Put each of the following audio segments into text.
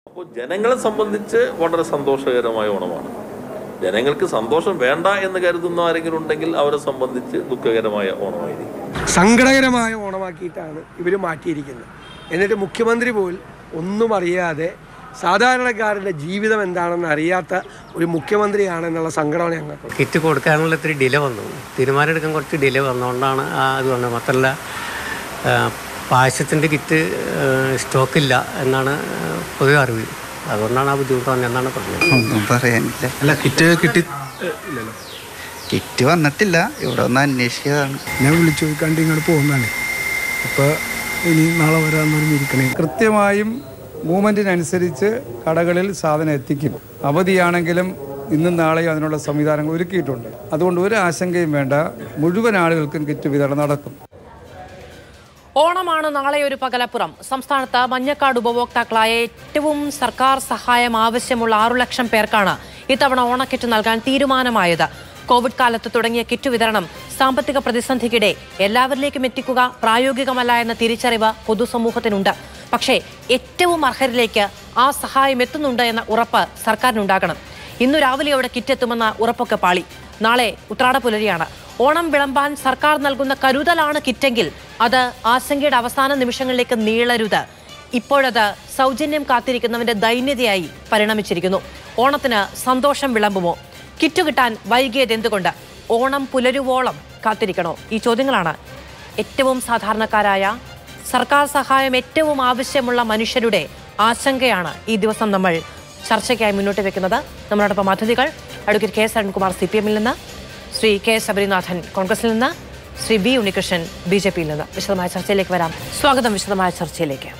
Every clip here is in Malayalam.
അപ്പോൾ ജനങ്ങളെ സംബന്ധിച്ച് വളരെ സന്തോഷകരമായ ഓണമാണ് ജനങ്ങൾക്ക് സന്തോഷം വേണ്ട എന്ന് കരുതുന്ന ആരെങ്കിലും ഉണ്ടെങ്കിൽ അവരെ സംബന്ധിച്ച് ദുഃഖകരമായ ഓണമായിരിക്കും സങ്കടകരമായ ഓണമാക്കിയിട്ടാണ് ഇവർ മാറ്റിയിരിക്കുന്നത് എന്നിട്ട് മുഖ്യമന്ത്രി പോൽ ഒന്നും അറിയാതെ സാധാരണക്കാരുടെ ജീവിതം എന്താണെന്ന് അറിയാത്ത ഒരു മുഖ്യമന്ത്രിയാണെന്നുള്ള സങ്കടമാണ് ഞങ്ങൾക്ക് കിറ്റ് കൊടുക്കാനുള്ള ഇത്തിരി ഡിലേ വന്നു തീരുമാനം എടുക്കാൻ കുറച്ച് ഡിലേ വന്നുകൊണ്ടാണ് ആ ഇത് വന്നത് മാത്രമല്ല ആ, പായസത്തിൻ്റെ കിറ്റ് സ്റ്റോക്കില്ല എന്നാണ് പൊതുവെ അറിവ് അതുകൊണ്ടാണ് ആ ബുദ്ധിമുട്ട് വന്നതെന്നാണ് പറഞ്ഞത് ഒന്നും പറയാനില്ല അല്ല കിറ്റ് കിട്ടി കിറ്റ് വന്നിട്ടില്ല ഇവിടെ ഒന്ന് അന്വേഷിച്ചതാണ് ഞാൻ വിളിച്ചു കണ്ട് ഇങ്ങോട്ട് പോകുന്നതാണ് അപ്പോൾ ഇനി നാളെ വരാമെന്ന് പറഞ്ഞിരിക്കണേ കൃത്യമായും മൂവ്മെൻറ്റിനനുസരിച്ച് കടകളിൽ സാധനം എത്തിക്കും അവധിയാണെങ്കിലും ഇന്നും നാളെയും അതിനുള്ള സംവിധാനങ്ങൾ ഒരുക്കിയിട്ടുണ്ട് അതുകൊണ്ട് ഒരു ആശങ്കയും വേണ്ട മുഴുവൻ ആളുകൾക്കും കിറ്റ് വിതരണം നടക്കും ഓണമാണ് നാളെ ഒരു പകലപ്പുറം സംസ്ഥാനത്ത് മഞ്ഞക്കാട് ഉപഭോക്താക്കളായ ഏറ്റവും സർക്കാർ സഹായം ആവശ്യമുള്ള ആറു ലക്ഷം പേർക്കാണ് ഇത്തവണ ഓണക്കിറ്റ് നൽകാൻ തീരുമാനമായത് കോവിഡ് കാലത്ത് തുടങ്ങിയ കിറ്റ് വിതരണം സാമ്പത്തിക പ്രതിസന്ധിക്കിടെ എല്ലാവരിലേക്കും എത്തിക്കുക പ്രായോഗികമല്ല എന്ന തിരിച്ചറിവ് പൊതുസമൂഹത്തിനുണ്ട് പക്ഷേ ഏറ്റവും അർഹരിലേക്ക് ആ സഹായം എത്തുന്നുണ്ട് എന്ന ഉറപ്പ് സർക്കാരിനുണ്ടാകണം ഇന്നു രാവിലെ അവിടെ കിറ്റ് എത്തുമെന്ന ഉറപ്പൊക്കെ പാളി നാളെ ഉത്രാട പുലരിയാണ് ഓണം വിളമ്പാൻ സർക്കാർ നൽകുന്ന കരുതലാണ് കിറ്റെങ്കിൽ അത് ആശങ്കയുടെ അവസാന നിമിഷങ്ങളിലേക്ക് നീളരുത് ഇപ്പോഴത് സൗജന്യം കാത്തിരിക്കുന്നവന്റെ ദൈന്യതയായി പരിണമിച്ചിരിക്കുന്നു ഓണത്തിന് സന്തോഷം വിളമ്പുമോ കിറ്റ് കിട്ടാൻ വൈകിയത് എന്തുകൊണ്ട് ഓണം പുലരുവോളം കാത്തിരിക്കണോ ഈ ചോദ്യങ്ങളാണ് ഏറ്റവും സാധാരണക്കാരായ സർക്കാർ സഹായം ഏറ്റവും ആവശ്യമുള്ള മനുഷ്യരുടെ ആശങ്കയാണ് ഈ ദിവസം നമ്മൾ ചർച്ചയ്ക്കായി മുന്നോട്ട് വെക്കുന്നത് നമ്മളോടൊപ്പം അതിഥികൾ advocate K S Arunkumar C P എമ്മിൽ നിന്ന് ശ്രീ കെ ശബരിനാഥൻ കോൺഗ്രസിൽ നിന്ന് Shri B Unnikrishnan B J പിയിൽ നിന്ന് വിശദമായ ചർച്ചയിലേക്ക് വരാം സ്വാഗതം വിശദമായ ചർച്ചയിലേക്ക്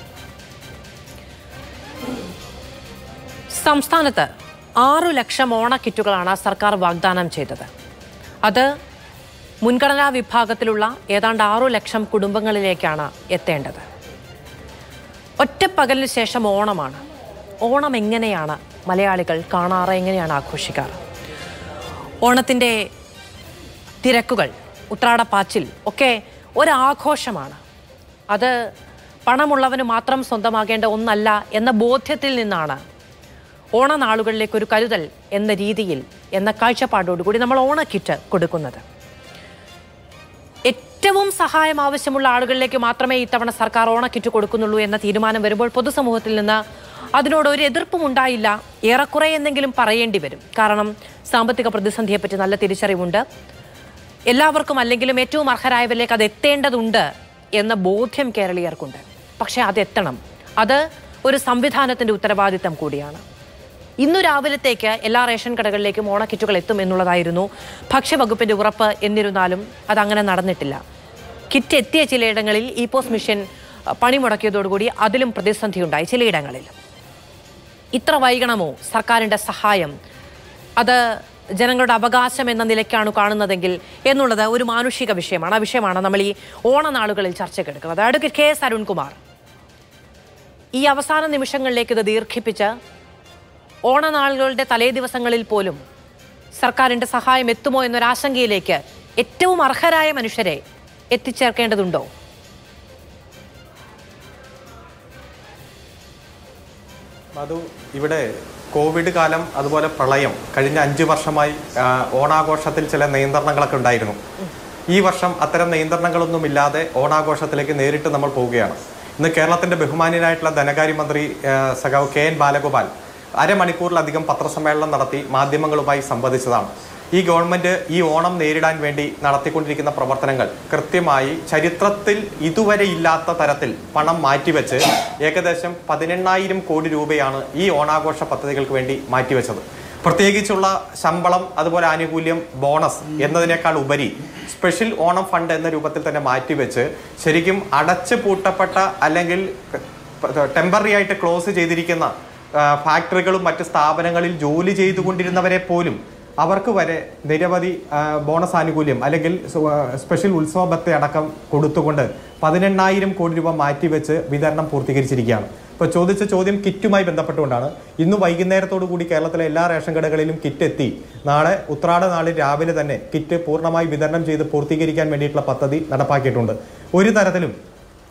സംസ്ഥാനത്ത് ആറു ലക്ഷം ഓണക്കിറ്റുകളാണ് സർക്കാർ വാഗ്ദാനം ചെയ്തത് അത് മുൻഗണനാ വിഭാഗത്തിലുള്ള ഏതാണ്ട് ആറു ലക്ഷം കുടുംബങ്ങളിലേക്കാണ് എത്തേണ്ടത് ഒറ്റപ്പകലിന് ശേഷം ഓണമാണ് ഓണം എങ്ങനെയാണ് മലയാളികൾ കാണാറ് എങ്ങനെയാണ് ആഘോഷിക്കാറ് ഓണത്തിൻ്റെ തിരക്കുകൾ ഉത്രാടപ്പാച്ചിൽ ഒക്കെ ഒരാഘോഷമാണ് അത് പണമുള്ളവന് മാത്രം സ്വന്തമാകേണ്ട ഒന്നല്ല എന്ന ബോധ്യത്തിൽ നിന്നാണ് ഓണനാളുകളിലേക്ക് ഒരു കരുതൽ എന്ന രീതിയിൽ എന്ന കാഴ്ചപ്പാടോടുകൂടി നമ്മൾ ഓണക്കിറ്റ് കൊടുക്കുന്നത് ഏറ്റവും സഹായം ആവശ്യമുള്ള ആളുകളിലേക്ക് മാത്രമേ ഇത്തവണ സർക്കാർ ഓണക്കിറ്റ് കൊടുക്കുന്നുള്ളൂ എന്ന തീരുമാനം വരുമ്പോൾ പൊതുസമൂഹത്തിൽ നിന്ന് അതിനോട് ഒരു എതിർപ്പും ഉണ്ടായില്ല ഏറെക്കുറെ എന്തെങ്കിലും പറയേണ്ടി വരും കാരണം സാമ്പത്തിക പ്രതിസന്ധിയെപ്പറ്റി നല്ല തിരിച്ചറിവുണ്ട് എല്ലാവർക്കും അല്ലെങ്കിലും ഏറ്റവും അർഹരായവരിലേക്ക് അത് എത്തേണ്ടതുണ്ട് എന്ന ബോധ്യം കേരളീയർക്കുണ്ട് പക്ഷേ അതെത്തണം അത് ഒരു സംവിധാനത്തിന്റെ ഉത്തരവാദിത്തം കൂടിയാണ് ഇന്നു രാവിലത്തേക്ക് എല്ലാ റേഷൻ കടകളിലേക്കും ഓണക്കിറ്റുകൾ എത്തും എന്നുള്ളതായിരുന്നു ഭക്ഷ്യവകുപ്പിന്റെ ഉറപ്പ് എന്നിരുന്നാലും അതങ്ങനെ നടന്നിട്ടില്ല കിറ്റ് എത്തിയ ചിലയിടങ്ങളിൽ ഇ പോസ്റ്റ് മിഷൻ അഹ്, പണിമുടക്കിയതോടുകൂടി അതിലും പ്രതിസന്ധിയുണ്ടായി ചിലയിടങ്ങളിൽ ഇത്ര വൈകണമോ സർക്കാരിന്റെ സഹായം അത് ജനങ്ങളുടെ അവകാശം എന്ന നിലയ്ക്കാണ് കാണുന്നതെങ്കിൽ എന്നുള്ളത് ഒരു മാനുഷിക വിഷയമാണ് ആ വിഷയമാണ് നമ്മൾ ഈ ഓണനാളുകളിൽ ചർച്ചയ്ക്കെടുക്കുന്നത് അഡ്വക്കേറ്റ് കെ എസ് അരുൺകുമാർ ഈ അവസാന നിമിഷങ്ങളിലേക്ക് ഇത് ദീർഘിപ്പിച്ച് ഓണനാളുകളുടെ തലേ ദിവസങ്ങളിൽ പോലും സർക്കാരിന്റെ സഹായം എത്തുമോ എന്നൊരാശങ്കയിലേക്ക് ഏറ്റവും അർഹരായ മനുഷ്യരെ എത്തിച്ചേർക്കേണ്ടതുണ്ടോ മധു ഇവിടെ കോവിഡ് കാലം അതുപോലെ പ്രളയം കഴിഞ്ഞ അഞ്ച് വർഷമായി ആ, ഓണാഘോഷത്തിൽ ചില നിയന്ത്രണങ്ങളൊക്കെ ഉണ്ടായിരുന്നു ഈ വർഷം അത്തരം നിയന്ത്രണങ്ങളൊന്നും ഇല്ലാതെ ഓണാഘോഷത്തിലേക്ക് നേരിട്ട് നമ്മൾ പോവുകയാണ് ഇന്ന് കേരളത്തിന്റെ ബഹുമാന്യനായിട്ടുള്ള ധനകാര്യമന്ത്രി ആ, സഖാവ് കെ എൻ ബാലഗോപാൽ അരമണിക്കൂറിലധികം പത്രസമ്മേളനം നടത്തി മാധ്യമങ്ങളുമായി സംവദിച്ചതാണ് ഈ ഗവൺമെന്റ് ഈ ഓണം നേരിടാൻ വേണ്ടി നടത്തിക്കൊണ്ടിരിക്കുന്ന പ്രവർത്തനങ്ങൾ കൃത്യമായി ചരിത്രത്തിൽ ഇതുവരെ ഇല്ലാത്ത തരത്തിൽ പണം മാറ്റിവെച്ച് ഏകദേശം പതിനെണ്ണായിരം കോടി രൂപയാണ് ഈ ഓണാഘോഷ പദ്ധതികൾക്ക് വേണ്ടി മാറ്റിവെച്ചത് പ്രത്യേകിച്ചുള്ള ശമ്പളം അതുപോലെ ആനുകൂല്യം ബോണസ് എന്നതിനേക്കാൾ ഉപരി സ്പെഷ്യൽ ഓണം ഫണ്ട് എന്ന രൂപത്തിൽ തന്നെ മാറ്റിവെച്ച് ശരിക്കും അടച്ചു പൂട്ടപ്പെട്ട അല്ലെങ്കിൽ ടെമ്പററി ആയിട്ട് ക്ലോസ് ചെയ്തിരിക്കുന്ന ആ, ഫാക്ടറികളും മറ്റ് സ്ഥാപനങ്ങളിൽ ജോലി ചെയ്തുകൊണ്ടിരുന്നവരെ പോലും അവർക്ക് വരെ നിരവധി ആ, ബോണസ് ആനുകൂല്യം അല്ലെങ്കിൽ സു- ആ, സ്പെഷ്യൽ ഉത്സവ ബത്ത അടക്കം കൊടുത്തുകൊണ്ട് പതിനെണ്ണായിരം കോടി രൂപ മാറ്റിവെച്ച് വിതരണം പൂർത്തീകരിച്ചിരിക്കുകയാണ് ഇപ്പോൾ ചോദിച്ച ചോദ്യം കിറ്റുമായി ബന്ധപ്പെട്ടുകൊണ്ടാണ് ഇന്ന് വൈകുന്നേരത്തോടു കൂടി കേരളത്തിലെ എല്ലാ റേഷൻ കടകളിലും കിറ്റ് എത്തി നാളെ ഉത്രാട നാളിൽ രാവിലെ തന്നെ കിറ്റ് പൂർണ്ണമായി വിതരണം ചെയ്ത് പൂർത്തീകരിക്കാൻ വേണ്ടിയിട്ടുള്ള പദ്ധതി നടപ്പാക്കിയിട്ടുണ്ട് ഒരു തരത്തിലും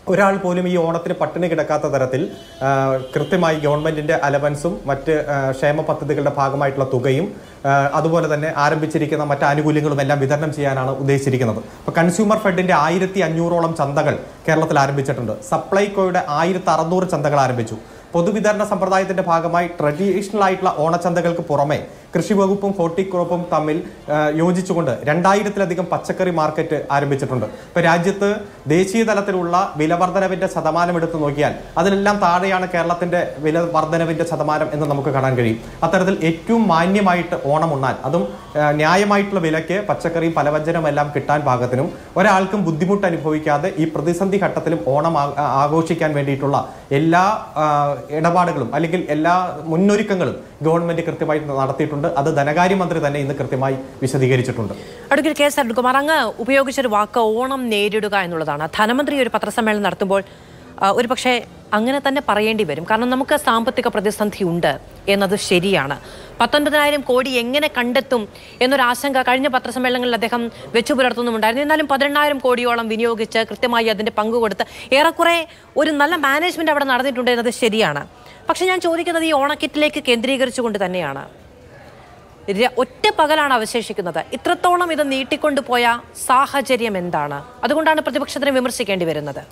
ഒരാൾ പോലും ഈ ഓണത്തിന് പട്ടിണി കിടക്കാത്ത തരത്തിൽ ആ, കൃത്യമായി ഗവൺമെന്റിന്റെ അലവൻസും മറ്റ് ആ, ക്ഷേമ പദ്ധതികളുടെ ഭാഗമായിട്ടുള്ള തുകയും ആ, അതുപോലെ തന്നെ ആരംഭിച്ചിരിക്കുന്ന മറ്റ് ആനുകൂല്യങ്ങളും എല്ലാം വിതരണം ചെയ്യാനാണ് ഉദ്ദേശിച്ചിരിക്കുന്നത് അപ്പോൾ കൺസ്യൂമർ ഫെഡിന്റെ ആയിരത്തി അഞ്ഞൂറോളം ചന്തകൾ കേരളത്തിൽ ആരംഭിച്ചിട്ടുണ്ട് സപ്ലൈകോയുടെ ആയിരത്തി അറുന്നൂറ് ചന്തകൾ ആരംഭിച്ചു പൊതുവിതരണ സമ്പ്രദായത്തിന്റെ ഭാഗമായി ട്രഡീഷണൽ ആയിട്ടുള്ള ഓണച്ചന്തകൾക്ക് പുറമെ കൃഷി വകുപ്പും ഹോർട്ടിക്രോപ്പും തമ്മിൽ ആ, യോജിച്ചുകൊണ്ട് രണ്ടായിരത്തിലധികം പച്ചക്കറി മാർക്കറ്റ് ആരംഭിച്ചിട്ടുണ്ട് ഇപ്പൊ രാജ്യത്ത് ദേശീയ തലത്തിലുള്ള വില വർധനവിന്റെ ശതമാനം എടുത്തു നോക്കിയാൽ അതിലെല്ലാം താഴെയാണ് കേരളത്തിന്റെ വില വർധനവിന്റെ ശതമാനം എന്ന് നമുക്ക് കാണാൻ കഴിയും അത്തരത്തിൽ ഏറ്റവും മാന്യമായിട്ട് ഓണം ഉണ്ണാൻ അതും ആ, ന്യായമായിട്ടുള്ള വിലയ്ക്ക് പച്ചക്കറിയും പലവ്യഞ്ജനവും എല്ലാം കിട്ടാൻ പാകത്തിനും ഒരാൾക്കും ബുദ്ധിമുട്ട് അനുഭവിക്കാതെ ഈ പ്രതിസന്ധി ഘട്ടത്തിലും ഓണം ആ- ആ- ആഘോഷിക്കാൻ വേണ്ടിയിട്ടുള്ള എല്ലാ ആ, ഇടപാടുകളും അല്ലെങ്കിൽ എല്ലാ മുന്നൊരുക്കങ്ങളും ഗവൺമെന്റ് കൃത്യമായി നടത്തിയിട്ടുണ്ട് അത് ധനകാര്യമന്ത്രി തന്നെ ഇന്ന് കൃത്യമായി വിശദീകരിച്ചിട്ടുണ്ട് അഡ്വക്കേറ്റ് കെ എസ് അരുൺകുമാർ അങ്ങ് ഉപയോഗിച്ചൊരു വാക്ക് ഓണം നേരിടുക എന്നുള്ളതാണ് ധനമന്ത്രി ഒരു പത്രസമ്മേളനം നടത്തുമ്പോൾ ആ, ഒരു പക്ഷേ അങ്ങനെ തന്നെ പറയേണ്ടി വരും കാരണം നമുക്ക് സാമ്പത്തിക പ്രതിസന്ധി ഉണ്ട് എന്നത് ശരിയാണ് പത്തൊൻപതിനായിരം കോടി എങ്ങനെ കണ്ടെത്തും എന്നൊരു ആശങ്ക കഴിഞ്ഞ പത്രസമ്മേളനങ്ങളിൽ അദ്ദേഹം വെച്ചു പുലർത്തുന്നുമുണ്ടായിരുന്നു എന്നാലും പതിനെണ്ണായിരം കോടിയോളം വിനിയോഗിച്ച് കൃത്യമായി അതിന്റെ പങ്ക് കൊടുത്ത് ഏറെക്കുറെ ഒരു നല്ല മാനേജ്മെന്റ് അവിടെ നടന്നിട്ടുണ്ട് എന്നത് ശരിയാണ് പക്ഷെ ഞാൻ ചോദിക്കുന്നത് ഈ ഓണക്കിറ്റിലേക്ക് കേന്ദ്രീകരിച്ചുകൊണ്ട് തന്നെയാണ് ര- ഒറ്റ പകലാണ് അവശേഷിക്കുന്നത് ഇത്രത്തോളം ഇത് നീട്ടിക്കൊണ്ടുപോയ സാഹചര്യം എന്താണ് അതുകൊണ്ടാണ് പ്രതിപക്ഷത്തിന് വിമർശിക്കേണ്ടി വരുന്നത്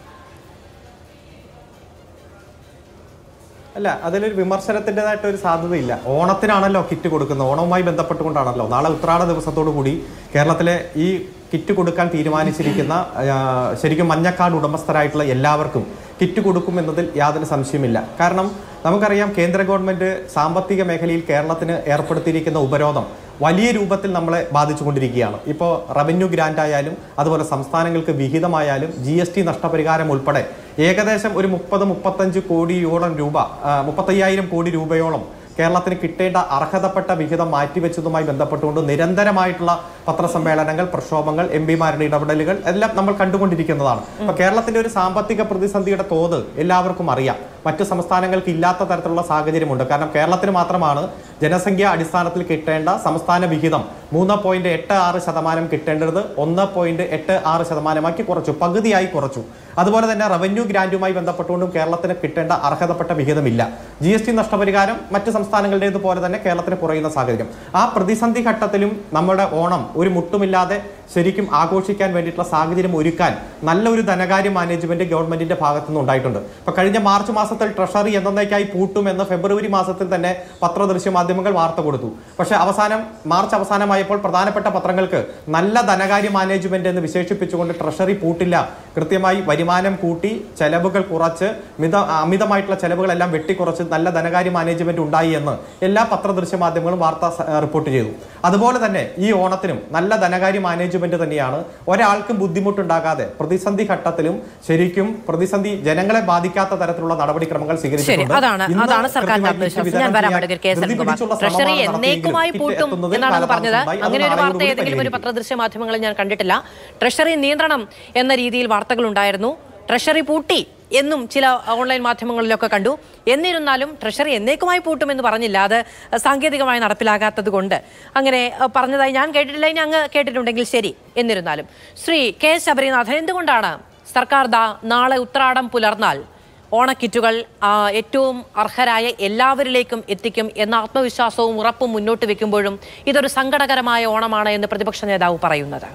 അല്ല അതിലൊരു വിമർശനത്തിൻ്റെതായിട്ട് ഒരു സാധ്യതയില്ല ഓണത്തിനാണല്ലോ കിറ്റ് കൊടുക്കുന്നത് ഓണവുമായി ബന്ധപ്പെട്ടുകൊണ്ടാണല്ലോ നാളെ ഉത്രാട ദിവസത്തോടു കൂടി കേരളത്തിലെ ഈ കിറ്റ് കൊടുക്കാൻ തീരുമാനിച്ചിരിക്കുന്ന ആ, ശരിക്കും മഞ്ഞക്കാട് ഉടമസ്ഥരായിട്ടുള്ള എല്ലാവർക്കും കിറ്റ് കൊടുക്കും എന്നതിൽ യാതൊരു സംശയമില്ല കാരണം നമുക്കറിയാം കേന്ദ്ര ഗവൺമെന്റ് സാമ്പത്തിക മേഖലയിൽ കേരളത്തിന് ഏർപ്പെടുത്തിയിരിക്കുന്ന ഉപരോധം വലിയ രൂപത്തിൽ നമ്മളെ ബാധിച്ചുകൊണ്ടിരിക്കുകയാണ് ഇപ്പോൾ റവന്യൂ ഗ്രാന്റ് ആയാലും അതുപോലെ സംസ്ഥാനങ്ങൾക്ക് വിഹിതമായാലും ജി എസ് ടി നഷ്ടപരിഹാരം ഉൾപ്പെടെ ഏകദേശം ഒരു മുപ്പത് മുപ്പത്തഞ്ച് കോടിയോളം രൂപ ആ, മുപ്പത്തയ്യായിരം കോടി രൂപയോളം കേരളത്തിന് കിട്ടേണ്ട അർഹതപ്പെട്ട വിഹിതം മാറ്റിവെച്ചതുമായി ബന്ധപ്പെട്ടുകൊണ്ട് നിരന്തരമായിട്ടുള്ള പത്രസമ്മേളനങ്ങൾ പ്രക്ഷോഭങ്ങൾ എം പിമാരുടെ ഇടപെടലുകൾ എല്ലാം നമ്മൾ കണ്ടുകൊണ്ടിരിക്കുന്നതാണ് അപ്പൊ കേരളത്തിന്റെ ഒരു സാമ്പത്തിക പ്രതിസന്ധിയുടെ തോത് എല്ലാവർക്കും അറിയാം മറ്റ് സംസ്ഥാനങ്ങൾക്ക് ഇല്ലാത്ത തരത്തിലുള്ള സാഹചര്യമുണ്ട് കാരണം കേരളത്തിന് മാത്രമാണ് ജനസംഖ്യ അടിസ്ഥാനത്തിൽ കിട്ടേണ്ട സംസ്ഥാന വിഹിതം മൂന്ന് പോയിന്റ് എട്ട് ആറ് ശതമാനം കിട്ടേണ്ടത് ഒന്ന് പോയിന്റ് എട്ട് ആറ് ശതമാനമാക്കി കുറച്ചു പകുതിയായി കുറച്ചു അതുപോലെ തന്നെ റവന്യൂ ഗ്രാന്റുമായി ബന്ധപ്പെട്ടുകൊണ്ടും കേരളത്തിന് കിട്ടേണ്ട അർഹതപ്പെട്ട വിഹിതമില്ല ജി എസ് ടി നഷ്ടപരിഹാരം മറ്റ് സംസ്ഥാനങ്ങളുടേതുപോലെ തന്നെ കേരളത്തിന് കുറയുന്ന സാഹചര്യം ആ പ്രതിസന്ധി ഘട്ടത്തിലും നമ്മുടെ ഓണം ഒരു മുട്ടുമില്ലാതെ ശരിക്കും ആഘോഷിക്കാൻ വേണ്ടിയിട്ടുള്ള സാഹചര്യം ഒരുക്കാൻ നല്ല ഒരു ധനകാര്യ മാനേജ്മെന്റ് ഗവൺമെന്റിന്റെ ഭാഗത്തു നിന്ന് ഉണ്ടായിട്ടുണ്ട് ഇപ്പൊ കഴിഞ്ഞ മാർച്ച് മാസത്തിൽ ട്രഷറി എന്നേക്കായി പൂട്ടുമെന്ന് ഫെബ്രുവരി മാസത്തിൽ തന്നെ പത്രദൃശ്യ മാധ്യമങ്ങൾ വാർത്ത കൊടുത്തു പക്ഷെ അവസാനം മാർച്ച് അവസാനമായപ്പോൾ പ്രധാനപ്പെട്ട പത്രങ്ങൾക്ക് നല്ല ധനകാര്യ മാനേജ്മെന്റ് എന്ന് വിശേഷിപ്പിച്ചുകൊണ്ട് ട്രഷറി പൂട്ടില്ല കൃത്യമായി വരുമാനം കൂട്ടി ചെലവുകൾ കുറച്ച് മിത അമിതമായിട്ടുള്ള ചെലവുകളെല്ലാം വെട്ടിക്കുറച്ച് നല്ല ധനകാര്യ മാനേജ്മെന്റ് ഉണ്ടായി എന്ന് എല്ലാ പത്രദൃശ്യ മാധ്യമങ്ങളും വാർത്ത സ- റിപ്പോർട്ട് ചെയ്തു അതുപോലെ തന്നെ ഈ ഓണത്തിനും നല്ല ധനകാര്യ മാനേജ്മെന്റ് തന്നെയാണ് ഒരാൾക്കും ബുദ്ധിമുട്ടുണ്ടാകാതെ പ്രതിസന്ധി ഘട്ടത്തിലും ശരിക്കും പ്രതിസന്ധി ജനങ്ങളെ ബാധിക്കാത്ത തരത്തിലുള്ള നടപടിക്രമങ്ങൾ ശരി സ്വീകരിച്ചിട്ടുണ്ട് അതാണ് ഇന്ന് അതാണ് സർക്കാരിന്റെ കൃത്യമായി കിറ്റ് ആത്മവിശ്വാസം ഞാൻ വിതരണം വരാം ചെയ്യാൻ അഡ്വക്കേറ്റ് കെ എസ് ധൃതി അനിൽകുമാർ പിടിച്ചുള്ള ട്രഷറി ശ്രമമാണ് എന്നേക്കുമായി നടത്തിയെങ്കിലും പൂട്ടും കിറ്റ് എന്നാണ് എത്തുന്നതിൽ പറഞ്ഞത് കാലതാമസമുണ്ടായി. അത് അങ്ങനെ ഒരു വാർത്ത നാളെയോടുകൂടി ഏതെങ്കിലും ഒരു പരിഹരിക്കും. പത്രദൃശ്യ മാധ്യമങ്ങളിൽ ഞാൻ കണ്ടിട്ടില്ല ട്രഷറി നിയന്ത്രണം എന്ന രീതിയിൽ വാർത്തകൾ ഉണ്ടായിരുന്നു ട്രഷറി പൂട്ടി എന്നും ചില ഓൺലൈൻ മാധ്യമങ്ങളിലൊക്കെ കണ്ടു എന്നിരുന്നാലും ട്രഷറി എന്നേക്കുമായി പൂട്ടുമെന്ന് പറഞ്ഞില്ല അത് സാങ്കേതികമായി നടപ്പിലാകാത്തത് കൊണ്ട് അങ്ങനെ അഹ്, പറഞ്ഞതായി ഞാൻ കേട്ടിട്ടില്ല ഇനി അങ്ങ് കേട്ടിട്ടുണ്ടെങ്കിൽ ശരി എന്നിരുന്നാലും ശ്രീ കെ ശബരിനാഥൻ എന്തുകൊണ്ടാണ് സർക്കാർ ദാ നാളെ ഉത്രാടം പുലർന്നാൽ ഓണക്കിറ്റുകൾ ആ, ഏറ്റവും അർഹരായ എല്ലാവരിലേക്കും എത്തിക്കും എന്ന ആത്മവിശ്വാസവും ഉറപ്പും മുന്നോട്ട് വെക്കുമ്പോഴും ഇതൊരു സങ്കടകരമായ ഓണമാണ് എന്ന് പ്രതിപക്ഷ നേതാവ് പറയുന്നത്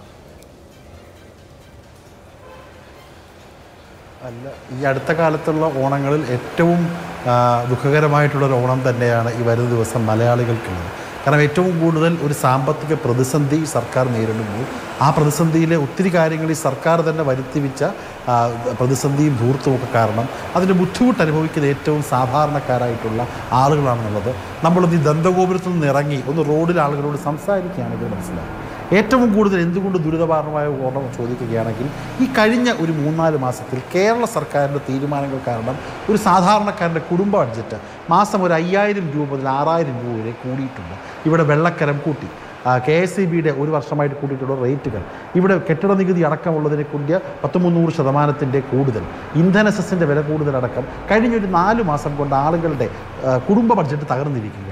അല്ല ഈ അടുത്ത കാലത്തുള്ള ഓണങ്ങളിൽ ഏറ്റവും ആ, ദുഃഖകരമായിട്ടുള്ളൊരു ഓണം തന്നെയാണ് ഈ വരുന്ന ദിവസം മലയാളികൾക്കുള്ളത് കാരണം ഏറ്റവും കൂടുതൽ ഒരു സാമ്പത്തിക പ്രതിസന്ധി സർക്കാർ നേരിടുമ്പോൾ ആ പ്രതിസന്ധിയിലെ ഒത്തിരി കാര്യങ്ങൾ ഈ സർക്കാർ തന്നെ വരുത്തിവെച്ച ആ, പ്രതിസന്ധിയും ധൂർത്തുമൊക്കെ കാരണം അതിൻ്റെ ബുദ്ധിമുട്ട് അനുഭവിക്കുന്ന ഏറ്റവും സാധാരണക്കാരായിട്ടുള്ള ആളുകളാണെന്നുള്ളത് നമ്മളൊന്ന് ഈ ദന്തഗോപുരത്തിൽ നിന്ന് ഇറങ്ങി ഒന്ന് റോഡിൽ ആളുകളോട് സംസാരിക്കുകയാണെങ്കിൽ മനസ്സിലാവും ഏറ്റവും കൂടുതൽ എന്തുകൊണ്ട് ദുരിതപാരണമായ ഓണം ചോദിക്കുകയാണെങ്കിൽ ഈ കഴിഞ്ഞ ഒരു മൂന്നാല് മാസത്തിൽ കേരള സർക്കാരിൻ്റെ തീരുമാനങ്ങൾ കാരണം ഒരു സാധാരണക്കാരൻ്റെ കുടുംബ ബഡ്ജറ്റ് മാസം ഒരു അയ്യായിരം രൂപ മുതൽ ആറായിരം രൂപ വരെ കൂടിയിട്ടുണ്ട് ഇവിടെ വെള്ളക്കരം കൂട്ടി കെ എസ് ഇ ബിയുടെ ഒരു വർഷമായിട്ട് കൂട്ടിയിട്ടുള്ള റേറ്റുകൾ ഇവിടെ കെട്ടിട നികുതി അടക്കമുള്ളതിനെ കൂടിയ പത്ത് മുന്നൂറ് ശതമാനത്തിൻ്റെ കൂടുതൽ ഇന്ധന സെസ്സിൻ്റെ വില കൂടുതലടക്കം കഴിഞ്ഞൊരു നാല് മാസം കൊണ്ട് ആളുകളുടെ ആ, കുടുംബ ബഡ്ജറ്റ് തകർന്നിരിക്കുകയാണ്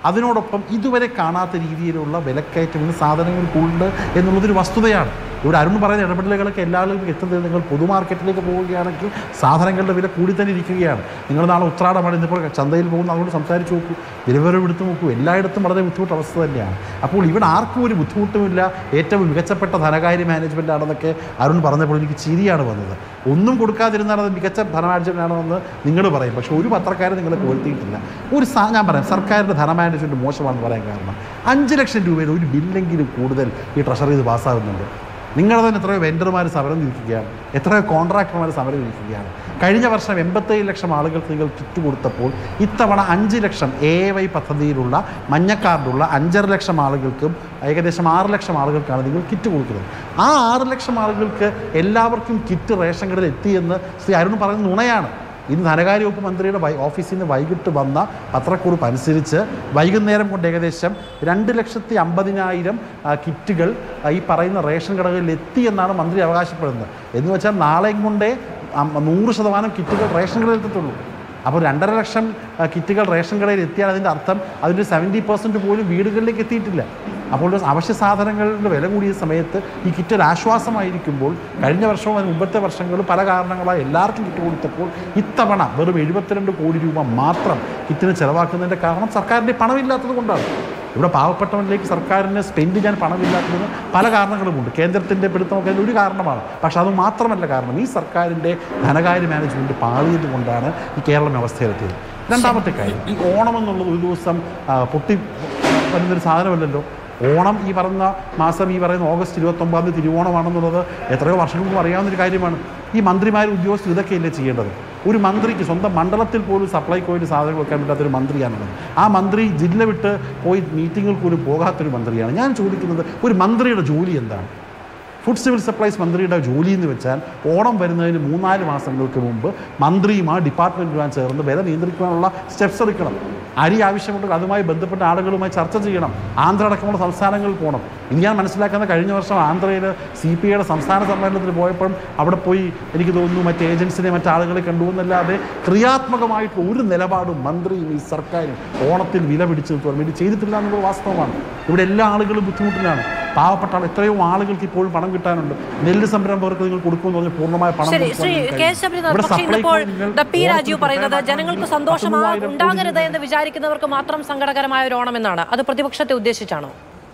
അതിനോടൊപ്പം ഇതുവരെ കാണാത്ത രീതിയിലുള്ള വിലക്കയറ്റങ്ങൾ സാധനങ്ങൾക്കുണ്ട് എന്നുള്ളതൊരു വസ്തുതയാണ് ഇവിടെ അരുൺ പറയുന്ന ഇടപെടലുകളൊക്കെ എല്ലാ ആളുകൾക്കും എത്തുന്നത് നിങ്ങൾ പൊതു മാർക്കറ്റിലേക്ക് പോവുകയാണെങ്കിൽ സാധനങ്ങളുടെ വില കൂടി തന്നെ ഇരിക്കുകയാണ് നിങ്ങൾ നാളെ ഉത്രാടമാണ് ഇന്നിപ്പോൾ ചന്തയിൽ പോകുന്ന അതുകൊണ്ട് സംസാരിച്ച് നോക്കൂ വിലവരം എടുത്ത് നോക്കൂ എല്ലായിടത്തും വളരെ ബുദ്ധിമുട്ട് അവസ്ഥ തന്നെയാണ് അപ്പോൾ ഇവിടെ ആർക്കും ഒരു ബുദ്ധിമുട്ടുമില്ല ഏറ്റവും മികച്ചപ്പെട്ട ധനകാര്യ മാനേജ്മെൻ്റ് ആണെന്നൊക്കെ അരുൺ പറഞ്ഞപ്പോൾ എനിക്ക് ചിരിയാണ് വന്നത് ഒന്നും കൊടുക്കാതിരുന്നാൽ അത് മികച്ച ധനമാനേജ്മെൻ്റ് ആണെന്ന് നിങ്ങൾ പറയും പക്ഷേ ഒരു പത്രക്കാരൻ നിങ്ങളെ പുകഴ്ത്തിയിട്ടില്ല ഒരു സാ ഞാൻ പറയാം സർക്കാരിൻ്റെ ധനമാനേജ്മെൻറ്റ് മോശമാണെന്ന് പറയാൻ കാരണം അഞ്ച് ലക്ഷം രൂപയുടെ ഒരു ബില്ലെങ്കിലും കൂടുതൽ ഈ ട്രഷറി ഇത് പാസ്സാകുന്നുണ്ട് നിങ്ങളുടെ തന്നെ എത്രയോ വെൻഡർമാർ സമരം നിൽക്കുകയാണ് എത്രയോ കോൺട്രാക്ടർമാർ സമരം നിൽക്കുകയാണ് കഴിഞ്ഞ വർഷം എൺപത്തേഴ് ലക്ഷം ആളുകൾക്ക് നിങ്ങൾ കിറ്റ് കൊടുത്തപ്പോൾ ഇത്തവണ അഞ്ച് ലക്ഷം എ വൈ പദ്ധതിയിലുള്ള മഞ്ഞക്കാർഡുള്ള അഞ്ചര ലക്ഷം ആളുകൾക്കും ഏകദേശം ആറ് ലക്ഷം ആളുകൾക്കാണ് നിങ്ങൾ കിറ്റ് കൊടുക്കുന്നത് ആ ആറ് ലക്ഷം ആളുകൾക്ക് എല്ലാവർക്കും കിറ്റ് റേഷൻ കടയിൽ എത്തിയെന്ന് ശ്രീ അരുൺ പറയുന്നത് നുണയാണ് ഇന്ന് ധനകാര്യ വകുപ്പ് മന്ത്രിയുടെ വൈ ഓഫീസിൽ നിന്ന് വൈകിട്ട് വന്ന പത്രക്കുറിപ്പ് അനുസരിച്ച് വൈകുന്നേരം കൊണ്ട് ഏകദേശം രണ്ട് ലക്ഷത്തി അമ്പതിനായിരം ആ, കിറ്റുകൾ ആ, ഈ പറയുന്ന റേഷൻ കടകളിൽ എത്തി എന്നാണ് മന്ത്രി അവകാശപ്പെടുന്നത് എന്ന് വെച്ചാൽ നാളെയും കൊണ്ടേ അം- നൂറ് ശതമാനം കിറ്റുകൾ റേഷൻ കടയിൽ എത്തത്തുള്ളൂ അപ്പോൾ രണ്ടര ലക്ഷം ആ, കിറ്റുകൾ റേഷൻ കടയിൽ എത്തിയാൽ അതിൻ്റെ അർത്ഥം അതിൻ്റെ സെവൻറ്റി പെർസെൻറ്റ് പോലും വീടുകളിലേക്ക് എത്തിയിട്ടില്ല അപ്പോൾ ഒരു അവശ്യ സാധനങ്ങളുടെ വില കൂടിയ സമയത്ത് ഈ കിറ്റ് ഒരു ആശ്വാസമായിരിക്കുമ്പോൾ കഴിഞ്ഞ വർഷവും അതിന് മുമ്പത്തെ വർഷങ്ങളും പല കാരണങ്ങളാൽ എല്ലാവർക്കും കിറ്റ് കൊടുത്തപ്പോൾ ഇത്തവണ വെറും എഴുപത്തിരണ്ട് കോടി രൂപ മാത്രം കിറ്റിന് ചെലവാക്കുന്നതിൻ്റെ കാരണം സർക്കാരിൻ്റെ പണമില്ലാത്തത് കൊണ്ടാണ് ഇവിടെ പാവപ്പെട്ടവനിലേക്ക് സർക്കാരിന് സ്പെൻഡ് ചെയ്യാൻ പണമില്ലാത്തതിന് പല കാരണങ്ങളുമുണ്ട് കേന്ദ്രത്തിൻ്റെ പിടുത്തമൊക്കെ അതിന് ഒരു കാരണമാണ് പക്ഷെ അത് മാത്രമല്ല കാരണം ഈ സർക്കാരിൻ്റെ ധനകാര്യ മാനേജ്മെൻറ്റ് പാളിയത് കൊണ്ടാണ് ഈ കേരളം അവസ്ഥയിലെത്തിയത് രണ്ടാമത്തെ കാര്യം ഈ ഓണം എന്നുള്ളത് ഒരു ദിവസം ആ, പൊട്ടി വരുന്നൊരു സാധനമല്ലല്ലോ ഓണം ഈ പറയുന്ന മാസം ഈ പറയുന്ന ഓഗസ്റ്റ് ഇരുപത്തൊമ്പതാം തീയതി തിരുവോണമാണെന്നുള്ളത് എത്രയോ വർഷങ്ങൾക്ക് അറിയാവുന്നൊരു കാര്യമാണ് ഈ മന്ത്രിമാർ ഉദ്യോഗസ്ഥർ ഇതൊക്കെയല്ലേ ചെയ്യേണ്ടത് ഒരു മന്ത്രിക്ക് സ്വന്തം മണ്ഡലത്തിൽ പോലും സപ്ലൈകോയിൽ സാധനങ്ങൾ വെക്കാൻ പറ്റാത്തൊരു മന്ത്രിയാണുള്ളത് ആ മന്ത്രി ജില്ല വിട്ട് പോയി മീറ്റിങ്ങിൽ പോലും പോകാത്തൊരു മന്ത്രിയാണ് ഞാൻ ചോദിക്കുന്നത് ഒരു മന്ത്രിയുടെ ജോലി എന്താണ് ഫുഡ് സിവിൽ സപ്ലൈസ് മന്ത്രിയുടെ ജോലി എന്ന് വെച്ചാൽ ഓണം വരുന്നതിന് മൂന്നാല് മാസങ്ങൾക്ക് മുമ്പ് മന്ത്രിയും ആ ഡിപ്പാർട്ട്മെൻറ്റുമായി ചേർന്ന് വില നിയന്ത്രിക്കാനുള്ള സ്റ്റെപ്സ് എടുക്കണം അരി ആവശ്യമുണ്ടെങ്കിൽ അതുമായി ബന്ധപ്പെട്ട ആളുകളുമായി ചർച്ച ചെയ്യണം ആന്ധ്ര അടക്കമുള്ള സംസ്ഥാനങ്ങളിൽ പോകണം ഇത് ഞാൻ മനസ്സിലാക്കുന്ന കഴിഞ്ഞ വർഷം ആന്ധ്രയിൽ സി പി ഐയുടെ സംസ്ഥാന സമ്മേളനത്തിന് പോയപ്പോഴും അവിടെ പോയി എനിക്ക് തോന്നുന്നു മറ്റ് ഏജൻസിനെ മറ്റാളുകളെ കണ്ടുവെന്നല്ലാതെ ക്രിയാത്മകമായിട്ടുള്ള ഒരു നിലപാടും മന്ത്രിയും ഈ സർക്കാരും ഓണത്തിൽ വില പിടിച്ചു നിർത്തുവാൻ വേണ്ടി ചെയ്തിട്ടില്ല എന്നുള്ളത് വാസ്തവമാണ് ഇവിടെ എല്ലാ ആളുകളും ബുദ്ധിമുട്ടിലാണ് പാവപ്പെട്ട ആൾ എത്രയോ ആളുകൾക്ക് ഇപ്പോഴും പണം കിട്ടാനുണ്ട് നെല്ല് സംരംഭകർക്ക് നിങ്ങൾ കൊടുക്കുമെന്ന് പറഞ്ഞ് പൂർണ്ണമായ പണം ശരി കൊടുക്കാൻ ശ്രീ നിങ്ങൾക്ക് കെ കഴിയും. ശബരിനാഥ് ഇവിടെ പക്ഷേ ഇന്നിപ്പോൾ സപ്ലൈകോ നിങ്ങൾ ദ പി രാജീവ് ഓണത്തിന് പറയുന്നത് പ്രത്യേക ജനങ്ങൾക്ക് സന്തോഷം ആ- പത്തുമൂവായിരം കോടി ഉണ്ടാകരുത് രൂപ എന്ന് വിചാരിക്കുന്നവർക്ക് മാത്രം സങ്കടകരമായ ഒരു ഓണം എന്നാണ് അത് പ്രതിപക്ഷത്തെ ഉദ്ദേശിച്ചാണോ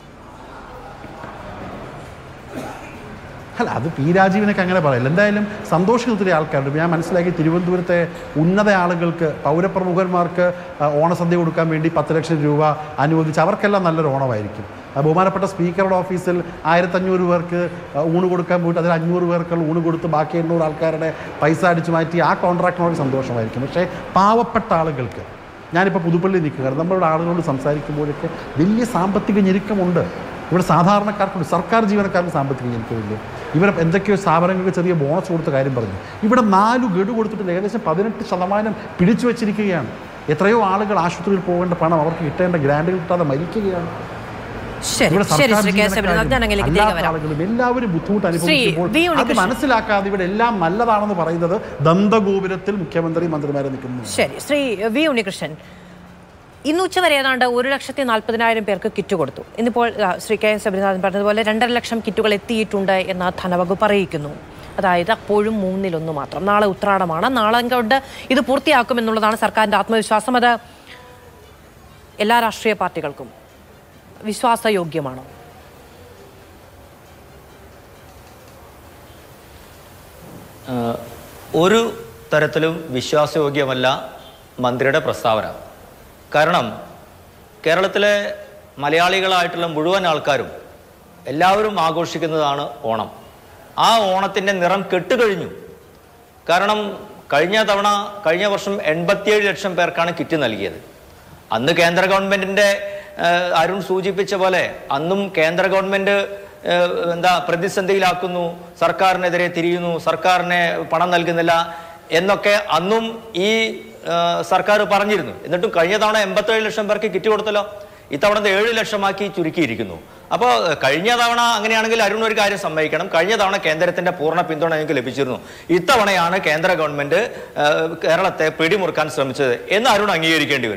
അല്ല അത് പി രാജീവിനൊക്കെ അങ്ങനെ പറയില്ല എന്തായാലും സന്തോഷം ഒത്തിരി ആൾക്കാരുണ്ട് ഞാൻ മനസ്സിലാക്കി തിരുവനന്തപുരത്തെ ഉന്നത ആളുകൾക്ക് പൗരപ്രമുഖന്മാർക്ക് ആ, ഓണസദ്യ കൊടുക്കാൻ വേണ്ടി പത്ത് ലക്ഷം രൂപ അനുവദിച്ച് അവർക്കെല്ലാം നല്ലൊരു ഓണമായിരിക്കും ആ, ബഹുമാനപ്പെട്ട സ്പീക്കറുടെ ഓഫീസിൽ ആയിരത്തഞ്ഞൂറ് പേർക്ക് ആ, ഊണ് കൊടുക്കാൻ പോയിട്ട് അതിൽ അഞ്ഞൂറ് പേർക്കുള്ള ഊണ് കൊടുത്ത് ബാക്കി എണ്ണൂറ് ആൾക്കാരുടെ പൈസ അടിച്ചു മാറ്റി ആ കോൺട്രാക്ടിനോട് സന്തോഷമായിരിക്കും പക്ഷേ പാവപ്പെട്ട ആളുകൾക്ക് ഞാനിപ്പോൾ പുതുപ്പള്ളി നിൽക്കുക നമ്മളുടെ ആളുകളോട് സംസാരിക്കുമ്പോഴൊക്കെ വലിയ സാമ്പത്തിക ഞെരുക്കമുണ്ട് ഇവിടെ സാധാരണക്കാർക്കുണ്ട് സർക്കാർ ജീവനക്കാർക്ക് സാമ്പത്തിക ഞെരുക്കമില്ല ഇവർ എന്തൊക്കെയോ സ്ഥാപനങ്ങൾക്ക് ചെറിയ ബോണസ് കൊടുത്ത കാര്യം പറഞ്ഞു ഇവിടെ നാലു ഗഡു കൊടുത്തിട്ട് ഏകദേശം പതിനെട്ട് ശതമാനം പിടിച്ചു വച്ചിരിക്കുകയാണ് എത്രയോ ആളുകൾ ആശുപത്രിയിൽ പോകേണ്ട പണം അവർക്ക് കിട്ടേണ്ട ഗ്രാൻഡുകൾ കിട്ടാതെ മരിക്കുകയാണ് ശരി ഇവിടെ ശരി സർക്കാർ ശ്രീ കെ ശബരിനാഥ് ഞാൻ ജീവനക്കാരും അങ്ങയിലേക്ക് തിരികെ അല്ലാത്ത വരാം ആളുകളും എല്ലാവരും ബുദ്ധിമുട്ട് അനുഭവിക്കുമ്പോൾ വി. അത് ഉണ്ണികൃഷ്ണൻ. മനസ്സിലാക്കാതെ ഇവിടെ എല്ലാം നല്ലതാണെന്ന് പറയുന്നത് ദന്തഗോപുരത്തിൽ മുഖ്യമന്ത്രി മന്ത്രിമാരെ നിൽക്കുന്നു ശരി ശ്രീ വി ഉണ്ണികൃഷ്ണൻ ഇന്ന് ഉച്ചവരെ ഏതാണ്ട് ഒരു ലക്ഷത്തി നാൽപ്പതിനായിരം പേർക്ക് കിറ്റ് കൊടുത്തു ഇന്നിപ്പോൾ ആ, ശ്രീ കെ എസ് ശബരിനാഥൻ പറഞ്ഞതുപോലെ രണ്ടര ലക്ഷം കിറ്റുകൾ എത്തിയിട്ടുണ്ട് എന്ന് ധനവകുപ്പ് അറിയിക്കുന്നു അതായത് അപ്പോഴും മൂന്നിലൊന്ന് മാത്രം നാളെ ഉത്രാടമാണ് നാളെ കൊണ്ട് ഇത് പൂർത്തിയാക്കുമെന്നുള്ളതാണ് സർക്കാരിന്റെ ആത്മവിശ്വാസം അത് എല്ലാ രാഷ്ട്രീയ പാർട്ടികൾക്കും വിശ്വാസയോഗ്യമാണോ ആഹ് ഒരു തരത്തിലും വിശ്വാസയോഗ്യമല്ല മന്ത്രിയുടെ പ്രസ്താവന കാരണം കേരളത്തിലെ മലയാളികളായിട്ടുള്ള മുഴുവൻ ആൾക്കാരും എല്ലാവരും ആഘോഷിക്കുന്നതാണ് ഓണം ആ ഓണത്തിൻ്റെ നിറം കെട്ടുകഴിഞ്ഞു കാരണം കഴിഞ്ഞ തവണ കഴിഞ്ഞ വർഷം എൺപത്തിയേഴ് ലക്ഷം പേർക്കാണ് കിറ്റ് നൽകിയത് അന്ന് കേന്ദ്ര ഗവൺമെന്റിന്റെ ഏഹ്, അരുൺ സൂചിപ്പിച്ച പോലെ അന്നും കേന്ദ്ര ഗവൺമെന്റ് ഏഹ്, എന്താ പ്രതിസന്ധിയിലാക്കുന്നു സർക്കാരിനെതിരെ തിരിയുന്നു സർക്കാരിന് പണം നൽകുന്നില്ല എന്നൊക്കെ അന്നും ഈ ഏഹ്, സർക്കാർ പറഞ്ഞിരുന്നു എന്നിട്ടും കഴിഞ്ഞ തവണ എൺപത്തേഴ് ലക്ഷം പേർക്ക് കിറ്റ് കൊടുത്തല്ലോ ഇത്തവണ ഇത് ഏഴ് ലക്ഷമാക്കി ചുരുക്കിയിരിക്കുന്നു അപ്പോൾ കഴിഞ്ഞ തവണ അങ്ങനെയാണെങ്കിൽ അരുൺ ഒരു കാര്യം സമ്മതിക്കണം കഴിഞ്ഞ തവണ കേന്ദ്രത്തിന്റെ പൂർണ്ണ പിന്തുണ ഞങ്ങൾക്ക് ലഭിച്ചിരുന്നു ഇത്തവണയാണ് കേന്ദ്ര ഗവൺമെന്റ് ഏഹ്, കേരളത്തെ പിടിമുറുക്കാൻ ശ്രമിച്ചത് എന്ന് അരുൺ അംഗീകരിക്കേണ്ടി വരും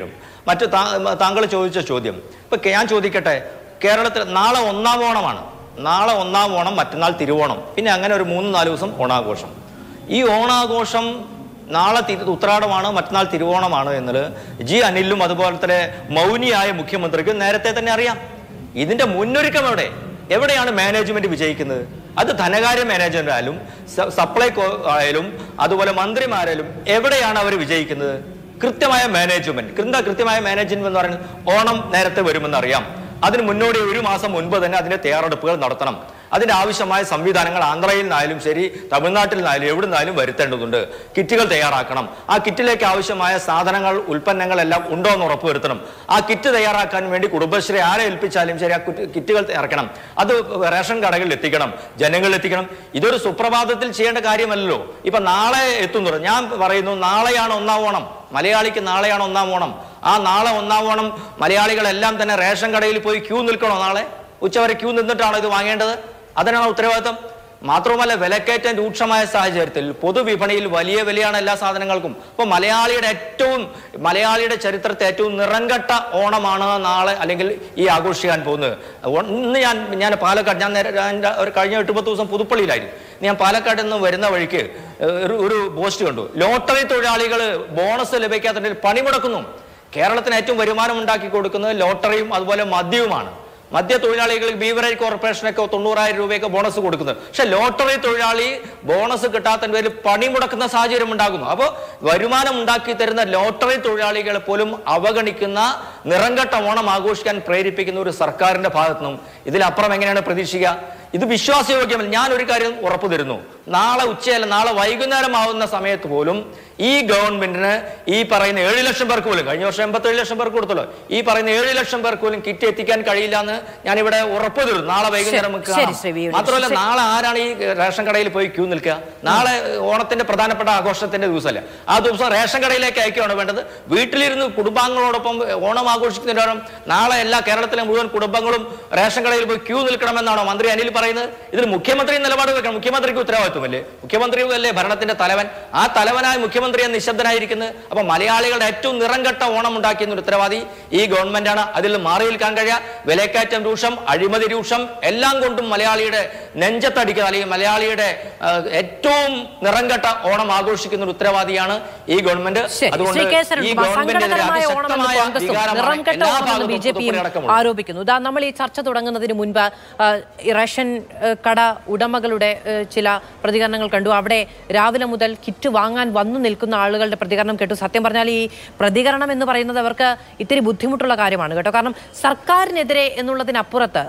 മറ്റു താ- താങ്കൾ ചോദിച്ച ചോദ്യം ഇപ്പൊ കെ- ഞാൻ ചോദിക്കട്ടെ കേരളത്തിൽ നാളെ ഒന്നാം ഓണമാണ് നാളെ ഒന്നാം ഓണം മറ്റന്നാൾ തിരുവോണം പിന്നെ അങ്ങനെ ഒരു മൂന്ന് നാല് ദിവസം ഓണാഘോഷം ഈ ഓണാഘോഷം നാളെ തിരു ഉത്രാടമാണ് മറ്റന്നാൾ തിരുവോണമാണ് എന്നത് ജി അനിലും അതുപോലെ തന്നെ മൗനിയായ മുഖ്യമന്ത്രിക്കും നേരത്തെ തന്നെ അറിയാം ഇതിന്റെ മുന്നൊരുക്കം എവിടെ എവിടെയാണ് മാനേജ്മെന്റ് വിജയിക്കുന്നത് അത് ധനകാര്യ മാനേജ്മെന്റ് ആയാലും സ- സപ്ലൈകോ ആയാലും അതുപോലെ മന്ത്രിമാരായാലും എവിടെയാണ് അവർ വിജയിക്കുന്നത് കൃത്യമായ മാനേജ്മെന്റ് എന്താ കൃത്യമായ മാനേജ്മെന്റ് എന്ന് പറയുന്നത് ഓണം നേരത്തെ വരുമെന്ന് അറിയാം അതിന് മുന്നോടി ഒരു മാസം മുൻപ് തന്നെ അതിന്റെ തയ്യാറെടുപ്പുകൾ നടത്തണം അതിന്റെ ആവശ്യമായ സംവിധാനങ്ങൾ ആന്ധ്രയിൽ നിന്നായാലും ശരി തമിഴ്നാട്ടിൽ നിന്നായാലും എവിടെ നിന്നായാലും വരുത്തേണ്ടതുണ്ട് കിറ്റുകൾ തയ്യാറാക്കണം ആ കിറ്റിലേക്ക് ആവശ്യമായ സാധനങ്ങൾ ഉൽപ്പന്നങ്ങൾ എല്ലാം ഉണ്ടോ എന്ന് ഉറപ്പുവരുത്തണം ആ കിറ്റ് തയ്യാറാക്കാൻ വേണ്ടി കുടുംബശ്രീ ആരെ ഏൽപ്പിച്ചാലും ശരി ആ കുറ്റ് കിറ്റുകൾ ഇറക്കണം അത് റേഷൻ കടകളിൽ എത്തിക്കണം ജനങ്ങളിൽ എത്തിക്കണം ഇതൊരു സുപ്രഭാതത്തിൽ ചെയ്യേണ്ട കാര്യമല്ലല്ലോ ഇപ്പൊ നാളെ എത്തുന്നു ഞാൻ പറയുന്നു നാളെയാണ് ഒന്നാം ഓണം മലയാളിക്ക് നാളെയാണ് ഒന്നാം ഓണം ആ നാളെ ഒന്നാം ഓണം മലയാളികളെല്ലാം തന്നെ റേഷൻ കടയിൽ പോയി ക്യൂ നിൽക്കണോ നാളെ ഉച്ചവരെ ക്യൂ നിന്നിട്ടാണോ ഇത് വാങ്ങേണ്ടത് അതിനാണ് ഉത്തരവാദിത്തം മാത്രമല്ല വിലക്കയറ്റം രൂക്ഷമായ സാഹചര്യത്തിൽ പൊതുവിപണിയിൽ വലിയ വിലയാണ് എല്ലാ സാധനങ്ങൾക്കും അപ്പോൾ മലയാളിയുടെ ഏറ്റവും മലയാളിയുടെ ചരിത്രത്തെ ഏറ്റവും നിറങ്കട്ട ഓണമാണ് നാളെ അല്ലെങ്കിൽ ഈ ആഘോഷിക്കാൻ പോകുന്നത് ഓ- ഇന്ന് ഞാൻ ഞാൻ പാലക്കാട് ഞാൻ നേരെ ഞാൻ ഒരു കഴിഞ്ഞ എട്ട് പത്ത് ദിവസം പുതുപ്പള്ളിയിലായിരുന്നു ഞാൻ പാലക്കാട് നിന്ന് വരുന്ന വഴിക്ക് ഒരു ഒരു പോസ്റ്റ് കണ്ടു ലോട്ടറി തൊഴിലാളികൾ ബോണസ് ലഭിക്കാത്തതിൽ പണിമുടക്കുന്നു കേരളത്തിന് ഏറ്റവും വരുമാനം ഉണ്ടാക്കി കൊടുക്കുന്നത് ലോട്ടറിയും അതുപോലെ മദ്യവുമാണ് മദ്യ തൊഴിലാളികൾക്ക് ബീവറേജ് കോർപ്പറേഷനൊക്കെ തൊണ്ണൂറായിരം രൂപയൊക്കെ ബോണസ് കൊടുക്കുന്നത് പക്ഷെ ലോട്ടറി തൊഴിലാളി ബോണസ് കിട്ടാത്തതിന്റെ പേരിൽ പണി മുടക്കുന്ന സാഹചര്യം ഉണ്ടാകുന്നു അപ്പോൾ വരുമാനം ഉണ്ടാക്കി തരുന്ന ലോട്ടറി തൊഴിലാളികളെ പോലും അവഗണിക്കുന്ന നിറങ്കട്ട ഓണം ആഘോഷിക്കാൻ പ്രേരിപ്പിക്കുന്ന ഒരു സർക്കാരിന്റെ ഭാഗത്തു നിന്നും ഇതിലപ്പുറം എങ്ങനെയാണ് പ്രതീക്ഷിക്കുക ഇത് വിശ്വാസയോഗ്യമല്ല ഞാൻ ഒരു കാര്യം ഉറപ്പു തരുന്നു നാളെ ഉച്ചയല്ല നാളെ വൈകുന്നേരം ആവുന്ന സമയത്ത് പോലും ഈ ഗവൺമെന്റിന് ഈ പറയുന്ന ഏഴ് ലക്ഷം പേർക്ക് പോലും കഴിഞ്ഞ വർഷം എൺപത്തേഴ് ലക്ഷം പേർക്ക് കൊടുത്തല്ലോ ഈ പറയുന്ന ഏഴ് ലക്ഷം പേർക്ക് പോലും കിറ്റ് എത്തിക്കാൻ കഴിയില്ല എന്ന് ഞാൻ ഇവിടെ ഉറപ്പു തരുന്നു നാളെ വൈകുന്നേരം നമുക്ക് ശരി, കാണാം. ശ്രീ വി. ഉണ്ണി. മാത്രമല്ല ശരി. നാളെ ആരാണ് ഈ റേഷൻ കടയിൽ പോയി ക്യൂ നിൽക്കുക നാളെ ഓണത്തിന്റെ പ്രധാനപ്പെട്ട ആഘോഷത്തിന്റെ ദിവസമല്ല ആ ദിവസം റേഷൻ കടയിലേക്ക് അയക്കുകയാണ് വേണ്ടത് വീട്ടിലിരുന്ന് കുടുംബാംഗങ്ങളോടൊപ്പം ഓണം ആഘോഷിക്കുന്നതിനോടൊപ്പം നാളെ എല്ലാ കേരളത്തിലെ മുഴുവൻ കുടുംബങ്ങളും റേഷൻ കടയിൽ പോയി ക്യൂ നിൽക്കണമെന്നാണോ മന്ത്രി അനിൽ പറയുന്നത് ഇതിൽ മുഖ്യമന്ത്രി നിലപാട് വെക്കണം മുഖ്യമന്ത്രിക്ക് ഉത്തരവാദിത്വമല്ലേ മുഖ്യമന്ത്രിയല്ലേ ഭരണത്തിന്റെ തലവൻ ആ തലവനായ മുഖ്യമന്ത്രിയെ നിശബ്ദനായിരിക്കുന്നത് അപ്പൊ മലയാളികളുടെ ഏറ്റവും നിറംകെട്ട ഓണം ഉണ്ടാക്കിയ ഒരു ഉത്തരവാദി ഈ ഗവൺമെന്റാണ് അതിൽ നിന്ന് മാറി നിൽക്കാൻ കഴിയുക വിലക്കയറ്റം രൂക്ഷം അഴിമതി രൂക്ഷം എല്ലാം കൊണ്ടും മലയാളിയുടെ നെഞ്ചത്തടിക്കുന്ന അല്ലെങ്കിൽ മലയാളിയുടെ ആ, ഏറ്റവും നിറംകെട്ട ഓണം ആഘോഷിക്കുന്ന ഒരു ഉത്തരവാദിയാണ് ഈ ഗവൺമെന്റ് ശരി. അതുകൊണ്ട് ശ്രീ കെ. സരൺ, ഈ ഗവൺമെന്റിനെതിരെ സങ്കടകരമായ ഓണമെന്ന് അതിശക്തമായ കോൺഗ്രസും വികാരമാണ് നിറം കെട്ട എല്ലാ ഓണമെന്ന് ഭാഗത്തും ബി ജെ പിയും പൊതുപ്പുറയടക്കമുള്ളത്. ആരോപിക്കുന്നു ഇതാ നമ്മൾ ഈ ചർച്ച തുടങ്ങുന്നതിന് മുൻപ് ആ, ഈ റേഷൻ ഏ, കട ഉടമകളുടെ ഏ, ചില പ്രതികരണങ്ങൾ കണ്ടു അവിടെ രാവിലെ മുതൽ കിറ്റ് വാങ്ങാൻ വന്നു നിൽക്കുന്ന ആളുകളുടെ പ്രതികരണം കേട്ടു സത്യം പറഞ്ഞാൽ ഈ പ്രതികരണം എന്ന് പറയുന്നത് അവർക്ക് ഇത്തിരി ബുദ്ധിമുട്ടുള്ള കാര്യമാണ് കേട്ടോ കാരണം സർക്കാരിനെതിരെ എന്നുള്ളതിനപ്പുറത്ത്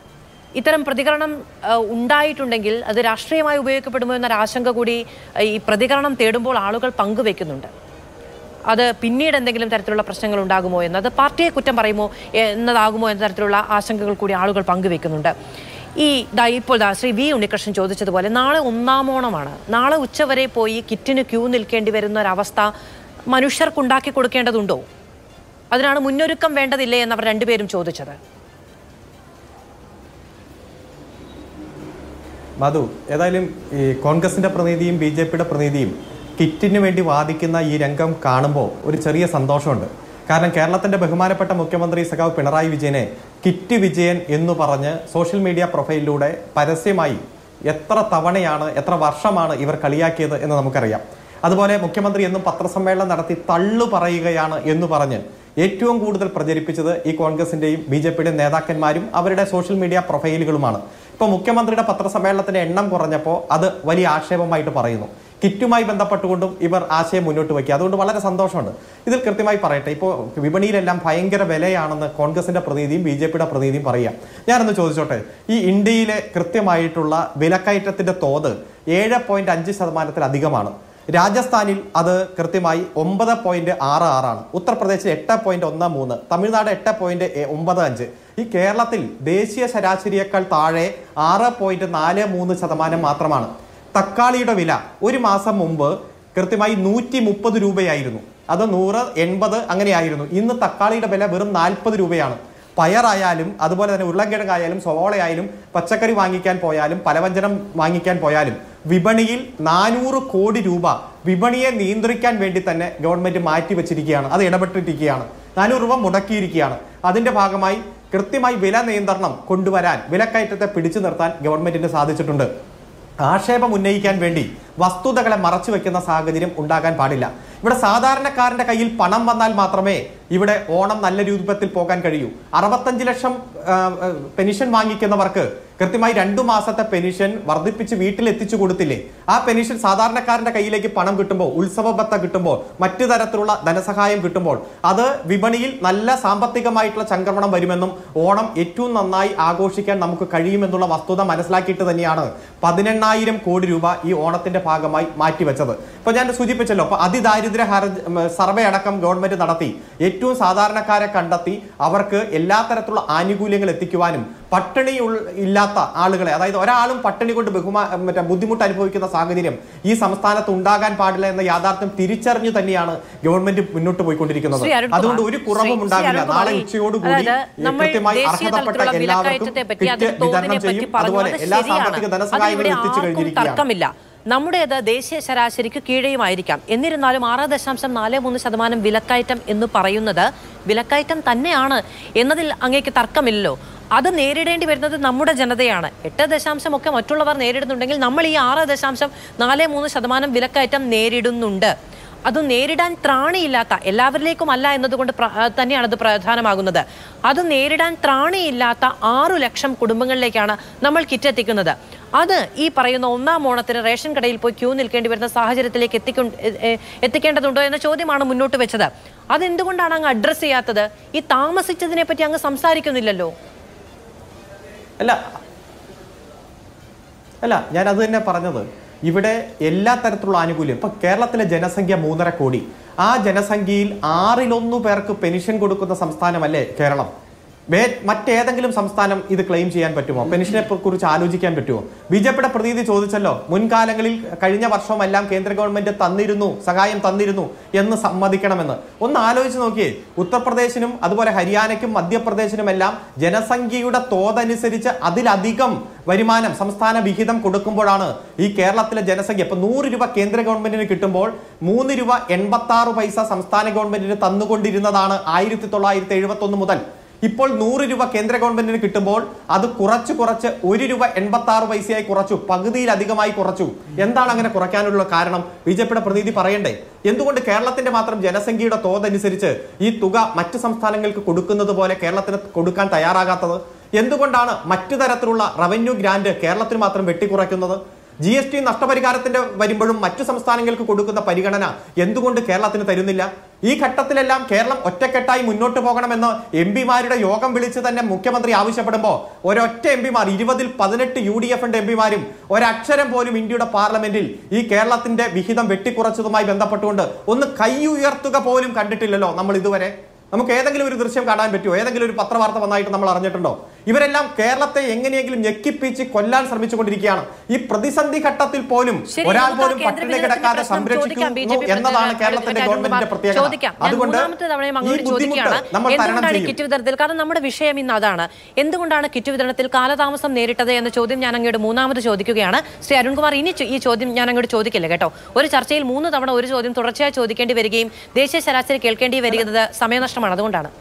ഇത്തരം പ്രതികരണം ആ, ഉണ്ടായിട്ടുണ്ടെങ്കിൽ അത് രാഷ്ട്രീയമായി ഉപയോഗിക്കപ്പെടുമോ എന്നൊരു ആശങ്ക കൂടി ആ, ഈ പ്രതികരണം തേടുമ്പോൾ ആളുകൾ പങ്കുവെക്കുന്നുണ്ട് അത് പിന്നീട് എന്തെങ്കിലും തരത്തിലുള്ള പ്രശ്നങ്ങൾ ഉണ്ടാകുമോ എന്നത് പാർട്ടിയെ കുറ്റം പറയുമോ എന്നതാകുമോ എന്ന തരത്തിലുള്ള ആശങ്കകൾ കൂടി ആളുകൾ പങ്കുവെക്കുന്നുണ്ട് ഈ ദാ ഇപ്പോൾ ദാ ശ്രീ വി ഉണ്ണികൃഷ്ണൻ ചോദിച്ചതുപോലെ നാളെ ഒന്നാം ഓണമാണ് നാളെ ഉച്ചവരെ പോയി കിറ്റിന് ക്യൂ നിൽക്കേണ്ടി വരുന്ന ഒരവസ്ഥ മനുഷ്യർക്കുണ്ടാക്കി കൊടുക്കേണ്ടതുണ്ടോ അതിനാണ് മുന്നൊരുക്കം വേണ്ടതില്ലേ എന്നവർ രണ്ടുപേരും ചോദിച്ചത് മധു ഏതായാലും ഈ കോൺഗ്രസിന്റെ പ്രതിനിധിയും ബി ജെ പിയുടെ പ്രതിനിധിയും കിറ്റിന് വേണ്ടി വാദിക്കുന്ന ഈ രംഗം കാണുമ്പോൾ ഒരു ചെറിയ സന്തോഷമുണ്ട് കാരണം കേരളത്തിന്റെ ബഹുമാനപ്പെട്ട മുഖ്യമന്ത്രി സഖാവ് പിണറായി വിജയനെ കിറ്റ് വിജയൻ എന്ന് പറഞ്ഞ് സോഷ്യൽ മീഡിയ പ്രൊഫൈലിലൂടെ പരസ്യമായി എത്ര തവണയാണ് എത്ര വർഷമാണ് ഇവർ കളിയാക്കിയത് എന്ന് നമുക്കറിയാം അതുപോലെ മുഖ്യമന്ത്രി എന്നും പത്രസമ്മേളനം നടത്തി തള്ളു പറയുകയാണ് എന്ന് പറഞ്ഞ് ഏറ്റവും കൂടുതൽ പ്രചരിപ്പിച്ചത് ഈ കോൺഗ്രസിന്റെയും ബി ജെ പിയുടെയും നേതാക്കന്മാരും അവരുടെ സോഷ്യൽ മീഡിയ പ്രൊഫൈലുകളുമാണ് ഇപ്പൊ മുഖ്യമന്ത്രിയുടെ പത്രസമ്മേളനത്തിന്റെ എണ്ണം കുറഞ്ഞപ്പോൾ അത് വലിയ ആക്ഷേപമായിട്ട് പറയുന്നു കിറ്റുമായി ബന്ധപ്പെട്ടുകൊണ്ടും ഇവർ ആശയം മുന്നോട്ട് വയ്ക്കുക അതുകൊണ്ട് വളരെ സന്തോഷമുണ്ട് ഇതിൽ കൃത്യമായി പറയട്ടെ ഇപ്പോൾ വിപണിയിലെല്ലാം ഭയങ്കര വിലയാണെന്ന് കോൺഗ്രസിന്റെ പ്രതിനിധിയും ബി ജെ പിയുടെ പ്രതിനിധിയും പറയാം ഞാനൊന്ന് ചോദിച്ചോട്ടെ ഈ ഇന്ത്യയിലെ കൃത്യമായിട്ടുള്ള വിലക്കയറ്റത്തിന്റെ തോത് ഏഴ് പോയിന്റ് അഞ്ച് ശതമാനത്തിലധികമാണ് രാജസ്ഥാനിൽ അത് കൃത്യമായി ഒമ്പത് പോയിന്റ് ആറ് ആറാണ് ഉത്തർപ്രദേശിൽ എട്ട് പോയിന്റ് ഒന്ന് മൂന്ന് തമിഴ്നാട് എട്ട് പോയിന്റ് ഒമ്പത് അഞ്ച് ഈ കേരളത്തിൽ ദേശീയ ശരാശരിയേക്കാൾ താഴെ ആറ് പോയിന്റ് നാല് മൂന്ന് ശതമാനം മാത്രമാണ് തക്കാളിയുടെ വില ഒരു മാസം മുമ്പ് കൃത്യമായി നൂറ്റി മുപ്പത് രൂപയായിരുന്നു അത് നൂറ് എൺപത് അങ്ങനെയായിരുന്നു ഇന്ന് തക്കാളിയുടെ വില വെറും നാൽപ്പത് രൂപയാണ് പയറായാലും അതുപോലെ തന്നെ ഉരുളക്കിഴങ്ങായാലും സവോളയായാലും പച്ചക്കറി വാങ്ങിക്കാൻ പോയാലും പലവ്യഞ്ജനം വാങ്ങിക്കാൻ പോയാലും വിപണിയിൽ നാനൂറ് കോടി രൂപ വിപണിയെ നിയന്ത്രിക്കാൻ വേണ്ടി തന്നെ ഗവൺമെന്റ് മാറ്റി വെച്ചിരിക്കുകയാണ് അത് ഇടപെട്ടിരിക്കുകയാണ് നാനൂറ് രൂപ മുടക്കിയിരിക്കുകയാണ് അതിന്റെ ഭാഗമായി കൃത്യമായി വില നിയന്ത്രണം കൊണ്ടുവരാൻ വിലക്കയറ്റത്തെ പിടിച്ചു നിർത്താൻ ഗവൺമെന്റിന് സാധിച്ചിട്ടുണ്ട് ആക്ഷേപം ഉന്നയിക്കാൻ വേണ്ടി വസ്തുതകളെ മറച്ചു വെക്കുന്ന സാഹചര്യം ഉണ്ടാകാൻ പാടില്ല ഇവിടെ സാധാരണക്കാരന്റെ കയ്യിൽ പണം വന്നാൽ മാത്രമേ ഇവിടെ ഓണം നല്ല രൂപത്തിൽ പോകാൻ കഴിയൂ അറുപത്തഞ്ച് ലക്ഷം ആ, ആ, പെൻഷൻ വാങ്ങിക്കുന്നവർക്ക് കൃത്യമായി രണ്ടു മാസത്തെ പെൻഷൻ വർദ്ധിപ്പിച്ച് വീട്ടിൽ എത്തിച്ചു കൊടുത്തില്ലേ ആ പെൻഷൻ സാധാരണക്കാരന്റെ കയ്യിലേക്ക് പണം കിട്ടുമ്പോൾ ഉത്സവ ബത്ത കിട്ടുമ്പോൾ മറ്റു തരത്തിലുള്ള ധനസഹായം കിട്ടുമ്പോൾ അത് വിപണിയിൽ നല്ല സാമ്പത്തികമായിട്ടുള്ള ചംക്രമണം വരുമെന്നും ഓണം ഏറ്റവും നന്നായി ആഘോഷിക്കാൻ നമുക്ക് കഴിയുമെന്നുള്ള വസ്തുത മനസ്സിലാക്കിയിട്ട് തന്നെയാണ് പതിനെണ്ണായിരം കോടി രൂപ ഈ ഓണത്തിന്റെ ഭാഗമായി മാറ്റിവെച്ചത് ഇപ്പൊ ഞാൻ സൂചിപ്പിച്ചല്ലോ അപ്പൊ അതിദാരിദ്ര്യ ഹർജ സർവേ അടക്കം ഗവൺമെന്റ് നടത്തി ഏറ്റവും സാധാരണക്കാരെ കണ്ടെത്തി അവർക്ക് എല്ലാ തരത്തിലുള്ള ആനുകൂല്യങ്ങൾ എത്തിക്കുവാനും പട്ടിണി ഉൾ- ഇല്ലാത്ത ആളുകളെ അതായത് ഒരാളും പട്ടിണി കൊണ്ട് ബഹുമാ മറ്റേ ബുദ്ധിമുട്ട് അനുഭവിക്കുന്ന സാഹചര്യം ഈ സംസ്ഥാനത്ത് ഉണ്ടാകാൻ പാടില്ല എന്ന യാഥാർത്ഥ്യം തിരിച്ചറിഞ്ഞു തന്നെയാണ് ഗവൺമെന്റ് മുന്നോട്ട് പോയിക്കൊണ്ടിരിക്കുന്നത് ശ്രീ അരുൺകുമാർ, അതുകൊണ്ട് ഒരു കുറവും ശ്രീ- ശ്രീ ഉണ്ടാകില്ല അരുൺകുമാർ, നാളെ ഈ- ഉച്ചയോടുകൂടി അതായത് നമ്മൾ കൃത്യമായി ദേശീയ അർഹതപ്പെട്ട തലത്തിലുള്ള എല്ലാവർക്കും വിലക്കയറ്റത്തെ പറ്റി കിറ്റ് അതിന്റെ തോതിനെ വിതരണം പറ്റി ചെയ്യും പറഞ്ഞു അതുപോലെ അത് എല്ലാ ശരിയാണ് സാമ്പത്തിക അതിവിടെ ധനസഹായങ്ങളും എത്തിച്ചു ആർക്കും കഴിഞ്ഞിരിക്കുകയാണ് തർക്കമില്ല നമ്മുടേത് ദേശീയ ശരാശരിക്ക് കീഴെയുമായിരിക്കാം എന്നിരുന്നാലും ആറ് ദശാംശം നാല് മൂന്ന് ശതമാനം വിലക്കയറ്റം എന്ന് പറയുന്നത് വിലക്കയറ്റം തന്നെയാണ് എന്നതിൽ അങ്ങേക്ക് തർക്കമില്ലല്ലോ അത് നേരിടേണ്ടി വരുന്നത് നമ്മുടെ ജനതയാണ് എട്ട് ദശാംശം ഒക്കെ മറ്റുള്ളവർ നേരിടുന്നുണ്ടെങ്കിൽ നമ്മൾ ഈ ആറ് ദശാംശം നാല് മൂന്ന് ശതമാനം വിലക്കയറ്റം നേരിടുന്നുണ്ട് അത് നേരിടാൻ ത്രാണിയില്ലാത്ത എല്ലാവരിലേക്കും അല്ല എന്നതുകൊണ്ട് പ്ര- ആ, തന്നെയാണ് അത് പ്രധാനമാകുന്നത് അത് നേരിടാൻ ത്രാണിയില്ലാത്ത ആറു ലക്ഷം കുടുംബങ്ങളിലേക്കാണ് നമ്മൾ കിറ്റ് എത്തിക്കുന്നത് അത് ഈ പറയുന്ന ഒന്നാം ഓണത്തിന് റേഷൻ കടയിൽ പോയി ക്യൂ നിൽക്കേണ്ടി വരുന്ന സാഹചര്യത്തിലേക്ക് എത്തിക്കൊ എ- എ- എത്തിക്കേണ്ടതുണ്ടോ എന്ന ചോദ്യമാണ് മുന്നോട്ട് വെച്ചത് അതെന്തുകൊണ്ടാണ് അങ്ങ് അഡ്രസ്സ് ചെയ്യാത്തത് ഈ താമസിച്ചതിനെ പറ്റി അങ്ങ് സംസാരിക്കുന്നില്ലല്ലോ അല്ല അല്ല ഞാൻ അത് തന്നെ പറഞ്ഞത് ഇവിടെ എല്ലാ തരത്തിലുള്ള ആനുകൂല്യം ഇപ്പൊ കേരളത്തിലെ ജനസംഖ്യ മൂന്നര കോടി ആ ജനസംഖ്യയിൽ ആറിലൊന്നു പേർക്ക് പെൻഷൻ കൊടുക്കുന്ന സംസ്ഥാനമല്ലേ കേരളം വേ മറ്റേതെങ്കിലും സംസ്ഥാനം ഇത് ക്ലെയിം ചെയ്യാൻ പറ്റുമോ പെൻഷനെ കുറിച്ച് ആലോചിക്കാൻ പറ്റുമോ ബി ജെ പിയുടെ പ്രതീതി ചോദിച്ചല്ലോ മുൻകാലങ്ങളിൽ കഴിഞ്ഞ വർഷമെല്ലാം കേന്ദ്ര ഗവൺമെന്റ് തന്നിരുന്നു സഹായം തന്നിരുന്നു എന്ന് സമ്മതിക്കണമെന്ന് ഒന്ന് ആലോചിച്ച് നോക്കിയേ ഉത്തർപ്രദേശിനും അതുപോലെ ഹരിയാനയ്ക്കും മധ്യപ്രദേശിനുമെല്ലാം ജനസംഖ്യയുടെ തോതനുസരിച്ച് അതിലധികം വരുമാനം സംസ്ഥാന വിഹിതം കൊടുക്കുമ്പോഴാണ് ഈ കേരളത്തിലെ ജനസംഖ്യ ഇപ്പൊ നൂറ് രൂപ കേന്ദ്ര ഗവൺമെന്റിന് കിട്ടുമ്പോൾ മൂന്ന് രൂപ എൺപത്തി ആറ് പൈസ സംസ്ഥാന ഗവൺമെന്റിന് തന്നുകൊണ്ടിരുന്നതാണ് ആയിരത്തി തൊള്ളായിരത്തി എഴുപത്തി ഒന്ന് മുതൽ ഇപ്പോൾ നൂറ് രൂപ കേന്ദ്ര ഗവൺമെന്റിന് കിട്ടുമ്പോൾ അത് കുറച്ച് കുറച്ച് ഒരു രൂപ എൺപത്തി ആറ് പൈസയായി കുറച്ചു പകുതിയിലധികമായി കുറച്ചു എന്താണ് അങ്ങനെ കുറയ്ക്കാനുള്ള കാരണം ബി ജെ പിയുടെ പ്രതിനിധി പറയണ്ടേ എന്തുകൊണ്ട് കേരളത്തിന്റെ മാത്രം ജനസംഖ്യയുടെ തോതനുസരിച്ച് ഈ തുക മറ്റ് സംസ്ഥാനങ്ങൾക്ക് കൊടുക്കുന്നത് പോലെ കേരളത്തിന് കൊടുക്കാൻ തയ്യാറാകാത്തത് എന്തുകൊണ്ടാണ് മറ്റു തരത്തിലുള്ള റവന്യൂ ഗ്രാന്റ് കേരളത്തിന് മാത്രം വെട്ടിക്കുറയ്ക്കുന്നത് ജി എസ് ടി നഷ്ടപരിഹാരത്തിന്റെ വരുമ്പോഴും മറ്റു സംസ്ഥാനങ്ങൾക്ക് കൊടുക്കുന്ന പരിഗണന എന്തുകൊണ്ട് കേരളത്തിന് തരുന്നില്ല ഈ ഘട്ടത്തിലെല്ലാം കേരളം ഒറ്റക്കെട്ടായി മുന്നോട്ട് പോകണമെന്ന് എം പിമാരുടെ യോഗം വിളിച്ച് തന്നെ മുഖ്യമന്ത്രി ആവശ്യപ്പെടുമ്പോൾ ഒരൊറ്റ എം പിമാർ ഇരുപതിൽ പതിനെട്ട് യു ഡി എഫിന്റെ എം പിമാരും ഒരക്ഷരം പോലും ഇന്ത്യയുടെ പാർലമെന്റിൽ ഈ കേരളത്തിന്റെ വിഹിതം വെട്ടിക്കുറച്ചതുമായി ബന്ധപ്പെട്ടുകൊണ്ട് ഒന്ന് കൈ ഉയർത്തുക പോലും കണ്ടിട്ടില്ലല്ലോ നമ്മൾ ഇതുവരെ നമുക്ക് ഏതെങ്കിലും ഒരു ദൃശ്യം കാണാൻ പറ്റുമോ ഏതെങ്കിലും ഒരു പത്രവാർത്ത വന്നായിട്ട് നമ്മൾ അറിഞ്ഞിട്ടുണ്ടോ ഇവരെല്ലാം കേരളത്തെ എങ്ങനെയെങ്കിലും ഞെക്കിപ്പിച്ച് കൊല്ലാൻ ശ്രമിച്ചുകൊണ്ടിരിക്കുകയാണ് ഈ പ്രതിസന്ധി ഘട്ടത്തിൽ പോലും ശരി, ഒരാൾ നമുക്ക് പോലും കേന്ദ്ര പട്ടിണി വിഹിതത്തിന്റെ കിടക്കാതെ പ്രശ്നം ചോദിക്കാം. ബി ജെ സംരക്ഷിക്കുന്നു പി എന്നതാണ് പ്രസിഡന്റ് കേരളത്തിന്റെ അരുൺകുമാർ ഗവൺമെന്റിന്റെ പ്രത്യേകത ചോദിക്കാം ഞാൻ അതുകൊണ്ട് മൂന്നാമത്തെ തവണയും ഈ അങ്ങോട്ട് ബുദ്ധിമുട്ട് ചോദിക്കുകയാണ് നമ്മൾ തരണം എന്തുകൊണ്ടാണ് ചെയ്യും കിറ്റ് വിതരണത്തിൽ കാരണം നമ്മുടെ വിഷയം ഇന്ന് അതാണ് എന്തുകൊണ്ടാണ് കിറ്റ് വിതരണത്തിൽ കാലതാമസം നേരിട്ടത് എന്ന ചോദ്യം ഞാൻ അങ്ങോട്ട് മൂന്നാമത് ചോദിക്കുകയാണ് ശ്രീ അരുൺകുമാർ ഇനി ചോ- ഈ ചോദ്യം ഞാൻ അങ്ങോട്ട് ചോദിക്കില്ല കേട്ടോ ഒരു ചർച്ചയിൽ മൂന്ന് തവണ ഒരു ചോദ്യം തുടർച്ചയായി ചോദിക്കേണ്ടി വരികയും ദേശീയ ശരാശരി കേൾക്കേണ്ടി വരുന്നത് സമയനഷ്ടമാണ് അതുകൊണ്ടാണ്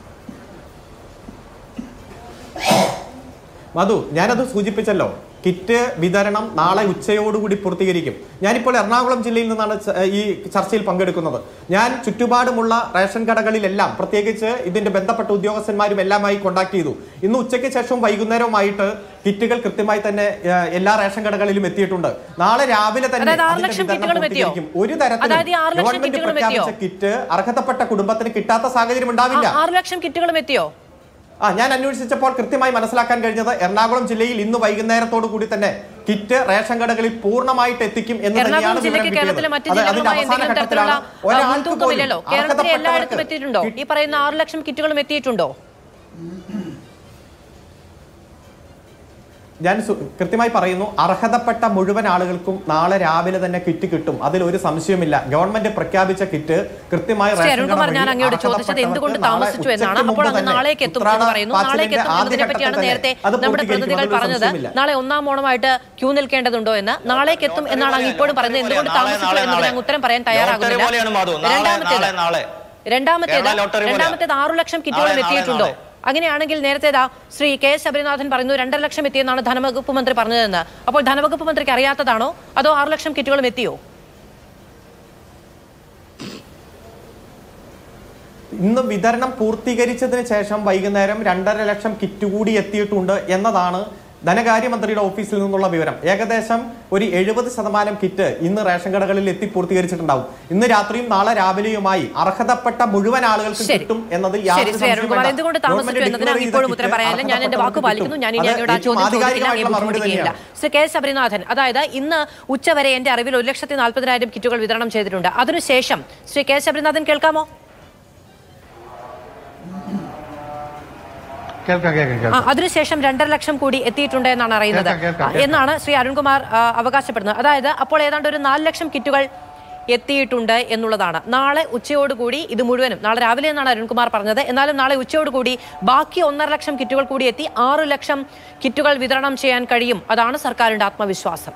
മധു ഞാനത് സൂചിപ്പിച്ചല്ലോ കിറ്റ് വിതരണം നാളെ ഉച്ചയോടുകൂടി പൂർത്തീകരിക്കും ഞാനിപ്പോൾ എറണാകുളം ജില്ലയിൽ നിന്നാണ് ച- ഈ ചർച്ചയിൽ പങ്കെടുക്കുന്നത് ഞാൻ ചുറ്റുപാടുമുള്ള റേഷൻ കടകളിലെല്ലാം പ്രത്യേകിച്ച് ഇതിന്റെ ബന്ധപ്പെട്ട ഉദ്യോഗസ്ഥന്മാരും എല്ലാമായി കോണ്ടാക്ട് ചെയ്തു ഇന്ന് ഉച്ചയ്ക്ക് ശേഷവും വൈകുന്നേരവുമായിട്ട് കിറ്റുകൾ കൃത്യമായി തന്നെ ഏഹ്, എല്ലാ റേഷൻ കടകളിലും എത്തിയിട്ടുണ്ട് നാളെ രാവിലെ തന്നെ അതായത് ആറ് അതിന്റെ ലക്ഷം വിതരണം കിറ്റുകളും എത്തിയോ? പൂർത്തീകരിക്കും ഒരു തരത്തിലും അതായത് ഈ ആറ് ലക്ഷം ഗവൺമെന്റ് കിറ്റുകളും പ്രഖ്യാപിച്ച എത്തിയോ? കിറ്റ് അർഹതപ്പെട്ട കുടുംബത്തിന് കിട്ടാത്ത സാഹചര്യം ഉണ്ടാവില്ല ആ, ആറ് ലക്ഷം കിറ്റുകളും എത്തിയോ ആ ഞാൻ അന്വേഷിച്ചപ്പോൾ കൃത്യമായി മനസ്സിലാക്കാൻ കഴിഞ്ഞത് എറണാകുളം ജില്ലയിൽ ഇന്ന് വൈകുന്നേരത്തോടു കൂടി തന്നെ കിറ്റ് റേഷൻ കടകളിൽ പൂർണ്ണമായിട്ട് എത്തിക്കും എന്ന് എറണാകുളം തന്നെയാണ് വിവരം ജില്ലയ്ക്ക് കിട്ടിയത്. കേരളത്തിലെ മറ്റ് അത് അതിന്റെ ജില്ലകളുമായി അവസാന എന്തെങ്കിലും തരത്തിലുള്ള ഘട്ടത്തിലാണ് ഒരാൾക്ക് മുൻതൂക്കമില്ലല്ലോ പോലും കേരളത്തിലെ എല്ലായിടത്തും അർഹതപ്പെട്ടവർക്ക് എത്തിയിട്ടുണ്ടോ ഈ പറയുന്ന ആറ് ലക്ഷം കിറ്റുകളും എത്തിയിട്ടുണ്ടോ ഞാൻ സു- കൃത്യമായി പറയുന്നു അർഹതപ്പെട്ട മുഴുവൻ ആളുകൾക്കും നാളെ രാവിലെ തന്നെ കിറ്റ് കിട്ടും അതിൽ ഒരു സംശയവുമില്ല ഗവൺമെന്റ് പ്രഖ്യാപിച്ച കിറ്റ് കൃത്യമായി ശ്രീ റേഷൻ അരുൺകുമാർ കട ഞാൻ വഴി അങ്ങോട്ട് ചോദിച്ചത് എന്തുകൊണ്ട് അർഹതപ്പെട്ടവർക്ക് നാളെ താമസിച്ചു എന്നാണ് ഉച്ചയ്ക്ക് അപ്പോൾ മുമ്പ് അങ്ങ് തന്നെ നാളേക്ക് എത്തും ഉത്രാട എന്ന് പറയുന്നു നാളേക്ക് പാച്ചിലിന്റെ എത്തും എന്നതിനെ ആദ്യ പറ്റിയാണ് ഘട്ടത്തിൽ നേരത്തെ തന്നെ അത് നമ്മുടെ പൂർത്തീകരിക്കും. പ്രതിനിധികൾ അതിലൊരു പറഞ്ഞത് സംശയമില്ല. നാളെ ഒന്നാം ഓണമായിട്ട് ക്യൂ നിൽക്കേണ്ടതുണ്ടോ എന്ന് നാളേക്ക് എത്തും എന്നാണ് അങ്ങ് ഇപ്പോഴും പറയുന്നത് എന്തുകൊണ്ട് നാളെ, താമസിച്ചു നാളെ, എന്നതിന് നാളെ. അങ്ങ് ഉത്തരം പറയാൻ ലോട്ടറി പോലെയാണ് തയ്യാറാകുന്നില്ല മാധു നാളെ നാളെ രണ്ടാമത്തേത് നാളെ രണ്ടാമത്തേത് കേരള ലോട്ടറി പോലെയാ. രണ്ടാമത്തേത് ആറു ലക്ഷം കിറ്റുകളും നാളെ, നാളെ, എത്തിയിട്ടുണ്ടോ നാളെ. അങ്ങനെയാണെങ്കിൽ നേരത്തേതാ ശ്രീ കെ എസ് ശബരിനാഥൻ പറയുന്നു രണ്ടര ലക്ഷം എത്തിയെന്നാണ് ധനവകുപ്പ് മന്ത്രി പറഞ്ഞതെന്ന് അപ്പോൾ ധനവകുപ്പ് മന്ത്രിക്ക് അറിയാത്തതാണോ അതോ ആറു ലക്ഷം കിറ്റുകളും എത്തിയോ ഇന്ന് വിതരണം പൂർത്തീകരിച്ചതിന് ശേഷം വൈകുന്നേരം രണ്ടര ലക്ഷം കിറ്റ് കൂടി എത്തിയിട്ടുണ്ട് എന്നതാണ് ധനകാര്യമന്ത്രിയുടെ ഓഫീസിൽ നിന്നുള്ള വിവരം ഏകദേശം ഒരു എഴുപത് ശതമാനം കിറ്റ് ഇന്ന് റേഷൻ കടകളിൽ എത്തി പൂർത്തീകരിച്ചിട്ടുണ്ടാവും ഇന്ന് രാത്രിയും നാളെ രാവിലെയുമായി അർഹതപ്പെട്ട മുഴുവൻ ആളുകൾക്കും ശരി. കിട്ടും എന്നതിൽ ശരി യാതൊരു ശ്രീ അരുൺകുമാർ സംശയവുമില്ല. എന്തുകൊണ്ട് താമസിച്ചു ഗവൺമെന്റ് എന്നതിന് declare ചെയ്ത ഇപ്പോഴും കിറ്റ് ഉത്തരം പറയാനില്ല ഞാൻ എന്റെ വാക്ക് അർഹതപ്പെട്ടവർക്ക് പാലിക്കുന്നു ഞാൻ ഇനി കിട്ടും. അങ്ങോട്ട് ആ അത് ചോദ്യം ഏറ്റവും ചോദിക്കില്ല അങ്ങേ ആധികാരികമായിട്ടുള്ള മറുപടി ബുദ്ധിമുട്ടിക്കുകയില്ല തന്നെയാണ്. ശ്രീ കെ എസ് ശബരിനാഥൻ അതായത് ഇന്ന് ഉച്ചവരെ എന്റെ അറിവിൽ ഒരു ലക്ഷത്തി നാൽപ്പതിനായിരം കിറ്റുകൾ വിതരണം ചെയ്തിട്ടുണ്ട് അതിനുശേഷം ശ്രീ കെ എസ് ശബരിനാഥൻ കേൾക്കാമോ കേൾക്കാം കേൾക്കാം ആ, കേൾക്കാം അതിനുശേഷം രണ്ടര ലക്ഷം കൂടി എത്തിയിട്ടുണ്ട് എന്നാണ് അറിയുന്നത് കേൾക്കാം, കേൾക്കാം, ആ, എന്നാണ് ശ്രീ അരുൺകുമാർ ആ, അവകാശപ്പെടുന്നത് അതായത് അപ്പോൾ ഏതാണ്ട് ഒരു നാല് ലക്ഷം കിറ്റുകൾ എത്തിയിട്ടുണ്ട് എന്നുള്ളതാണ് നാളെ ഉച്ചയോടുകൂടി ഇത് മുഴുവനും നാളെ രാവിലെ എന്നാണ് അരുൺകുമാർ പറഞ്ഞത് എന്നാലും നാളെ ഉച്ചയോടുകൂടി ബാക്കി ഒന്നര ലക്ഷം കിറ്റുകൾ കൂടി എത്തി ആറു ലക്ഷം കിറ്റുകൾ വിതരണം ചെയ്യാൻ കഴിയും അതാണ് സർക്കാരിന്റെ ആത്മവിശ്വാസം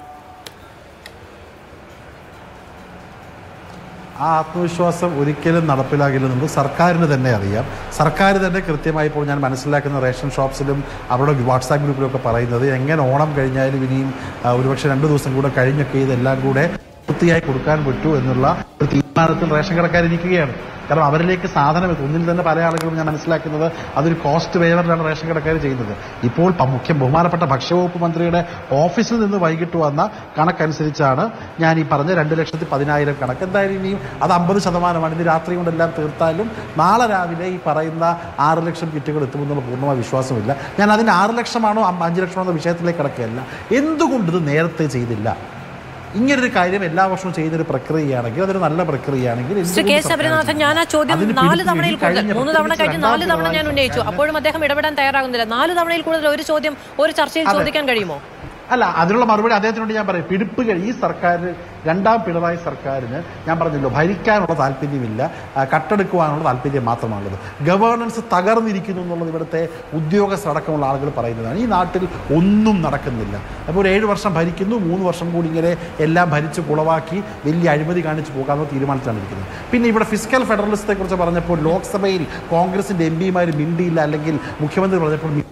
ആ ആത്മവിശ്വാസം ഒരിക്കലും നടപ്പിലാകില്ലെന്നുള്ളത് സർക്കാരിന് തന്നെ അറിയാം സർക്കാർ തന്നെ കൃത്യമായി ഇപ്പോൾ ഞാൻ മനസ്സിലാക്കുന്ന റേഷൻ ഷോപ്സിലും അവരുടെ വാട്സാപ്പ് ഗ്രൂപ്പിലൊക്കെ പറയുന്നത് എങ്ങനെ ഓണം കഴിഞ്ഞാലും ഇനിയും ആ, ഒരുപക്ഷെ രണ്ട് ദിവസം കൂടെ കഴിഞ്ഞൊക്കെ ഇതെല്ലാം കൂടെ വൃത്തിയായി കൊടുക്കാൻ പറ്റൂ എന്നുള്ള ഒരു തീരുമാനത്തിൽ റേഷൻ കടക്കാരിരിക്കുകയാണ് കാരണം അവരിലേക്ക് സാധനം എത്തും ഒന്നിൽ തന്നെ പല ആളുകളും ഞാൻ മനസ്സിലാക്കുന്നത് അതൊരു കോസ്റ്റ് വേവറിലാണ് റേഷൻ കടക്കാർ ചെയ്യുന്നത് ഇപ്പോൾ പ- മുഖ്യ ബഹുമാനപ്പെട്ട ഭക്ഷ്യവകുപ്പ് മന്ത്രിയുടെ ഓഫീസിൽ നിന്ന് വൈകിട്ട് വന്ന കണക്കനുസരിച്ചാണ് ഞാൻ ഈ പറഞ്ഞ രണ്ട് ലക്ഷത്തി പതിനായിരം കണക്ക് എന്തായാലും ഇനിയും അത് അമ്പത് ശതമാനമാണ് ഇന്ന് രാത്രി കൊണ്ടെല്ലാം തീർത്താലും നാളെ രാവിലെ ഈ പറയുന്ന ആറ് ലക്ഷം കിറ്റുകൾ എത്തുമെന്നുള്ള പൂർണ്ണമായ വിശ്വാസമില്ല ഞാൻ അതിന് ആറ് ലക്ഷമാണോ അമ്പ- അഞ്ച് ലക്ഷമാണോ എന്ന വിഷയത്തിലേക്ക് കിടക്കുകയല്ല എന്തുകൊണ്ട് ഇത് നേരത്തെ ചെയ്തില്ല ഇങ്ങനൊരു കാര്യം എല്ലാ വർഷവും ചെയ്യുന്നൊരു പ്രക്രിയയാണെങ്കിൽ അതൊരു നല്ല പ്രക്രിയയാണെങ്കിൽ ശ്രീ കെ എന്തുകൊണ്ട് സർക്കാർ ശബരിനാഥൻ ഞാൻ ആ ചോദ്യം അതിന് നാല് പിടിച്ചു തവണയിൽ ഈ കൂടുതൽ കഴിഞ്ഞ മൂന്ന് തവണ കഴിഞ്ഞ് പ്രത്യേകിച്ച് നാല് തവണ ഞാൻ രണ്ടാം ഉന്നയിച്ചു പിണറായി അപ്പോഴും അദ്ദേഹം ഇടപെടാൻ തയ്യാറാകുന്നില്ല നാല് തവണയിൽ കൂടുതൽ ഒരു ചോദ്യം ഒരു ചർച്ചയിൽ അതെ. ചോദിക്കാൻ കഴിയുമോ അല്ല അതിനുള്ള മറുപടി അദ്ദേഹത്തിനോട് ഞാൻ പറയും പിടിപ്പുകൾ ഈ സർക്കാർ രണ്ടാം പിണറായി സർക്കാരിന് ഞാൻ പറഞ്ഞല്ലോ ഭരിക്കാനുള്ള താല്പര്യമില്ല ആ, കട്ടെടുക്കുവാനുള്ള താല്പര്യം മാത്രമാണുള്ളത് ഗവേണൻസ് തകർന്നിരിക്കുന്നു എന്നുള്ളത് ഇവിടുത്തെ ഉദ്യോഗസ്ഥർ അടക്കമുള്ള ആളുകൾ പറയുന്നതാണ് ഈ നാട്ടിൽ ഒന്നും നടക്കുന്നില്ല അപ്പോൾ ഒരു ഏഴ് വർഷം ഭരിക്കുന്നു മൂന്ന് വർഷം കൂടി ഇങ്ങനെ എല്ലാം ഭരിച്ച് കുളവാക്കി വലിയ അഴിമതി കാണിച്ച് പോകാമെന്ന തീരുമാനത്തിലാണ് ഇരിക്കുന്നത് പിന്നെ ഇവിടെ ഫിസിക്കൽ ഫെഡറലിസത്തെ കുറിച്ച് പറഞ്ഞപ്പോൾ ലോക്സഭയിൽ കോൺഗ്രസിന്റെ എം പിമാർ മിണ്ടിയില്ല അല്ലെങ്കിൽ മുഖ്യമന്ത്രി പറഞ്ഞപ്പോൾ മി-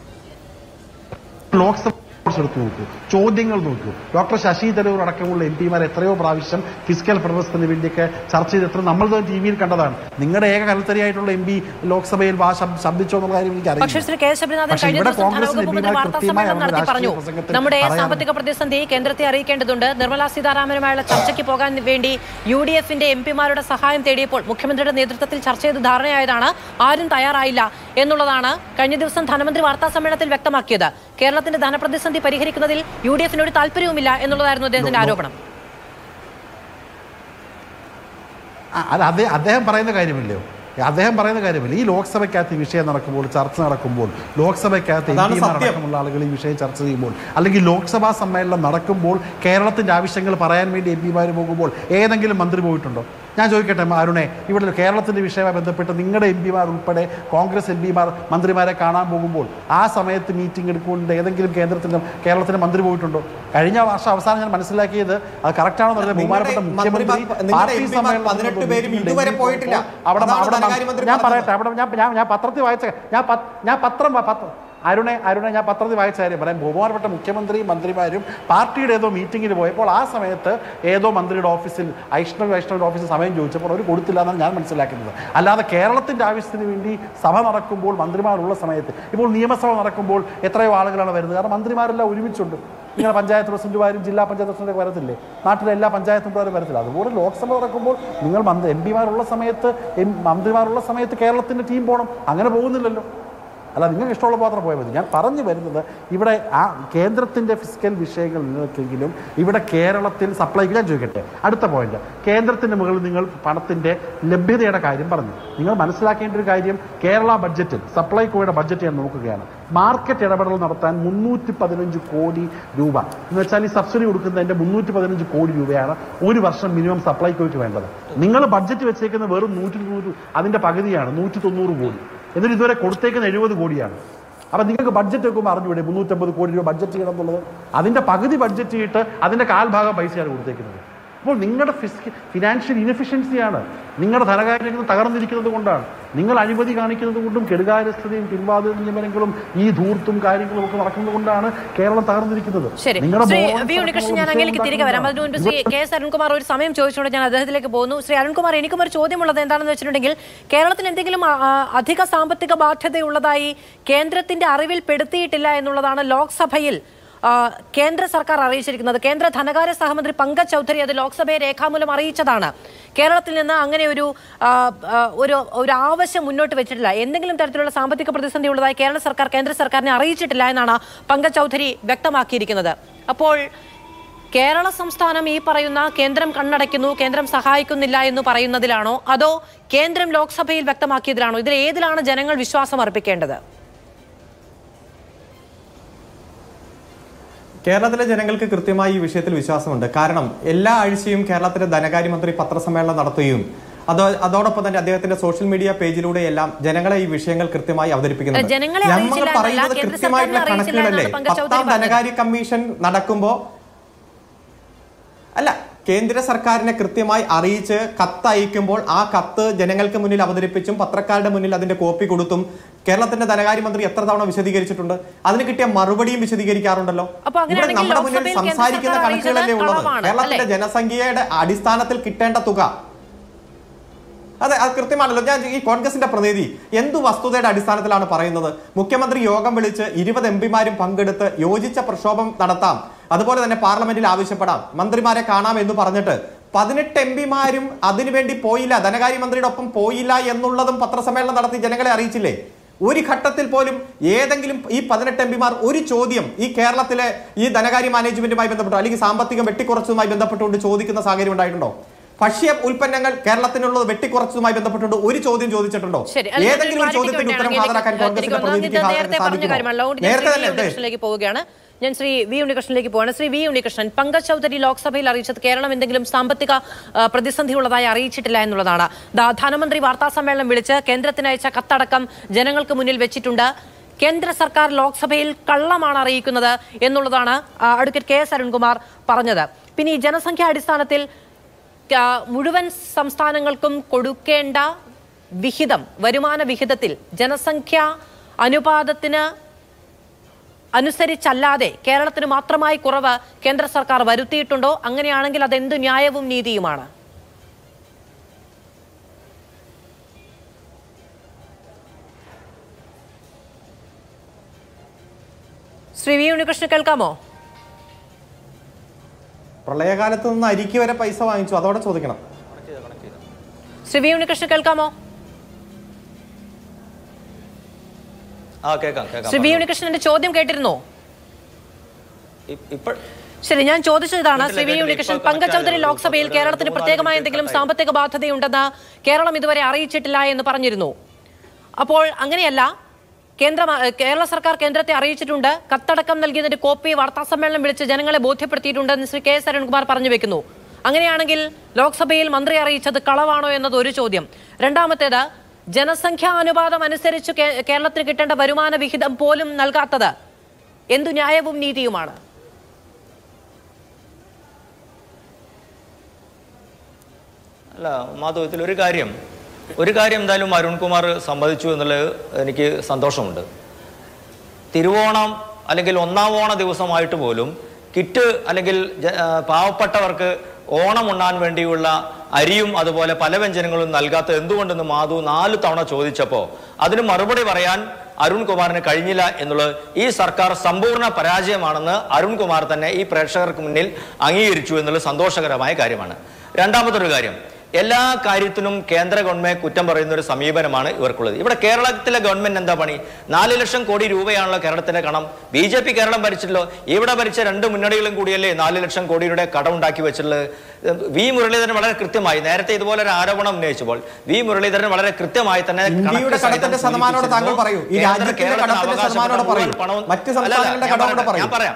ലോക്സഭ കുറിച്ച് എടുത്ത് നോക്കൂ ചോദ്യങ്ങൾ നോക്കൂ ഡോക്ടർ ശശി തരൂർ അടക്കമുള്ള എം പിമാർ എത്രയോ പ്രാവശ്യം ഫിസിക്കൽ ഫെഡറലിസത്തിന് വേണ്ടിയൊക്കെ ചർച്ച ചെയ്തിട്ട് നമ്മൾ ടി വിയിൽ കണ്ടതാണ് നിങ്ങളുടെ ഏക കലത്തരിയായിട്ടുള്ള എം പി ലോക്സഭയിൽ വാ ശബ്- ശബ്ദിച്ചോ എന്നുള്ള കാര്യം എനിക്ക് പക്ഷേ ശ്രീ കെ ശബരിനാഥൻ പക്ഷേ കഴിഞ്ഞ ഇവിടെ ദിവസം കോൺഗ്രസ് ധനവകുപ്പ് മന്ത്രി എംപിമാർ വാർത്താ കൃത്യമായി സമ്മേളനം അവരുടെ നടത്തി പറഞ്ഞു രാഷ്ട്രീയ പ്രസംഗത്തിൽ നമ്മുടെ പറയാറുണ്ട്. സാമ്പത്തിക പ്രതിസന്ധി കേന്ദ്രത്തെ അറിയിക്കേണ്ടതുണ്ട് നിർമ്മലാ സീതാരാമനുമായുള്ള ചർച്ചയ്ക്ക് പോകാൻ വേണ്ടി യു ഡി എഫിന്റെ എം പിമാരുടെ സഹായം തേടിയപ്പോൾ മുഖ്യമന്ത്രിയുടെ നേതൃത്വത്തിൽ ചർച്ച ചെയ്ത് ധാരണയായതാണ് ആരും തയ്യാറായില്ല എന്നുള്ളതാണ് കഴിഞ്ഞ ദിവസം ധനമന്ത്രി വാർത്താ സമ്മേളനത്തിൽ വ്യക്തമാക്കിയത് കേരളത്തിന്റെ ധനപ്രതിസന്ധി പരിഹരിക്കുന്നതിൽ യു ഡി എഫിന് ഒരു താല്പര്യവുമില്ല എന്നുള്ളതായിരുന്നു അദ്ദേഹത്തിന്റെ ആരോപണം ആ, അല്ല അദ്ദേഹം അദ്ദേഹം പറയുന്ന കാര്യമില്ലയോ അദ്ദേഹം പറയുന്ന കാര്യമില്ല ഈ ലോക്സഭയ്ക്കകത്ത് ഈ വിഷയം നടക്കുമ്പോൾ ചർച്ച നടക്കുമ്പോൾ ലോക്സഭയ്ക്കകത്ത് എം അതാണ് പിമാർ സത്യം. അടക്കമുള്ള ആളുകൾ ഈ വിഷയം ചർച്ച ചെയ്യുമ്പോൾ അല്ലെങ്കിൽ ലോക്സഭാ സമ്മേളനം നടക്കുമ്പോൾ കേരളത്തിന്റെ ആവശ്യങ്ങൾ പറയാൻ വേണ്ടി എം പിമാർ പോകുമ്പോൾ ഏതെങ്കിലും മന്ത്രി പോയിട്ടുണ്ടോ ഞാൻ ചോദിക്കട്ടെ അരുണെ ഇവിടെ കേരളത്തിന്റെ വിഷയവുമായി ബന്ധപ്പെട്ട് നിങ്ങളുടെ എം പിമാർ ഉൾപ്പെടെ കോൺഗ്രസ് എം പിമാർ മന്ത്രിമാരെ കാണാൻ പോകുമ്പോൾ ആ സമയത്ത് മീറ്റിംഗ് എടുക്കുകൊണ്ട് ഏതെങ്കിലും കേന്ദ്രത്തിന്റെ കേരളത്തിന്റെ മന്ത്രി പോയിട്ടുണ്ടോ കഴിഞ്ഞ വർഷം അവസാനം ഞാൻ മനസ്സിലാക്കിയത് അത് കറക്റ്റാണോ എന്നറിയില്ല ബഹുമാനപ്പെട്ട നിങ്ങളുടെ മുഖ്യമന്ത്രി മന്ത്രിമാർ- നിങ്ങളുടെ പാർട്ടി എം പിമാർ സമ്മേളനത്തിൽ പതിനെട്ട് പേരും ഡൽഹിയിൽ ഇതുവരെ പോയിട്ടില്ല. അവിടെ അതാണ് അവിടെ ധനകാര്യമന്ത്രി ഞാൻ പറഞ്ഞത്. പറയട്ടെ അവിടെ ഞാൻ ഞാൻ ഞാൻ പത്രത്തിൽ വായിച്ച ഞാൻ പ- ഞാൻ പത്രം വ- പത്ര അരുണെ അരുണെ ഞാൻ പത്രത്തിൽ വായിച്ച കാര്യം പറയാം ബഹുമാനപ്പെട്ട മുഖ്യമന്ത്രിയും മന്ത്രിമാരും പാർട്ടിയുടെ ഏതോ മീറ്റിങ്ങിന് പോയപ്പോൾ ആ സമയത്ത് ഏതോ മന്ത്രിയുടെ ഓഫീസിൽ ഐഷ്ണവ് വൈഷ്ണവിന്റെ ഓഫീസിൽ സമയം ചോദിച്ചപ്പോൾ അവർ കൊടുത്തില്ല എന്നാണ് ഞാൻ മനസ്സിലാക്കുന്നത് അല്ലാതെ കേരളത്തിന്റെ ആവശ്യത്തിന് വേണ്ടി സഭ നടക്കുമ്പോൾ മന്ത്രിമാരുള്ള സമയത്ത് ഇപ്പോൾ നിയമസഭ നടക്കുമ്പോൾ എത്രയോ ആളുകളാണ് വരുന്നത് കാരണം മന്ത്രിമാരെല്ലാം ഒരുമിച്ചുണ്ട് നിങ്ങളുടെ പഞ്ചായത്ത് പ്രസിഡന്റുമാരും ജില്ലാ പഞ്ചായത്ത് പ്രസിഡന്റ് വരത്തില്ലേ നാട്ടിലെ എല്ലാ പഞ്ചായത്ത് മെമ്പർമാരും വരത്തില്ല അതുപോലെ ലോക്സഭ നടക്കുമ്പോൾ നിങ്ങൾ മന്ത്രി എം പിമാരുള്ള സമയത്ത് എം മന്ത്രിമാരുള്ള സമയത്ത് കേരളത്തിന്റെ ടീം പോകണം അങ്ങനെ പോകുന്നില്ലല്ലോ അല്ല നിങ്ങൾക്ക് ഇഷ്ടമുള്ള മാത്രം പോയാൽ മതി ഞാൻ പറഞ്ഞു വരുന്നത് ഇവിടെ ആ കേന്ദ്രത്തിൻ്റെ ഫിസിക്കൽ വിഷയങ്ങൾ നിങ്ങൾക്കെങ്കിലും ഇവിടെ കേരളത്തിൽ സപ്ലൈ ഞാൻ ചോദിക്കട്ടെ അടുത്ത പോയിന്റ് കേന്ദ്രത്തിൻ്റെ മുകളിൽ നിങ്ങൾ പണത്തിൻ്റെ ലഭ്യതയുടെ കാര്യം പറഞ്ഞു നിങ്ങൾ മനസ്സിലാക്കേണ്ട ഒരു കാര്യം കേരള ബഡ്ജറ്റിൽ സപ്ലൈകോയുടെ ബഡ്ജറ്റ് ഞാൻ നോക്കുകയാണ് മാർക്കറ്റ് ഇടപെടൽ നടത്താൻ മുന്നൂറ്റി പതിനഞ്ച് കോടി രൂപ എന്ന് വെച്ചാൽ ഈ സബ്സിഡി കൊടുക്കുന്നതിന്റെ മുന്നൂറ്റി പതിനഞ്ച് കോടി രൂപയാണ് ഒരു വർഷം മിനിമം സപ്ലൈകോയ്ക്ക് വേണ്ടത് നിങ്ങൾ ബഡ്ജറ്റ് വെച്ചേക്കുന്ന വെറും നൂറ്റി തൊണ്ണൂറ് അതിന്റെ പകുതിയാണ് നൂറ്റി തൊണ്ണൂറ് കോടി എന്നിട്ട് ഇതുവരെ കൊടുത്തേക്കുന്ന എഴുപത് കോടിയാണ് അപ്പൊ നിങ്ങൾക്ക് ബഡ്ജറ്റ് വെക്കുമ്പോൾ അറിഞ്ഞൂടെ മുന്നൂറ്റമ്പത് കോടി രൂപ ബഡ്ജറ്റ് ചെയ്യണം എന്നുള്ളത് അതിന്റെ പകുതി ബഡ്ജറ്റ് ചെയ്തിട്ട് അതിന്റെ കാൽഭാഗം പൈസയാണ് കൊടുത്തേക്കുന്നത് അപ്പോൾ നിങ്ങളുടെ ഫിനാൻഷ്യൽ ഇൻഎഫിഷ്യൻസിയാണ് നിങ്ങളുടെ ധനകാര്യങ്ങൾ തകർന്നിരിക്കുന്നത് കൊണ്ടാണ് നിങ്ങൾ അഴിമതി കാണിക്കുന്നത് കൊണ്ടും കെടുകാര്യസ്ഥതയും പിൻവാതിൽ നിയമനങ്ങളും ഈ ധൂർത്തും കാര്യങ്ങളും ഒക്കെ നടക്കുന്നത് കൊണ്ടാണ് കേരളം തകർന്നിരിക്കുന്നത് ശരി നിങ്ങളുടെ ശ്രീ ബോണസ് വി ഉണ്ണികൃഷ്ണൻ ഞാൻ അങ്ങേലേക്ക് തിരികെ വരാം അതിനു മുൻപ് ശ്രീ കെ എസ് അരുൺകുമാർ ഒരു സമയം ചോദിച്ചുകൊണ്ട് ഞാൻ അദ്ദേഹത്തിലേക്ക് പോകുന്നു ശ്രീ അരുൺകുമാർ എനിക്കും ഒരു ചോദ്യമുള്ളത് എന്താണെന്ന് വെച്ചിട്ടുണ്ടെങ്കിൽ കേരളത്തിന് എന്തെങ്കിലും ആ, ആ, അധിക സാമ്പത്തിക ബാധ്യതയുള്ളതായി കേന്ദ്രത്തിന്റെ അറിവിൽ പെടുത്തിയിട്ടില്ല എന്നുള്ളതാണ് ലോക്സഭയിൽ ആ, കേന്ദ്ര സർക്കാർ അറിയിച്ചിരിക്കുന്നത് കേന്ദ്ര ധനകാര്യ സഹമന്ത്രി പങ്കജ് ചൗധരി അത് ലോക്സഭയെ രേഖാമൂലം അറിയിച്ചതാണ് കേരളത്തിൽ നിന്ന് അങ്ങനെ ഒരു ആ, ആ, ഒരു ഒരു ആവശ്യം മുന്നോട്ട് വെച്ചിട്ടില്ല എന്തെങ്കിലും തരത്തിലുള്ള സാമ്പത്തിക പ്രതിസന്ധി ഉള്ളതായി കേരള സർക്കാർ കേന്ദ്ര സർക്കാരിനെ അറിയിച്ചിട്ടില്ല എന്നാണ് പങ്കജ് ചൗധരി വ്യക്തമാക്കിയിരിക്കുന്നത് അപ്പോൾ കേരള സംസ്ഥാനം ഈ പറയുന്ന കേന്ദ്രം കണ്ണടയ്ക്കുന്നു കേന്ദ്രം സഹായിക്കുന്നില്ല എന്ന് പറയുന്നതിലാണോ അതോ കേന്ദ്രം ലോക്സഭയിൽ വ്യക്തമാക്കിയതിലാണോ ഇതിൽ ഏതിലാണ് ജനങ്ങൾ വിശ്വാസം അർപ്പിക്കേണ്ടത് കേരളത്തിലെ ജനങ്ങൾക്ക് കൃത്യമായി ഈ വിഷയത്തിൽ വിശ്വാസമുണ്ട് കാരണം എല്ലാ ആഴ്ചയും കേരളത്തിലെ ധനകാര്യമന്ത്രി പത്രസമ്മേളനം നടത്തുകയും അതോ അതോടൊപ്പം തന്നെ അദ്ദേഹത്തിന്റെ സോഷ്യൽ മീഡിയ പേജിലൂടെ എല്ലാം ജനങ്ങളെ ഈ വിഷയങ്ങൾ കൃത്യമായി അവതരിപ്പിക്കുന്നുണ്ട് ജനങ്ങളെ നമ്മൾ അറിയിച്ചില്ല എന്നല്ല, പറയുന്നത് കേന്ദ്ര കൃത്യമായിട്ടുള്ള സർക്കാരിനെ അറിയിച്ചില്ല കണക്കുകളല്ലേ എന്നാണ് പങ്കജ് ചൗധരി പത്താം പറഞ്ഞത്. ധനകാര്യ കമ്മീഷൻ നടക്കുമ്പോ അല്ല കേന്ദ്ര സർക്കാരിനെ കൃത്യമായി അറിയിച്ച് കത്ത് അയക്കുമ്പോൾ ആ കത്ത് ജനങ്ങൾക്ക് മുന്നിൽ അവതരിപ്പിച്ചും പത്രക്കാരുടെ മുന്നിൽ അതിന്റെ കോപ്പി കൊടുത്തും കേരളത്തിന്റെ ധനകാര്യമന്ത്രി എത്ര തവണ വിശദീകരിച്ചിട്ടുണ്ട് അതിന് കിട്ടിയ മറുപടിയും വിശദീകരിക്കാറുണ്ടല്ലോ അപ്പൊ ഇവിടെ അങ്ങനെയാണെങ്കിൽ നമ്മുടെ മുന്നിൽ ലോക്സഭയിൽ കേന്ദ്ര സംസാരിക്കുന്ന സർക്കാർ കണക്കുകളല്ലേ അറിയിച്ചത് ഉള്ളത് കളവാണ്, കേരളത്തിന്റെ അല്ലേ? ജനസംഖ്യയുടെ അടിസ്ഥാനത്തിൽ കിട്ടേണ്ട തുക അതെ അത് കൃത്യമാണല്ലോ ഞാൻ ഈ കോൺഗ്രസിന്റെ പ്രതിനിധി എന്തു വസ്തുതയുടെ അടിസ്ഥാനത്തിലാണ് പറയുന്നത് മുഖ്യമന്ത്രി യോഗം വിളിച്ച് ഇരുപത് എം പിമാരും പങ്കെടുത്ത് യോജിച്ച പ്രക്ഷോഭം നടത്താം അതുപോലെ തന്നെ പാർലമെന്റിൽ ആവശ്യപ്പെടാം മന്ത്രിമാരെ കാണാം എന്ന് പറഞ്ഞിട്ട് പതിനെട്ട് എം പിമാരും അതിനുവേണ്ടി പോയില്ല ധനകാര്യമന്ത്രിയുടെ ഒപ്പം പോയില്ല എന്നുള്ളതും പത്രസമ്മേളനം നടത്തി ജനങ്ങളെ അറിയിച്ചില്ലേ ഒരു ഘട്ടത്തിൽ പോലും ഏതെങ്കിലും ഈ പതിനെട്ട് എം പിമാർ ഒരു ചോദ്യം ഈ കേരളത്തിലെ ഈ ധനകാര്യ മാനേജ്മെന്റുമായി ബന്ധപ്പെട്ടോ അല്ലെങ്കിൽ സാമ്പത്തികം വെട്ടിക്കുറച്ചതുമായി ബന്ധപ്പെട്ടുകൊണ്ട് ചോദിക്കുന്ന സാഹചര്യം ഉണ്ടായിട്ടുണ്ടോ ഭക്ഷ്യ ഉൽപ്പന്നങ്ങൾ കേരളത്തിനുള്ളത് വെട്ടിക്കുറച്ചതുമായി ബന്ധപ്പെട്ടുകൊണ്ട് ഒരു ചോദ്യം ചോദിച്ചിട്ടുണ്ടോ ശരി അല്ല, ഏതെങ്കിലും ഒരു ഞാനൊരു ചോദ്യത്തിന് ഉത്തരം ക്ലാരിറ്റിക്ക് ഹാജരാക്കാൻ വേണ്ടിയാണ് കോൺഗ്രസിന്റെ ഇത് പ്രതിനിധിക്ക് നേരത്തെ പറഞ്ഞ സാധിക്കുമോ? കാര്യമാണ് അതുകൊണ്ട് ഞാൻ നേരത്തെ ശ്രീ വി തന്നെ അതെ. ഉണ്ണികൃഷ്ണനിലേക്ക് പോവുകയാണ് ഞാൻ ശ്രീ വി ഉണ്ണികൃഷ്ണനിലേക്ക് പോവാണ് ശ്രീ വി ഉണ്ണികൃഷ്ണൻ പങ്കജ് ചൗധരി ലോക്സഭയിൽ അറിയിച്ചത് കേരളം എന്തെങ്കിലും സാമ്പത്തിക ആ, പ്രതിസന്ധി ഉള്ളതായി അറിയിച്ചിട്ടില്ല എന്നുള്ളതാണ് ദാ ധനമന്ത്രി വാർത്താ സമ്മേളനം വിളിച്ച് കേന്ദ്രത്തിന് അയച്ച കത്തടക്കം ജനങ്ങൾക്ക് മുന്നിൽ വെച്ചിട്ടുണ്ട് കേന്ദ്ര സർക്കാർ ലോക്സഭയിൽ കള്ളമാണ് അറിയിക്കുന്നത് എന്നുള്ളതാണ് ആ, അഡ്വക്കേറ്റ് കെ എസ് അരുൺകുമാർ പറഞ്ഞത് പിന്നെ ഈ ജനസംഖ്യാ അടിസ്ഥാനത്തിൽ ആ, മുഴുവൻ സംസ്ഥാനങ്ങൾക്കും കൊടുക്കേണ്ട വിഹിതം വരുമാന വിഹിതത്തിൽ ജനസംഖ്യ അനുപാതത്തിന് അനുസരിച്ചല്ലാതെ കേരളത്തിന് മാത്രമായി കുറവ് കേന്ദ്ര സർക്കാർ വരുത്തിയിട്ടുണ്ടോ അങ്ങനെയാണെങ്കിൽ അത് എന്ത് ന്യായവും നീതിയുമാണ് ശ്രീ വി ഉണ്ണികൃഷ്ണൻ കേൾക്കാമോ പ്രളയകാലത്ത് നിന്ന് അരിക്ക് വരെ പൈസ വാങ്ങിച്ചു അതോടെ ചോദിക്കണം ശ്രീ വി ഉണ്ണികൃഷ്ണൻ കേൾക്കാമോ ആ കേൾക്കാം കേൾക്കാം ശ്രീ വി ഉണ്ണികൃഷ്ണന്റെ ചോദ്യം കേട്ടിരുന്നോ ഇപ്പോൾ ശരി ഞാൻ ചോദിച്ചത് ഇതാണ് കേട്ടില്ല, ശ്രീ വി കേട്ടില്ല. ഉണ്ണികൃഷ്ണൻ ഇപ്പോൾ പങ്കജ് ചൗധരി കണക്കായല്ലോ. ലോക്സഭയിൽ ഇപ്പോൾ കേരളത്തിന് മൂന്നാല് പ്രത്യേകമായ മിനിറ്റ് എന്തെങ്കിലും കട്ടായി. സാമ്പത്തിക ബാധ്യതയുണ്ടെന്ന് കേരളം ഇതുവരെ അറിയിച്ചിട്ടില്ല എന്ന് പറഞ്ഞിരുന്നു അപ്പോൾ അങ്ങനെയല്ല കേന്ദ്ര കേരള സർക്കാർ കേന്ദ്രത്തെ അറിയിച്ചിട്ടുണ്ട് കത്തടക്കം നൽകിയതിന്റെ കോപ്പി വാർത്താ സമ്മേളനം വിളിച്ച് ജനങ്ങളെ ബോധ്യപ്പെടുത്തിയിട്ടുണ്ടെന്ന് ശ്രീ കെ എസ് അരുൺകുമാർ പറഞ്ഞു വെക്കുന്നു അങ്ങനെയാണെങ്കിൽ ലോക്സഭയിൽ മന്ത്രി അറിയിച്ചത് കളവാണോ എന്നത് ഒരു ചോദ്യം രണ്ടാമത്തേത് ജനസംഖ്യാ അനുപാതം അനുസരിച്ച് കേ- കേരളത്തിന് കിട്ടേണ്ട വരുമാന വിഹിതം പോലും നൽകാത്തത് എന്തു ന്യായവും നീതിയുമാണ് അല്ല മാധു ഇതിൽ ഒരു കാര്യം ഒരു കാര്യം എന്തായാലും അരുൺകുമാർ സമ്മതിച്ചു എന്നുള്ളത് എനിക്ക് സന്തോഷമുണ്ട് തിരുവോണം അല്ലെങ്കിൽ ഒന്നാം ഓണ ദിവസമായിട്ട് പോലും കിറ്റ് അല്ലെങ്കിൽ ജ- ആ, പാവപ്പെട്ടവർക്ക് ഓണം ഉണ്ണാൻ വേണ്ടിയുള്ള അരിയും അതുപോലെ പല വ്യഞ്ജനങ്ങളും നൽകാത്ത എന്തുകൊണ്ടെന്ന് മാധു നാല് തവണ ചോദിച്ചപ്പോൾ അതിന് മറുപടി പറയാൻ അരുൺകുമാറിന് കഴിഞ്ഞില്ല എന്നുള്ളത് ഈ സർക്കാർ സമ്പൂർണ്ണ പരാജയമാണെന്ന് അരുൺകുമാർ തന്നെ ഈ പ്രേക്ഷകർക്ക് മുന്നിൽ അംഗീകരിച്ചു എന്നുള്ളത് സന്തോഷകരമായ കാര്യമാണ് രണ്ടാമതൊരു കാര്യം എല്ലാ കാര്യത്തിനും കേന്ദ്ര ഗവൺമെന്റ് കുറ്റം പറയുന്ന ഒരു സമീപനമാണ് ഇവർക്കുള്ളത് ഇവിടെ കേരളത്തിലെ ഗവൺമെന്റ് എന്താ പണി നാല് ലക്ഷം കോടി രൂപയാണല്ലോ കേരളത്തിന്റെ കടം ബി ജെ പി കേരളം ഭരിച്ചല്ലോ ഇവിടെ ഭരിച്ച രണ്ട് മുന്നണികളും കൂടിയല്ലേ നാല് ലക്ഷം കോടിയുടെ കടം ഉണ്ടാക്കി വെച്ചിട്ടുള്ളത് വി മുരളീധരൻ വളരെ കൃത്യമായി നേരത്തെ ഇതുപോലെ ഒരു ആരോപണം ഉന്നയിച്ചപ്പോൾ വി മുരളീധരൻ വളരെ കൃത്യമായി തന്നെ ഇന്ത്യയുടെ കണക്ക് സഹിതം കടത്തിന്റെ ശതമാനോട് താങ്കൾ പറയൂ ഈ കേന്ദ്ര- രാജ്യത്തിന്റെ കേരളത്തിന് കടത്തിന്റെ അവകാശപ്പെട്ട ശതമാനോട് പറയൂ മുഴുവൻ പണവും- മറ്റ് അല്ലല്ല, സംസ്ഥാനങ്ങളുടെ ഞാൻ കടമോട് പറയാം, പറയൂ ഞാൻ പറയാം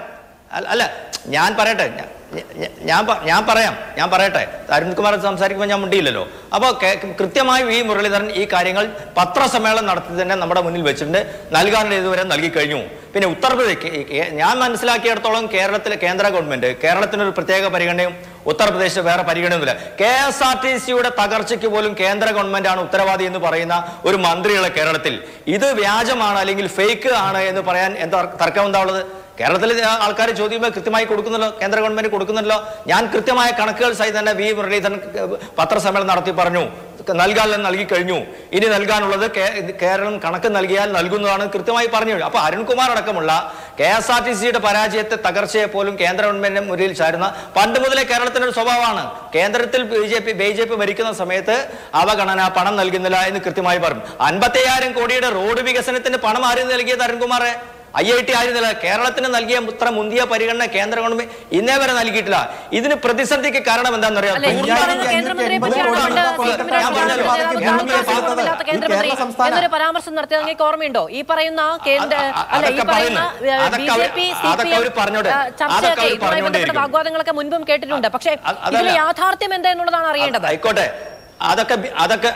അല്ല- അല്ല ഞാൻ പറയട്ടെ ഞാ- ഞാ- ഞാൻ പ- ഞാൻ പറയാം ഞാൻ പറയട്ടെ അരുൺകുമാർ സംസാരിക്കുമ്പോൾ ഞാൻ മുണ്ടിയില്ലല്ലോ അപ്പോൾ കൃത്യമായി വി മുരളീധരൻ ഈ കാര്യങ്ങൾ പത്രസമ്മേളനം നടത്തി തന്നെ നമ്മുടെ മുന്നിൽ വെച്ചിട്ടുണ്ട് നൽകാൻ ഇതുവരെ നൽകി കഴിഞ്ഞു പിന്നെ ഉത്തർപ്രദേശ് കേ- കേ- ഞാൻ മനസ്സിലാക്കിയിടത്തോളം കേരളത്തിലെ കേന്ദ്ര ഗവൺമെന്റ് കേരളത്തിനൊരു പ്രത്യേക പരിഗണനയും ഉത്തർപ്രദേശ് വേറെ പരിഗണനയൊന്നുമില്ല കെ എസ് ആർ ടി സിയുടെ തകർച്ചയ്ക്ക് പോലും കേന്ദ്ര ഗവൺമെന്റ് ആണ് ഉത്തരവാദി എന്ന് പറയുന്ന ഒരു മന്ത്രിയുള്ള കേരളത്തിൽ ഇത് വ്യാജമാണ് അല്ലെങ്കിൽ ഫേക്ക് ആണ് എന്ന് പറയാൻ എന്താ തർക്കം എന്താ ഉള്ളത് കേരളത്തിലെ ആൾക്കാർ ചോദ്യങ്ങൾ കൃത്യമായി കൊടുക്കുന്നല്ലോ കേന്ദ്ര ഗവൺമെന്റ് കൊടുക്കുന്നല്ലോ ഞാൻ കൃത്യമായ കണക്കുകൾ സഹിതം തന്നെ വി മുരളീധരൻ പത്രസമ്മേളനം നടത്തി പറഞ്ഞു നൽകാൻ നൽകി കഴിഞ്ഞു ഇനി നൽകാനുള്ളത് കേ- കേരളം കണക്ക് നൽകിയാൽ നൽകുന്നതാണ് കൃത്യമായി പറഞ്ഞു കഴിഞ്ഞു അപ്പൊ അരുൺകുമാർ അടക്കമുള്ള കെ എസ് ആർ ടി സിയുടെ പരാജയത്തെ തകർച്ചയെ പോലും കേന്ദ്ര ഗവൺമെന്റിന്റെ മുന്നിൽ ചാരുന്ന പണ്ട് മുതലേ കേരളത്തിന്റെ ഒരു സ്വഭാവമാണ് കേന്ദ്രത്തിൽ B J P B J P ഭരിക്കുന്ന സമയത്ത് അവഗണന പണം നൽകുന്നില്ല എന്ന് കൃത്യമായി പറഞ്ഞു അൻപത്തയ്യായിരം കോടിയുടെ റോഡ് വികസനത്തിന് പണം ആരും നൽകിയത് അരുൺകുമാറെ ഐ ഐ ടി ആയിരുന്നില്ല കേരളത്തിന് നൽകിയ ഇത്ര മുന്തിയ പരിഗണന കേന്ദ്ര ഗവൺമെന്റ് ഇന്നേ വരെ നൽകിയിട്ടില്ല ഇതിന് പ്രതിസന്ധിക്ക് കാരണം എന്താണെന്നറിയാം അല്ല, ഈ പറയുന്ന കേന്ദ്രമന്ത്രിയെ പറ്റിയാണ് പണ്ട് സി പി ഞാൻ പറഞ്ഞല്ലോ, ഇല്ലാത്ത കേന്ദ്രമന്ത്രി എന്നൊരു പരാമർശം നടത്തിയത് നിങ്ങൾക്ക് ഓർമ്മയുണ്ടോ ഈ പറയുന്ന കേന്ദ്ര അല്ല ഈ അതൊക്കെ പറയുന്ന പറയുന്നു. ബി അതൊക്കെ ജെ അവര് പി സി അതൊക്കെ പി അവര് പറഞ്ഞോട്ടെ. അതൊക്കെ ചർച്ചയൊക്കെ അവര് ഇതുമായി ബന്ധപ്പെട്ട പറഞ്ഞുകൊണ്ടേയിരിക്കും. വാഗ്വാദങ്ങളൊക്കെ മുൻപും കേട്ടിട്ടുണ്ട് പക്ഷേ അതല്ല. ഇതിലെ യാഥാർത്ഥ്യം എന്താ എന്നുള്ളതാണ് അറിയേണ്ടത് ആയിക്കോട്ടെ അതൊക്കെ ബി- അതൊക്കെ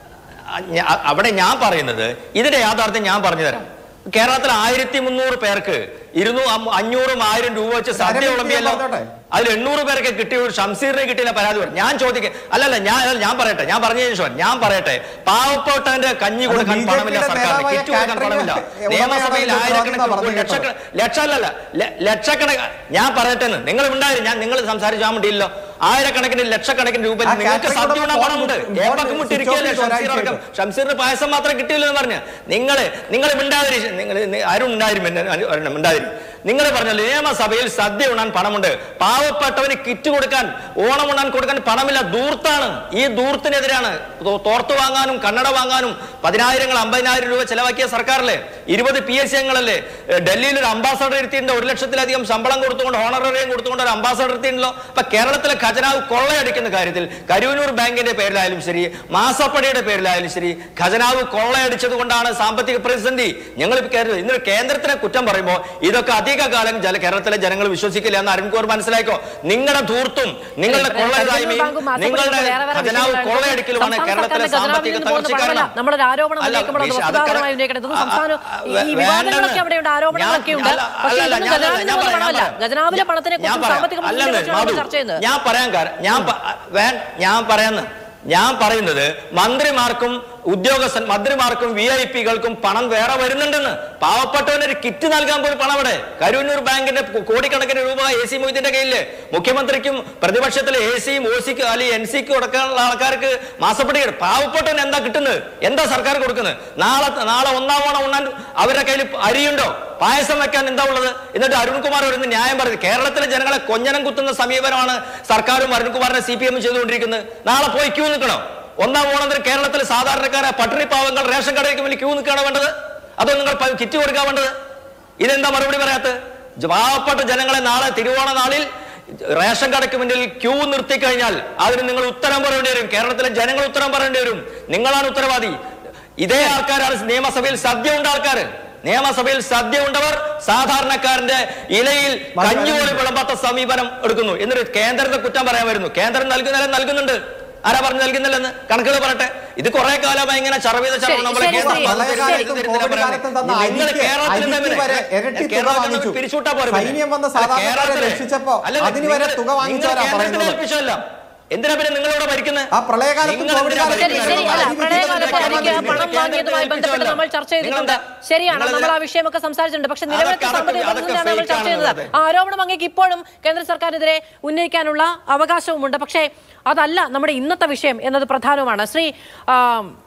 അ- ഞാ- അവിടെ ഞാൻ പറയുന്നത് ഇതിന്റെ യാഥാർത്ഥ്യം ഞാൻ പറഞ്ഞു തരാം കേരളത്തിൽ ആയിരത്തി മുന്നൂറ് പേർക്ക് ഇരുന്നൂ അം- അഞ്ഞൂറും ആയിരം രൂപ വെച്ച് സദ്യ വിളമ്പിയല്ലോ അതിൽ എണ്ണൂറ് പേർക്ക് കിട്ടിയ ഒരു ഷംസീറിനെ കിട്ടിയില്ല പരാതി പറഞ്ഞു ഞാൻ ചോദിക്കുക അല്ലല്ല ഞാൻ അല്ല, ഞാൻ പറയട്ടെ ഞാൻ പറഞ്ഞ ശേഷം ഞാൻ പറയട്ടെ പാവപ്പെട്ടവന്റെ കഞ്ഞി കൊടുക്കാൻ BJP പണമില്ല യുടെ സർക്കാർ നേതാവായ കിറ്റ് കൊടുക്കാൻ കാറ്ററിംഗ് പണമില്ല ഉടമയാണ് നിയമസഭയിൽ ഇത് ആയിരക്കണക്കിന് പറഞ്ഞത് ലക്ഷക്കണ ലക്ഷമല്ലല്ല ല- ലക്ഷക്കണക്ക് ഞാൻ പറയട്ടെ എന്ന്. നിങ്ങൾ ഉണ്ടായിരുന്നു ഞാൻ നിങ്ങൾ സംസാരിച്ചാൽ വേണ്ടിയില്ലോ ആയിരക്കണക്കിന് ലക്ഷക്കണക്കിന് രൂപ ആ നിങ്ങൾക്ക് കാറ്ററിംഗ് സദ്യ ഉടമ ഉണ്ടാ പണമുണ്ട് ഫോൺ ഏപ്പക്ക് മുട്ടിരിക്കുകയല്ലേ സ്വിച്ച് ഓഫ് ചെയ്ത് ഷംസീർ അടക്കം ഷംസീറിന് പായസം മാത്രമേ കിട്ടിയില്ല എന്ന് പറഞ്ഞ് നിങ്ങൾ നിങ്ങൾ മിണ്ടാതിരി നിങ്ങൾ ആരും ഉണ്ടായിരുന്നു മിണ്ടാതിരി നിങ്ങൾ പറഞ്ഞല്ലോ നിയമസഭയിൽ സദ്യ ഉണ്ണാൻ പണമുണ്ട് പാവപ്പെട്ടവന് കിറ്റ് കൊടുക്കാൻ ഓണം ഉണ്ണാൻ കൊടുക്കാൻ പണമില്ല ദൂർത്താണ് ഈ ദൂർത്തിനെതിരാണ് തോ- തോർത്ത് വാങ്ങാനും കണ്ണട വാങ്ങാനും പതിനായിരങ്ങൾ അമ്പതിനായിരം രൂപ ചെലവാക്കിയ സർക്കാരല്ലേ ഇരുപത് പി എസ് സി അംഗങ്ങളല്ലേ ഏഹ് ഡൽഹിയിൽ ഒരു അംബാസഡർ ഇരുത്തിയിട്ടുണ്ട് ഒരു ലക്ഷത്തിലധികം ശമ്പളം കൊടുത്തുകൊണ്ട് ഹോണറേറിയം കൊടുത്തുകൊണ്ട് ഒരു അംബാസഡർ ഇരുത്തിയിട്ടുണ്ടല്ലോ അപ്പൊ കേരളത്തിലെ ഖജനാവ് കൊള്ളയടിക്കുന്ന കാര്യത്തിൽ കരൂനൂർ ബാങ്കിന്റെ പേരിലായാലും ശരി മാസപ്പടിയുടെ പേരിലായാലും ശരി ഖജനാവ് കൊള്ളയടിച്ചത് കൊണ്ടാണ് സാമ്പത്തിക പ്രതിസന്ധി ഞങ്ങൾ കരുതുന്നത് ഇന്ന് കേന്ദ്രത്തിനെ കുറ്റം പറയുമ്പോൾ ഇതൊക്കെ അധികകാലം ജല കേരളത്തിലെ ജനങ്ങൾ വിശ്വസിക്കില്ല എന്ന് അരുൺകുമാർ മനസ്സിലാക്കോ നിങ്ങളുടെ ധൂർത്തും നിങ്ങളുടെ കൊള്ളരുതായ്മയും ബാങ്കും മാസപ്പടിയും നിങ്ങളുടെ വേറെ വേറെ ഖജനാവ് വിഷയങ്ങളാണ്. കൊള്ളയടിക്കലുമാണ് സംസ്ഥാന കേരളത്തിലെ സർക്കാരിന്റെ സാമ്പത്തിക ഖജനാവിൽ നിന്ന് പോകുന്ന തകർച്ച പണമല്ല. കാരണം നമ്മളൊരു ആരോപണം അല്ല, ഉന്നയിക്കുമ്പോൾ അത് വിഷ- വസ്തുതാപരമായി അതൊക്കെ- ഉന്നയിക്കണം. ഇതൊന്നും ആ, സംസ്ഥാനം ആ, ഈ വേ- വിവാദങ്ങളൊക്കെ വേണ്ടെന്ന്. അവിടെയുണ്ട് ആരോപണങ്ങളൊക്കെ ഞാൻ- ഉണ്ട് അല്ല, പക്ഷേ അല്ല, ഇതൊന്നും ഞാൻ ഖജനാവിൽ പറയാം, നിന്ന് പോകുന്ന ഞാൻ പണമല്ല പറയാം. ഖജനാവിലെ പണത്തിനെ ഞാൻ കുറിച്ചും പറയാം. സാമ്പത്തിക അല്ലെന്ന്, പ്രതിസന്ധിയെ കുറിച്ചും മാധു, ചർച്ച ചെയ്യുന്നത് ഞാൻ പറയാൻ കാരണം ഞാൻ പ- വേ- ഞാൻ പറയാന്ന് ഞാൻ പറയുന്നത് മന്ത്രിമാർക്കും ഉദ്യോഗസ്ഥൻ മന്ത്രിമാർക്കും വി ഐ പികൾക്കും പണം വേറെ വരുന്നുണ്ടെന്ന് പാവപ്പെട്ടവന് ഒരു കിറ്റ് നൽകാൻ പോലും പണം അവിടെ കരൂന്നൂർ ബാങ്കിന്റെ കോ- കോടിക്കണക്കിന് രൂപ എ സി മൊയ്തീന്റെ കയ്യില് മുഖ്യമന്ത്രിക്കും പ്രതിപക്ഷത്തിലെ എ സിയും ഒ സിക്കും അല്ലെങ്കിൽ എൻ സിക്കും അടക്കമുള്ള ആൾക്കാർക്ക് മാസപ്പടി കിട്ടും. പാവപ്പെട്ടവന് എന്താ കിട്ടുന്നത് എന്താ സർക്കാർ കൊടുക്കുന്നത് നാളെ നാളെ ഒന്നാം ഓണം ഉണ്ണാൻ അവരുടെ കയ്യിൽ അരിയുണ്ടോ പായസം വെക്കാൻ എന്താ ഉള്ളത് എന്നിട്ട് അരുൺകുമാർ വരുന്ന ന്യായം പറഞ്ഞു കേരളത്തിലെ ജനങ്ങളെ കൊഞ്ഞനം കുത്തുന്ന സമീപനമാണ് സർക്കാരും അരുൺകുമാറിനെ സി പി എം ചെയ്തുകൊണ്ടിരിക്കുന്നത് നാളെ പോയി ക്യൂ നിൽക്കണോ ഒന്നാം ഓണത്തിന് കേരളത്തിലെ സാധാരണക്കാരെ പട്ടിണി പാവങ്ങൾ റേഷൻ കടയ്ക്ക് വേണ്ടി ക്യൂ നിൽക്കുകയാണോ വേണ്ടത് അതോ നിങ്ങൾ പ- കിറ്റ് കൊടുക്കാൻ വേണ്ടത് ഇതെന്താ മറുപടി പറയാത്തത് ജ- പാവപ്പെട്ട ജനങ്ങളെ നാളെ തിരുവോണ നാളിൽ റേഷൻ കടയ്ക്ക് മുന്നിൽ ക്യൂ നിർത്തി കഴിഞ്ഞാൽ അതിന് നിങ്ങൾ ഉത്തരം പറയേണ്ടി വരും കേരളത്തിലെ ജനങ്ങൾ ഉത്തരം പറയേണ്ടി വരും നിങ്ങളാണ് ഉത്തരവാദി ഇതേ ആൾക്കാരാണ് നിയമസഭയിൽ സദ്യ ഉണ്ട ആൾക്കാർ നിയമസഭയിൽ സദ്യ ഉണ്ടവർ സാധാരണക്കാരന്റെ ഇലയിൽ കഞ്ഞി പോലും വിളമ്പാത്ത സമീപനം എടുക്കുന്നു എന്നിട്ട് കേന്ദ്രത്തെ കുറ്റം പറയാൻ വരുന്നു കേന്ദ്രം നൽകുന്നില്ല നൽകുന്നുണ്ട് ആരാ പറഞ്ഞു നൽകുന്നില്ലെന്ന് കണക്കുകൾ പറയട്ടെ ഇത് കുറെ കാലമായി ഇങ്ങനെ ചറവീത ശരി, നമ്മളെ ശരി, കേന്ദ്രം ശരി. പ്രളയകാലത്തും കോവിഡ് കാലത്തും തന്ന നിങ്ങൾ അരിക്ക് കേരളത്തിൽ അരിക്ക് നിന്ന് വരെ പിന്നെ ഇരട്ടി തുക കേരളത്തിൽ നിന്ന് വാങ്ങിച്ചു. പിരിച്ചുവിട്ടാ പോരെ പിന്നെ? സൈന്യം വന്ന് അല്ല, സാധാരണക്കാരെ കേരളത്തിലെ- രക്ഷിച്ചപ്പോ അല്ല, അതിന് വരെ നിങ്ങൾ- തുക വാങ്ങിച്ചവരാ നിങ്ങൾ കേന്ദ്രത്തിന് പറയുന്നത്. ഏൽപ്പിച്ചതല്ല. എന്തിനാ പിന്നെ നിങ്ങളിവിടെ ഭരിക്കുന്നത് ആ പ്രളയകാലത്തും നിങ്ങൾ കോവിഡ് എന്തിനാ കാലത്തും ശരി ശരി അല്ല അരി പ്രളയകാലത്ത് വിറ്റിട്ട് എനിക്ക് പണം വാങ്ങിയതുമായി ബന്ധപ്പെട്ട് നമ്മൾ ചർച്ച ചെയ്തിട്ടുണ്ട് ശരിയാണ് നമ്മൾ ആ വിഷയമൊക്കെ സംസാരിച്ചിട്ടുണ്ട് പക്ഷെ നിലവിലത്തെ അതൊക്കെ- സാമ്പത്തിക അതൊക്കെ പ്രതിസന്ധിയാണ് നമ്മൾ fake ചർച്ച ചെയ്യുന്നത് ആണെന്ന് ആ ആരോപണം അങ്ങേക്ക് ഇപ്പോഴും കേന്ദ്ര സർക്കാരിനെതിരെ ഉന്നയിക്കാനുള്ള അവകാശവുമുണ്ട് പക്ഷേ അതല്ല നമ്മുടെ ഇന്നത്തെ വിഷയം എന്നത് പ്രധാനമാണ് ശ്രീ ആ,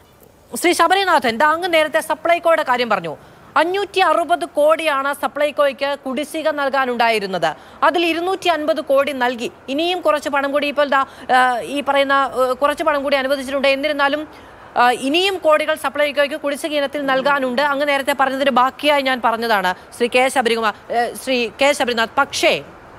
ശ്രീ ശബരിനാഥൻ ദാ അങ്ങ് നേരത്തെ സപ്ലൈകോയുടെ കാര്യം പറഞ്ഞു അഞ്ഞൂറ്റി അറുപത് കോടിയാണ് സപ്ലൈകോയ്ക്ക് കുടിശ്ശിക നൽകാനുണ്ടായിരുന്നത് അതിൽ ഇരുന്നൂറ്റി അൻപത് കോടി നൽകി ഇനിയും കുറച്ച് പണം കൂടി ഇപ്പോൾ ദാ ആ, ഈ പറയുന്ന ആ, കുറച്ച് പണം കൂടി അനുവദിച്ചിട്ടുണ്ട് എന്നിരുന്നാലും ആ, ഇനിയും കോടികൾ സപ്ലൈകോയ്ക്ക് കുടിശ്ശിക ഇനത്തിൽ നൽകാനുണ്ട് അങ്ങ് നേരത്തെ പറഞ്ഞതിന് ബാക്കിയായി ഞാൻ പറഞ്ഞതാണ് ശ്രീ കെ ശബരികുമാർ ഏ, ശ്രീ കെ ശബരിനാഥ് പക്ഷേ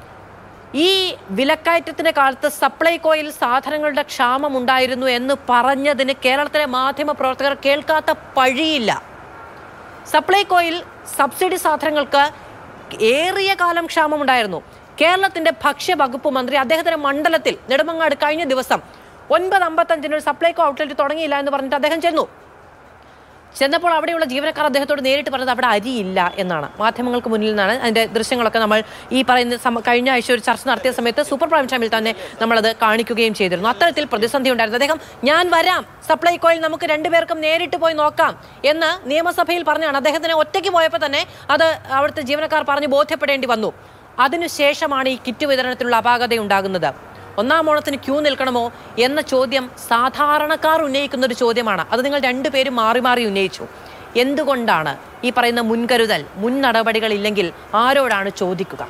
ഈ വിലക്കയറ്റത്തിന്റെ കാലത്ത് സപ്ലൈകോയിൽ സാധനങ്ങളുടെ ക്ഷാമം ഉണ്ടായിരുന്നു എന്ന് പറഞ്ഞതിന് കേരളത്തിലെ മാധ്യമ പ്രവർത്തകർ കേൾക്കാത്ത പഴിയില്ല സപ്ലൈകോയിൽ സബ്സിഡി സാധനങ്ങൾക്ക് ഏറിയ കാലം ക്ഷാമമുണ്ടായിരുന്നു കേരളത്തിന്റെ ഭക്ഷ്യവകുപ്പ് മന്ത്രി അദ്ദേഹത്തിന്റെ മണ്ഡലത്തിൽ നെടുമങ്ങാട് കഴിഞ്ഞ ദിവസം ഒൻപത് അമ്പത്തഞ്ചിന് ഒരു സപ്ലൈകോ ഔട്ട്ലെറ്റ് തുടങ്ങിയില്ല എന്ന് പറഞ്ഞിട്ട് അദ്ദേഹം ചെന്നു ചെന്നപ്പോൾ അവിടെയുള്ള ജീവനക്കാർ അദ്ദേഹത്തോട് നേരിട്ട് പറഞ്ഞത് അവിടെ അരിയില്ല എന്നാണ് മാധ്യമങ്ങൾക്ക് മുന്നിൽ നിന്നാണ് അതിന്റെ ദൃശ്യങ്ങളൊക്കെ നമ്മൾ ഈ പറയുന്ന സമ- കഴിഞ്ഞ ആഴ്ച ഒരു ചർച്ച നടത്തിയ സമയത്ത് സൂപ്പർ പ്രൈം ടൈമിൽ തന്നെ നമ്മളത് കാണിക്കുകയും ചെയ്തിരുന്നു അത്തരത്തിൽ പ്രതിസന്ധി ഉണ്ടായിരുന്നു അദ്ദേഹം ഞാൻ വരാം സപ്ലൈകോയിൽ നമുക്ക് രണ്ടുപേർക്കും നേരിട്ട് പോയി നോക്കാം എന്ന് നിയമസഭയിൽ പറഞ്ഞാണ് അദ്ദേഹത്തിന് ഒറ്റയ്ക്ക് പോയപ്പോൾ തന്നെ അത് അവിടുത്തെ ജീവനക്കാർ പറഞ്ഞ് ബോധ്യപ്പെടേണ്ടി വന്നു അതിനുശേഷമാണ് ഈ കിറ്റ് വിതരണത്തിലുള്ള അപാകത ഉണ്ടാകുന്നത് ഒന്നാം ഓണത്തിന് ക്യൂ നിൽക്കണമോ എന്ന ചോദ്യം സാധാരണക്കാർ ഉന്നയിക്കുന്ന ഒരു ചോദ്യമാണ് അത് നിങ്ങൾ രണ്ടുപേരും മാറി മാറി ഉന്നയിച്ചു എന്തുകൊണ്ടാണ് ഈ പറയുന്ന മുൻകരുതൽ മുൻ നടപടികൾ ഇല്ലെങ്കിൽ ആരോടാണ് ചോദിക്കുക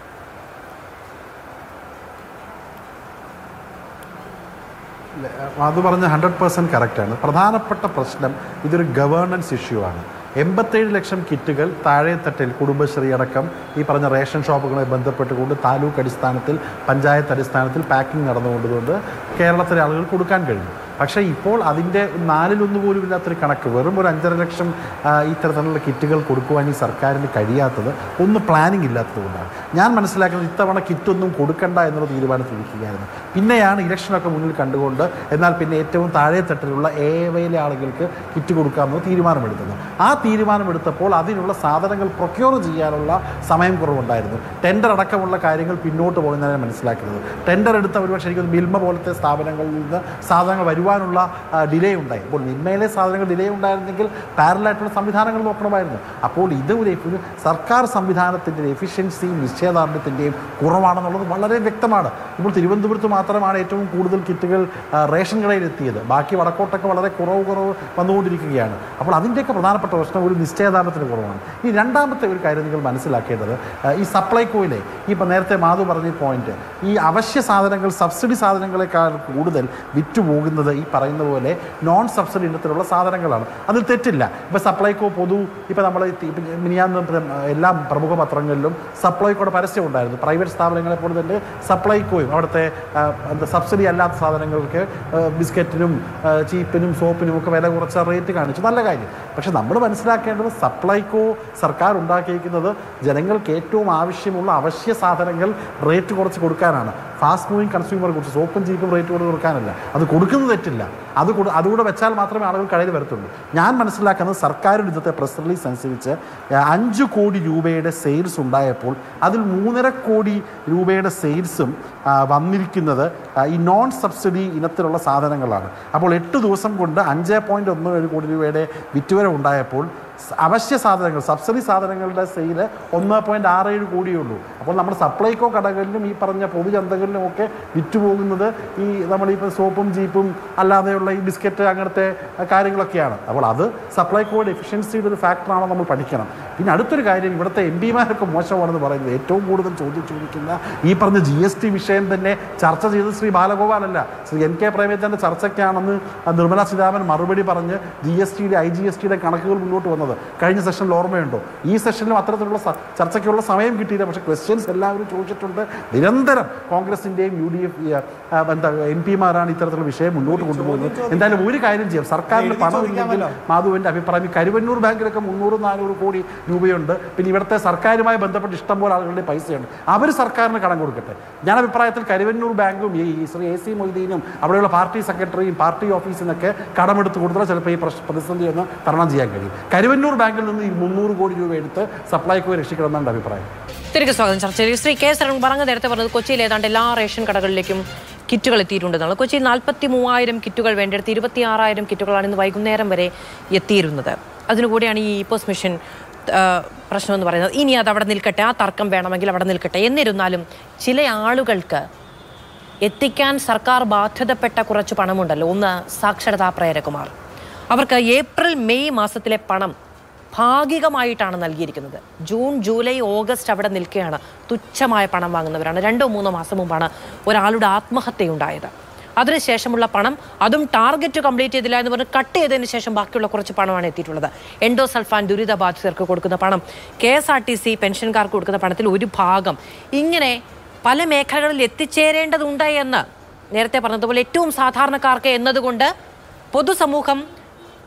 അത് പറഞ്ഞ ഹൺഡ്രഡ് പേഴ്സൻറ്റ് കറക്റ്റാണ് പ്രധാനപ്പെട്ട പ്രശ്നം ഇതൊരു ഗവേണൻസ് ഇഷ്യൂ ആണ് എൺപത്തേഴ് ലക്ഷം കിറ്റുകൾ താഴെത്തട്ടിൽ കുടുംബശ്രീ അടക്കം ഈ പറഞ്ഞ റേഷൻ ഷോപ്പുകളുമായി ബന്ധപ്പെട്ടുകൊണ്ട് താലൂക്ക് അടിസ്ഥാനത്തിൽ പഞ്ചായത്ത് അടിസ്ഥാനത്തിൽ പാക്കിംഗ് നടന്നുകൊണ്ടുകൊണ്ട് കേരളത്തിലെ ആളുകൾ കൊടുക്കാൻ കഴിഞ്ഞു പക്ഷേ ഇപ്പോൾ അതിൻ്റെ നാലിലൊന്ന് പോലും ഇല്ലാത്തൊരു കണക്ക് വെറും ഒരു അഞ്ചര ലക്ഷം ആ, ഇത്തരത്തിലുള്ള കിറ്റുകൾ കൊടുക്കുവാൻ ഈ സർക്കാരിന് കഴിയാത്തത് ഒന്ന് പ്ലാനിങ് ഇല്ലാത്തത് കൊണ്ടാണ് ഞാൻ മനസ്സിലാക്കുന്നത് ഇത്തവണ കിറ്റൊന്നും കൊടുക്കണ്ട എന്നുള്ള തീരുമാനത്തിലിരിക്കുകയായിരുന്നു പിന്നെയാണ് ഇലക്ഷനൊക്കെ മുന്നിൽ കണ്ടുകൊണ്ട് എന്നാൽ പിന്നെ ഏറ്റവും താഴെ തട്ടിലുള്ള എ വയിലെ ആളുകൾക്ക് കിറ്റ് കൊടുക്കാമെന്ന് തീരുമാനമെടുത്തത് ആ തീരുമാനമെടുത്തപ്പോൾ അതിനുള്ള സാധനങ്ങൾ പ്രൊക്യൂർ ചെയ്യാനുള്ള സമയം കുറവുണ്ടായിരുന്നു ടെൻഡർ അടക്കമുള്ള കാര്യങ്ങൾ പിന്നോട്ട് പോകുന്നതിനെ മനസ്സിലാക്കുന്നത് ടെൻഡർ എടുത്ത ഒരുപക്ഷെ എനിക്ക് തോന്നുന്നു മിൽമ പോലത്തെ സ്ഥാപനങ്ങളിൽ നിന്ന് സാധനങ്ങൾ വരുവാനുള്ള ഡിലേ ഉണ്ടായി അപ്പോൾ മിൽമയിലെ സാധനങ്ങൾ ഡിലേ ഉണ്ടായിരുന്നെങ്കിൽ പാരലായിട്ടുള്ള സംവിധാനങ്ങൾ നോക്കണമായിരുന്നു അപ്പോൾ ഇത് ഒരു ഒരു സർക്കാർ സംവിധാനത്തിൻ്റെ എഫിഷ്യൻസിയും നിശ്ചയദാർഢ്യത്തിൻ്റെയും കുറവാണെന്നുള്ളത് വളരെ വ്യക്തമാണ് ഇപ്പോൾ തിരുവനന്തപുരത്ത് മാത്രമാണ് ഏറ്റവും കൂടുതൽ കിറ്റുകൾ ആ, റേഷൻ കടയിൽ എത്തിയത് ബാക്കി വടക്കോട്ടൊക്കെ വളരെ കുറവ് കുറവ് വന്നുകൊണ്ടിരിക്കുകയാണ് അപ്പോൾ അതിൻ്റെയൊക്കെ പ്രധാനപ്പെട്ട പ്രശ്നം ഒരു നിശ്ചയദാർഢ്യത്തിന് കുറവാണ് ഈ രണ്ടാമത്തെ ഒരു കാര്യം നിങ്ങൾ മനസ്സിലാക്കേണ്ടത് ആ, ഈ സപ്ലൈകോയിലെ ഈ ഇപ്പം നേരത്തെ മാധു പറഞ്ഞ പോയിന്റ് ഈ അവശ്യ സാധനങ്ങൾ സബ്സിഡി സാധനങ്ങളെക്കാൾ കൂടുതൽ വിറ്റുപോകുന്നത് ഈ പറയുന്ന പോലെ നോൺ സബ്സിഡി ഇനത്തിലുള്ള സാധനങ്ങളാണ് അതിൽ തെറ്റില്ല ഇപ്പം സപ്ലൈകോ പൊതു ഇപ്പം നമ്മൾ മിനിയാന്ന് പ്ര- എല്ലാ പ്രമുഖ പത്രങ്ങളിലും സപ്ലൈകോയുടെ പരസ്യം ഉണ്ടായിരുന്നു പ്രൈവറ്റ് സ്ഥാപനങ്ങളെ പോലെ തന്നെ സപ്ലൈകോയും അവിടുത്തെ ആ, എന്താ സബ്സിഡി അല്ലാത്ത സാധനങ്ങൾക്ക് ആ, ബിസ്ക്കറ്റിനും ആ, ചീപ്പിനും സോപ്പിനും ഒക്കെ വില കുറച്ച റേറ്റ് കാണിച്ചു നല്ല കാര്യം പക്ഷെ നമ്മൾ മനസ്സിലാക്കേണ്ടത് സപ്ലൈകോ സർക്കാർ ഉണ്ടാക്കിയിരിക്കുന്നത് ജനങ്ങൾക്ക് ഏറ്റവും ആവശ്യമുള്ള അവശ്യ സാധനങ്ങൾ റേറ്റ് കുറച്ച് കൊടുക്കാനാണ് ഫാസ്റ്റ് മൂവിങ് കൺസ്യൂമർ ഗുഡ്സ് സോപ്പും ചീപ്പും റേറ്റ് കൊടുത്ത് കൊടുക്കാനല്ല അത് കൊടുക്കുന്നത് തെറ്റില്ല അത് കൊടു അതുകൂടെ വെച്ചാൽ മാത്രമേ ആളുകൾ കടയിൽ വരത്തുള്ളൂ ഞാൻ മനസ്സിലാക്കുന്നത് സർക്കാരിൻ്റെ ഇന്നത്തെ പ്രസ് റിലീസ് അനുസരിച്ച് ആ, അഞ്ച് കോടി രൂപയുടെ സെയിൽസ് ഉണ്ടായപ്പോൾ അതിൽ മൂന്നര കോടി രൂപയുടെ സെയിൽസും ആ, വന്നിരിക്കുന്നത് ആ, ഈ നോൺ സബ്സിഡി ഇനത്തിലുള്ള സാധനങ്ങളാണ് അപ്പോൾ എട്ട് ദിവസം കൊണ്ട് അഞ്ച് പോയിൻറ്റ് ഒന്ന് ഏഴ് കോടി രൂപയുടെ വിറ്റുവര ഉണ്ടായപ്പോൾ സ- അവശ്യ സാധനങ്ങൾ സബ്സിഡി സാധനങ്ങളുടെ സെയിൽ ഒന്ന് പോയിൻറ്റ് ആറ് ഏഴ് കോടിയേ ഉള്ളൂ അപ്പോൾ നമ്മുടെ സപ്ലൈകോ കടകളിലും ഈ പറഞ്ഞ പൊതുചന്തകളിലും ഒക്കെ വിറ്റുപോകുന്നത് ഈ നമ്മളിപ്പോൾ സോപ്പും ജീപ്പും അല്ലാതെയുള്ള ഈ ബിസ്ക്കറ്റ് അങ്ങനത്തെ കാര്യങ്ങളൊക്കെയാണ് അപ്പോൾ അത് സപ്ലൈകോയുടെ എഫിഷ്യൻസിയുടെ ഒരു ഫാക്ടറാണോ നമ്മൾ പഠിക്കണം പിന്നെ അടുത്തൊരു കാര്യം ഇവിടുത്തെ എം പിമാരൊക്കെ മോശമാണെന്ന് പറയുന്നത് ഏറ്റവും കൂടുതൽ ചോദ്യം ചോദിക്കുന്ന ഈ പറഞ്ഞ ജി എസ് ടി വിഷയം തന്നെ ചർച്ച ചെയ്തത് ശ്രീ ബാലഗോപാലല്ല ശ്രീ എൻ കെ പ്രേമചന്ദ്രൻ്റെ ചർച്ചയ്ക്കാണെന്ന് നിർമ്മലാ സീതാരാമൻ മറുപടി പറഞ്ഞ് ജി എസ് ടിയുടെ ഐ ജി എസ് ടിയുടെ കണക്കുകൾ മുന്നോട്ട് വന്നത് കഴിഞ്ഞ സെഷനിൽ ഓർമ്മയുണ്ടോ ഈ സെഷനിലും അത്തരത്തിലുള്ള സ- ചർച്ചയ്ക്കുള്ള സമയം കിട്ടിയില്ല പക്ഷേ ക്വസ്റ്റ്യൻസ് എല്ലാവരും ചോദിച്ചിട്ടുണ്ട് നിരന്തരം കോൺഗ്രസിൻ്റെയും യു ഡി എഫ് എന്താ എം പിമാരാണ് ഇത്തരത്തിലുള്ള വിഷയം മുന്നോട്ട് കൊണ്ടുപോകുന്നത് എന്തായാലും ഒരു കാര്യം ചെയ്യാം സർക്കാരിന് എഴുതി പണം ഇല്ലെങ്കിൽ ചോദിക്കാമല്ലോ. മാധുവിൻ്റെ അഭിപ്രായം ഈ കരുവന്നൂർ ബാങ്കിലൊക്കെ മുന്നൂറ് നാനൂറ് കോടി രൂപയുണ്ട് പിന്നെ ഇവിടുത്തെ സർക്കാരുമായി ബന്ധപ്പെട്ട് ഇഷ്ടംപോലെ ആളുകളുടെ പൈസയുണ്ട് അവർ സർക്കാരിന് കടം കൊടുക്കട്ടെ ഞാൻ അഭിപ്രായത്തിൽ കരുവന്നൂർ ബാങ്കും ഈ ശ്രീ എ സി മൊയ്തീനും അവിടെയുള്ള പാർട്ടി സെക്രട്ടറിയും പാർട്ടി ഓഫീസിൽ നിന്നൊക്കെ കടമെടുത്ത് കൊടുത്താൽ ചിലപ്പോൾ ഈ പ്രശ്ന പ്രതിസന്ധി ഒന്ന് തരണം ചെയ്യാൻ കഴിയും കരുവന്നൂർ ബാങ്കിൽ നിന്ന് ഈ മുന്നൂറ് കോടി രൂപ എടുത്ത് സപ്ലൈകോ രക്ഷിക്കണമെന്നാണ് എൻ്റെ അഭിപ്രായം തിരികെ സ്വാഗതം ചർച്ചയിൽ ശ്രീ കെ സരൺ പറഞ്ഞ നേരത്തെ പറഞ്ഞത് കൊച്ചിയിൽ ഏതാണ്ട് എല്ലാ റേഷൻ കടകളിലേക്കും കിറ്റുകൾ എത്തിയിട്ടുണ്ടെന്നാണ് കൊച്ചിയിൽ നാൽപ്പത്തി മൂവായിരം കിറ്റുകൾ വേണ്ടിയെടുത്ത് ഇരുപത്തി ആറായിരം കിറ്റുകളാണ് ഇന്ന് വൈകുന്നേരം വരെ എത്തിയിരുന്നത് അതിനുകൂടിയാണ് ഈ പോസ്റ്റ് മിഷൻ ആ, പ്രശ്നമെന്ന് പറയുന്നത് ഇനി അത് അവിടെ നിൽക്കട്ടെ ആ തർക്കം വേണമെങ്കിൽ അവിടെ നിൽക്കട്ടെ എന്നിരുന്നാലും ചില ആളുകൾക്ക് എത്തിക്കാൻ സർക്കാർ ബാധ്യതപ്പെട്ട കുറച്ച് പണമുണ്ടല്ലോ ഒന്ന് സാക്ഷരതാ പ്രേരകുമാർ അവർക്ക് ഏപ്രിൽ മെയ് മാസത്തിലെ പണം ഭാഗികമായിട്ടാണ് നൽകിയിരിക്കുന്നത് ജൂൺ ജൂലൈ ഓഗസ്റ്റ് അവിടെ നിൽക്കുകയാണ് തുച്ഛമായ പണം വാങ്ങുന്നവരാണ് രണ്ടോ മൂന്നോ മാസം മുമ്പാണ് ഒരാളുടെ ആത്മഹത്യയുണ്ടായത് അതിനുശേഷമുള്ള പണം അതും ടാർഗറ്റ് കംപ്ലീറ്റ് ചെയ്തില്ല എന്ന് പറഞ്ഞ് കട്ട് ചെയ്തതിന് ശേഷം ബാക്കിയുള്ള കുറച്ച് പണമാണ് എത്തിയിട്ടുള്ളത് എൻഡോസൾഫാൻ ദുരിതബാധിതർക്ക് കൊടുക്കുന്ന പണം K S R T C പെൻഷൻകാർക്ക് കൊടുക്കുന്ന പണത്തിൽ ഒരു ഭാഗം ഇങ്ങനെ പല മേഖലകളിൽ എത്തിച്ചേരേണ്ടതുണ്ട് എന്ന് നേരത്തെ പറഞ്ഞതുപോലെ ഏറ്റവും സാധാരണക്കാർക്ക് എന്നതുകൊണ്ട് പൊതുസമൂഹം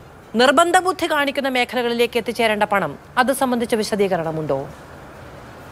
നിർബന്ധ ബുദ്ധി കാണിക്കുന്ന മേഖലകളിലേക്ക് എത്തിച്ചേരേണ്ട പണം അത് സംബന്ധിച്ച വിശദീകരണമുണ്ടോ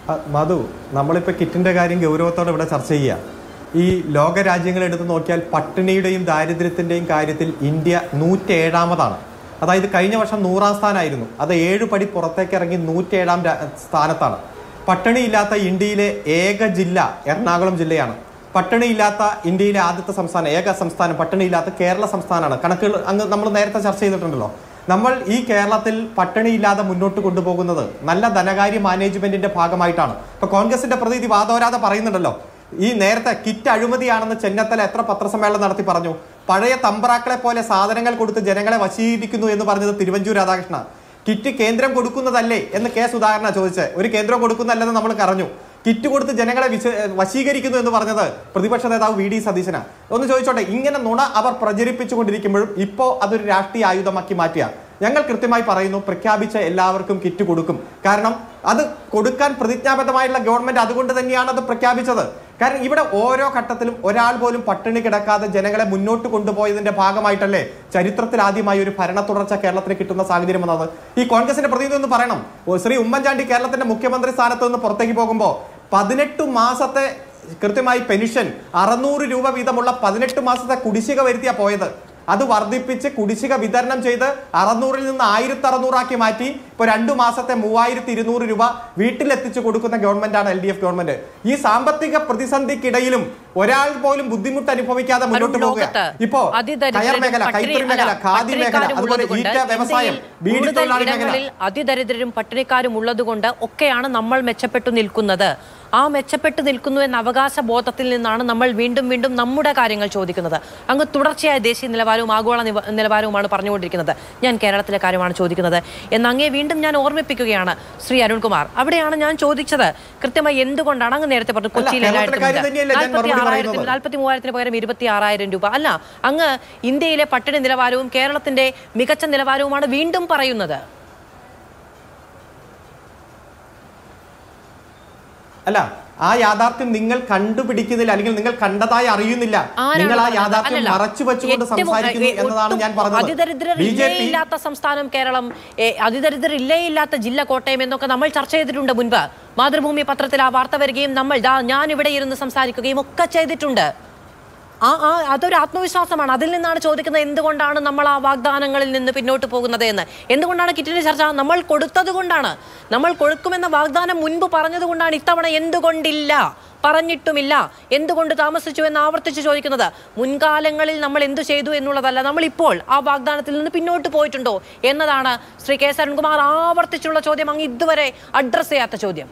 ആ, മധു നമ്മളിപ്പോൾ കിറ്റിന്റെ കാര്യം ഗൗരവത്തോടെ ഇവിടെ ചർച്ച ചെയ്യുക ഈ ലോക രാജ്യങ്ങൾ എടുത്ത് നോക്കിയാൽ പട്ടിണിയുടെയും ദാരിദ്ര്യത്തിന്റെയും കാര്യത്തിൽ ഇന്ത്യ നൂറ്റേഴാമതാണ് അതായത് കഴിഞ്ഞ വർഷം നൂറാം സ്ഥാനമായിരുന്നു അത് ഏഴ് പടി പുറത്തേക്ക് ഇറങ്ങി നൂറ്റേഴാം രാ- സ്ഥാനത്താണ് പട്ടിണിയില്ലാത്ത ഇന്ത്യയിലെ ഏക ജില്ല എറണാകുളം ജില്ലയാണ് പട്ടിണിയില്ലാത്ത ഇന്ത്യയിലെ ആദ്യത്തെ സംസ്ഥാനം ഏക സംസ്ഥാനം പട്ടിണിയില്ലാത്ത കേരള സംസ്ഥാനമാണ് കണക്കുകൾ അങ്ങ് നമ്മൾ നേരത്തെ ചർച്ച ചെയ്തിട്ടുണ്ടല്ലോ നമ്മൾ ഈ കേരളത്തിൽ പട്ടിണിയില്ലാതെ മുന്നോട്ട് കൊണ്ടുപോകുന്നത് നല്ല ധനകാര്യ മാനേജ്മെന്റിന്റെ ഭാഗമായിട്ടാണ് ഇപ്പൊ കോൺഗ്രസിന്റെ പ്രതിനിധി വാദോരാതെ പറയുന്നുണ്ടല്ലോ ഈ നേരത്തെ കിറ്റ് അഴിമതിയാണെന്ന് ചെന്നത്തല എത്ര പത്രസമ്മേളനം നടത്തി പറഞ്ഞു പഴയ തമ്പ്രാക്കളെ പോലെ സാധനങ്ങൾ കൊടുത്ത് ജനങ്ങളെ വശീകരിക്കുന്നു എന്ന് പറഞ്ഞത് തിരുവഞ്ചൂർ രാധാകൃഷ്ണ കിറ്റ് കേന്ദ്രം കൊടുക്കുന്നതല്ലേ എന്ന് കെ സുധാകരന ചോദിച്ചത് ഒരു കേന്ദ്രം കൊടുക്കുന്നതല്ലെന്ന് നമ്മൾ കറഞ്ഞു കിറ്റ് കൊടുത്ത് ജനങ്ങളെ വിശ വശീകരിക്കുന്നു എന്ന് പറഞ്ഞത് പ്രതിപക്ഷ നേതാവ് വി ഡി സതീശന ഒന്ന് ചോദിച്ചോട്ടെ ഇങ്ങനെ നുണ അവർ പ്രചരിപ്പിച്ചുകൊണ്ടിരിക്കുമ്പോഴും ഇപ്പോ അതൊരു രാഷ്ട്രീയ ആയുധമാക്കി മാറ്റിയ ഞങ്ങൾ കൃത്യമായി പറയുന്നു പ്രഖ്യാപിച്ച എല്ലാവർക്കും കിറ്റ് കൊടുക്കും കാരണം അത് കൊടുക്കാൻ പ്രതിജ്ഞാബദ്ധമായിട്ടുള്ള ഗവൺമെന്റ് അതുകൊണ്ട് തന്നെയാണ് അത് പ്രഖ്യാപിച്ചത് കാരണം ഇവിടെ ഓരോ ഘട്ടത്തിലും ഒരാൾ പോലും പട്ടിണി കിടക്കാതെ ജനങ്ങളെ മുന്നോട്ട് കൊണ്ടുപോയതിന്റെ ഭാഗമായിട്ടല്ലേ ചരിത്രത്തിൽ ആദ്യമായി ഒരു ഭരണ തുടർച്ച കേരളത്തിന് കിട്ടുന്ന സാഹചര്യം വന്നത് ഈ കോൺഗ്രസിന്റെ പ്രതിനിധി ഒന്ന് പറയണം ഓ, ശ്രീ ഉമ്മൻചാണ്ടി കേരളത്തിന്റെ മുഖ്യമന്ത്രി സ്ഥാനത്ത് നിന്ന് പുറത്തേക്ക് പോകുമ്പോൾ പതിനെട്ട് മാസത്തെ കൃത്യമായി പെൻഷൻ അറുന്നൂറ് രൂപ വീതമുള്ള പതിനെട്ട് മാസത്തെ കുടിശ്ശിക വരുത്തിയാ പോയത് അത് വർദ്ധിപ്പിച്ച് കുടിശ്ശിക വിതരണം ചെയ്ത് അറുന്നൂറിൽ നിന്ന് ആയിരത്തി അറുന്നൂറാക്കി മാറ്റി ഇപ്പൊ രണ്ടു മാസത്തെ മൂവായിരത്തി ഇരുന്നൂറ് രൂപ വീട്ടിലെത്തിച്ചു കൊടുക്കുന്ന ഗവൺമെന്റാണ് എൽ ഡി എഫ് ഗവൺമെന്റ് ഈ സാമ്പത്തിക പ്രതിസന്ധിക്കിടയിലും ഒരാൾ പോലും ബുദ്ധിമുട്ട് അനുഭവിക്കാതെ മുന്നോട്ട് പോകുക ലോകത്ത് ഇപ്പോ അതിദരിദ്രരും കയർ മേഖല പട്ടിണി- കൈത്തറി മേഖല അല്ല, ഖാദി മേഖല പട്ടിണിക്കാരും അതുപോലെ ഉള്ളതുകൊണ്ട് ഈറ്റ വ്യവസായം ഇന്ത്യയിൽ ബീഡി കൂടുതൽ തൊഴിലാളി മേഖല ഇടങ്ങളിൽ അതിദരിദ്രരും പട്ടിണിക്കാരും ഉള്ളതുകൊണ്ട് ഒക്കെയാണ് നമ്മൾ മെച്ചപ്പെട്ടു നിൽക്കുന്നത് ആ മെച്ചപ്പെട്ടു നിൽക്കുന്നു എന്ന അവകാശ ബോധത്തിൽ നിന്നാണ് നമ്മൾ വീണ്ടും വീണ്ടും നമ്മുടെ കാര്യങ്ങൾ ചോദിക്കുന്നത് അങ്ങ് തുടർച്ചയായ ദേശീയ നിലവാരവും ആഗോള നിവ- നിലവാരവുമാണ് പറഞ്ഞുകൊണ്ടിരിക്കുന്നത് ഞാൻ കേരളത്തിലെ കാര്യമാണ് ചോദിക്കുന്നത് എന്ന് അങ്ങേ വീണ്ടും ഞാൻ ഓർമ്മിപ്പിക്കുകയാണ് ശ്രീ അരുൺകുമാർ അവിടെയാണ് ഞാൻ ചോദിച്ചത് കൃത്യമായി എന്തുകൊണ്ടാണ് അങ്ങ് നേരത്തെ പറഞ്ഞു കൊച്ചിയിൽ കേരളത്തിലെ കാര്യം തന്നെയല്ലേ ഞാൻ നാൽപ്പത്തി മറുപടി ആറായിരത്തിന് പറയുന്നത്. നാൽപ്പത്തി മൂവായിരത്തിന് പകരം ഇരുപത്തി ആറായിരം രൂപ അല്ല അങ്ങ് ഇന്ത്യയിലെ പട്ടിണി നിലവാരവും കേരളത്തിന്റെ മികച്ച നിലവാരവുമാണ് വീണ്ടും പറയുന്നത് അല്ല ആ യാഥാർത്ഥ്യം നിങ്ങൾ കണ്ടുപിടിക്കുന്നില്ല അല്ലെങ്കിൽ നിങ്ങൾ കണ്ടതായി അറിയുന്നില്ല ആരാണ് നിങ്ങൾ ആ പറഞ്ഞത്? യാഥാർത്ഥ്യം അല്ലല്ല. മറച്ചു വെച്ചുകൊണ്ട് ഏറ്റവും- സംസാരിക്കുന്നു ഏ, എന്നതാണ് ഒട്ടും ഞാൻ പറഞ്ഞത് അതിദരിദ്രർ ബി ജെ ഇല്ലേ പി ഇല്ലാത്ത സംസ്ഥാനം കേരളം ഏ, അതിദരിദ്രർ ഇല്ലേ ഇല്ലാത്ത ജില്ല കോട്ടയം എന്നൊക്കെ നമ്മൾ ചർച്ച ചെയ്തിട്ടുണ്ട് മുൻപ് മാതൃഭൂമി പത്രത്തിൽ ആ വാർത്ത വരികയും നമ്മൾ ദാ ഞാൻ ഇവിടെ ഇരുന്ന് സംസാരിക്കുകയും ഒക്കെ ചെയ്തിട്ടുണ്ട് ആ ആ അതൊരു ആത്മവിശ്വാസമാണ് അതിൽ നിന്നാണ് ചോദിക്കുന്നത് എന്തുകൊണ്ടാണ് നമ്മൾ ആ വാഗ്ദാനങ്ങളിൽ നിന്ന് പിന്നോട്ട് പോകുന്നത് എന്ന് എന്തുകൊണ്ടാണ് കിറ്റിന്റെ ചർച്ച നമ്മൾ കൊടുത്തത് കൊണ്ടാണ് നമ്മൾ കൊടുക്കുമെന്ന വാഗ്ദാനം മുൻപ് പറഞ്ഞത് കൊണ്ടാണ് ഇത്തവണ എന്തുകൊണ്ടില്ല പറഞ്ഞിട്ടുമില്ല എന്തുകൊണ്ട് താമസിച്ചു എന്ന് ആവർത്തിച്ച് ചോദിക്കുന്നത് മുൻകാലങ്ങളിൽ നമ്മൾ എന്തു ചെയ്തു എന്നുള്ളതല്ല നമ്മൾ ഇപ്പോൾ ആ വാഗ്ദാനത്തിൽ നിന്ന് പിന്നോട്ട് പോയിട്ടുണ്ടോ എന്നതാണ് ശ്രീ കെ എസ് അരുൺകുമാർ ആവർത്തിച്ചുള്ള ചോദ്യം അങ്ങ് ഇതുവരെ അഡ്രസ് ചെയ്യാത്ത ചോദ്യം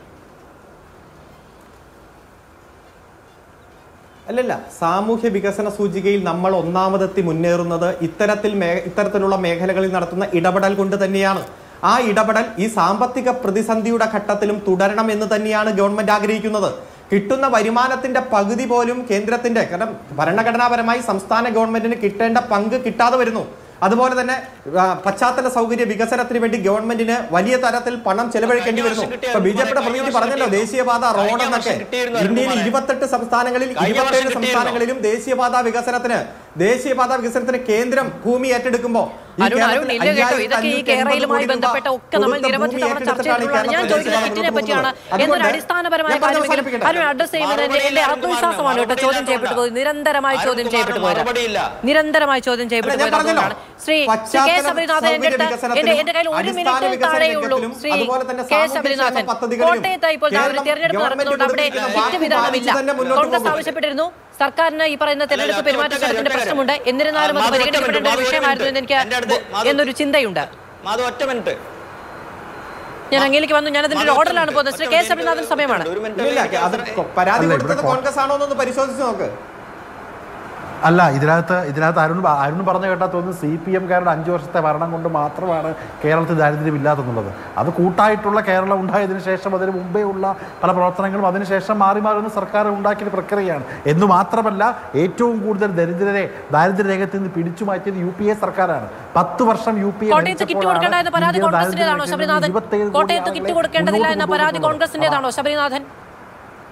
അല്ലല്ല സാമൂഹ്യ വികസന സൂചികയിൽ നമ്മൾ ഒന്നാമതെത്തി മുന്നേറുന്നത് ഇത്തരത്തിൽ മേ ഇത്തരത്തിലുള്ള മേഖലകളിൽ നടത്തുന്ന ഇടപെടൽ കൊണ്ട് തന്നെയാണ് ആ ഇടപെടൽ ഈ സാമ്പത്തിക പ്രതിസന്ധിയുടെ ഘട്ടത്തിലും തുടരണം എന്ന് തന്നെയാണ് ഗവൺമെന്റ് ആഗ്രഹിക്കുന്നത് കിട്ടുന്ന വരുമാനത്തിന്റെ പകുതി പോലും കേന്ദ്രത്തിന്റെ കാരണം ഭരണഘടനാപരമായി സംസ്ഥാന ഗവൺമെന്റിന് കിട്ടേണ്ട പങ്ക് കിട്ടാതെ വരുന്നു അതുപോലെ തന്നെ ആ, പശ്ചാത്തല സൗകര്യ വികസനത്തിന് വേണ്ടി ഗവൺമെന്റിന് വലിയ തരത്തിൽ പണം ചെലവഴിക്കേണ്ടി വരുന്നു ഇപ്പൊ ബി ജെ പിയുടെ പ്രതിനിധി പറഞ്ഞല്ലോ ദേശീയപാത റോഡ് എന്നൊക്കെ ഇന്ത്യയിൽ ഇരുപത്തെട്ട് സംസ്ഥാനങ്ങളിൽ ഇരുപത്തേഴ് സംസ്ഥാനങ്ങളിലും ദേശീയപാത വികസനത്തിന് ദേശീയപാത വികസനത്തിന് കേന്ദ്രം ഭൂമി ഏറ്റെടുക്കുമ്പോ ഈ അരുൺ അരുൺ കേരളത്തിൽ ഇല്ല കേട്ടോ അയ്യായിരത്തി ഇതൊക്കെ ഈ അഞ്ഞൂറ്റി എൺപത് കേരളയുമായി കോടി രൂപ ബന്ധപ്പെട്ട ഒക്കെ നമ്മൾ കൊടുത്ത നിരവധി ഭൂമി തവണ ചർച്ച ഏറ്റെടുത്തിട്ടാണ് ഈ ചെയ്തിട്ടുള്ളതാണ് ഞാൻ കേരളത്തിലെ ചോദിക്കുന്നത് ദേശീയപാത കിറ്റിനെ പറ്റിയാണ് മുന്നോട്ട് എന്നൊരു പോകുന്നത്. അടിസ്ഥാനപരമായ ഞാൻ പറഞ്ഞ് കാര്യമെങ്കിലും അവസാനിപ്പിക്കട്ടെ. അരുൺ അഡ്രസ് ചെയ്യുന്നത് എന്റെ എന്റെ ആത്മവിശ്വാസമാണ് കേട്ടോ ചോദ്യം ചെയ്യപ്പെട്ടു പോയി നിരന്തരമായി ചോദ്യം ചെയ്യപ്പെട്ടു പോയത് മറുപടിയില്ല. നിരന്തരമായി ചോദ്യം ചെയ്യപ്പെട്ടു അല്ല, ഞാൻ പോയത് പറഞ്ഞല്ലോ. അതുകൊണ്ടാണ് ശ്രീ ശ്രീ കെ പശ്ചാത്തല ശബരിനാഥൻ എന്റെ സൗകര്യ അടുത്ത് എന്റെ എന്റെ കയ്യിൽ ഒരു വികസനത്തിലും മിനിറ്റ് അടിസ്ഥാന താഴെയുള്ളൂ വികസന ശ്രീ അതുപോലെ തന്നെ കെ സാമൂഹ്യ ശബരിനാഥൻ ക്ഷേമ പദ്ധതികളിലും കോട്ടയത്ത് ഇപ്പോൾ ദാ ഒരു കേരളം തെരഞ്ഞെടുപ്പ് ഗവൺമെന്റ് നടത്തുന്നുണ്ട് അവിടെ കൊടുത്തിരിക്കുന്ന കിറ്റ് വാക്ക് വിതരണമില്ല പാലിച്ച് തന്നെ മുന്നോട്ട് കോൺഗ്രസ് പോകും. ആവശ്യപ്പെട്ടിരുന്നു സർക്കാരിന് ഈ പറയുന്ന തെരഞ്ഞെടുപ്പ് ഒറ്റ പെരുമാറ്റച്ചട്ടത്തിന്റെ കാര്യം, ഒറ്റ പ്രശ്നമുണ്ട് എന്നിരുന്നാലും അത് മാധവ് ഒറ്റ പരിഗണിക്കപ്പെടേണ്ട മിനിറ്റ്, ഒരു വിഷയമായിരുന്നു എന്ന് എനിക്ക് എൻ്റെ അടുത്ത് മാധവ് എന്നൊരു ചിന്തയുണ്ട് മാധു ഒറ്റ മിനിറ്റ് ഞാൻ അങ്ങേലേക്ക് വന്നു ഞാൻ അതിന്റെ ഒരു ഓർഡറിലാണ് പോകുന്നത് ശ്രീ കെ ശബരിനാഥൻ സമയമാണ് ഒരു മിനിറ്റ് ഇല്ല, അത് പരാതി അല്ല, ഇവിടെ കൊടുത്തത് കോ- കോൺഗ്രസ് ആണോ എന്നൊന്ന് പരിശോധിച്ച് നോക്ക് അല്ല ഇതിനകത്ത് ഇതിനകത്ത് അരുൺ പ- അരുൺ പറഞ്ഞു കേട്ടാൽ തോന്നുന്നു സി പി എംകാരുടെ അഞ്ചു വർഷത്തെ ഭരണം കൊണ്ട് മാത്രമാണ് കേരളത്തിൽ ദാരിദ്ര്യമില്ലാതെന്നുള്ളത് അത് കൂട്ടായിട്ടുള്ള കേരളം ഉണ്ടായതിനു ശേഷം അതിന് മുമ്പേ ഉള്ള പല പ്രവർത്തനങ്ങളും അതിനുശേഷം മാറി മാറി വന്ന് സർക്കാർ ഉണ്ടാക്കിയ പ്രക്രിയയാണ് എന്ന് മാത്രമല്ല ഏറ്റവും കൂടുതൽ ദരിദ്രരെ ദാരിദ്ര്യരേഖത്തിൽ നിന്ന് പിടിച്ചു മാറ്റിയത് യു പി എ സർക്കാരാണ് പത്ത് വർഷം യു പി എ കോട്ടയത്ത് കിറ്റ് കൊടുക്കേണ്ട എന്ന പരാതി കോൺഗ്രസിന്റേതാണോ ശബരിനാഥൻ കോട്ടയത്ത് കിറ്റ് കൊടുക്കേണ്ടതില്ല എന്ന പരാതി കോൺഗ്രസിന്റേതാണോ ശബരിനാഥൻ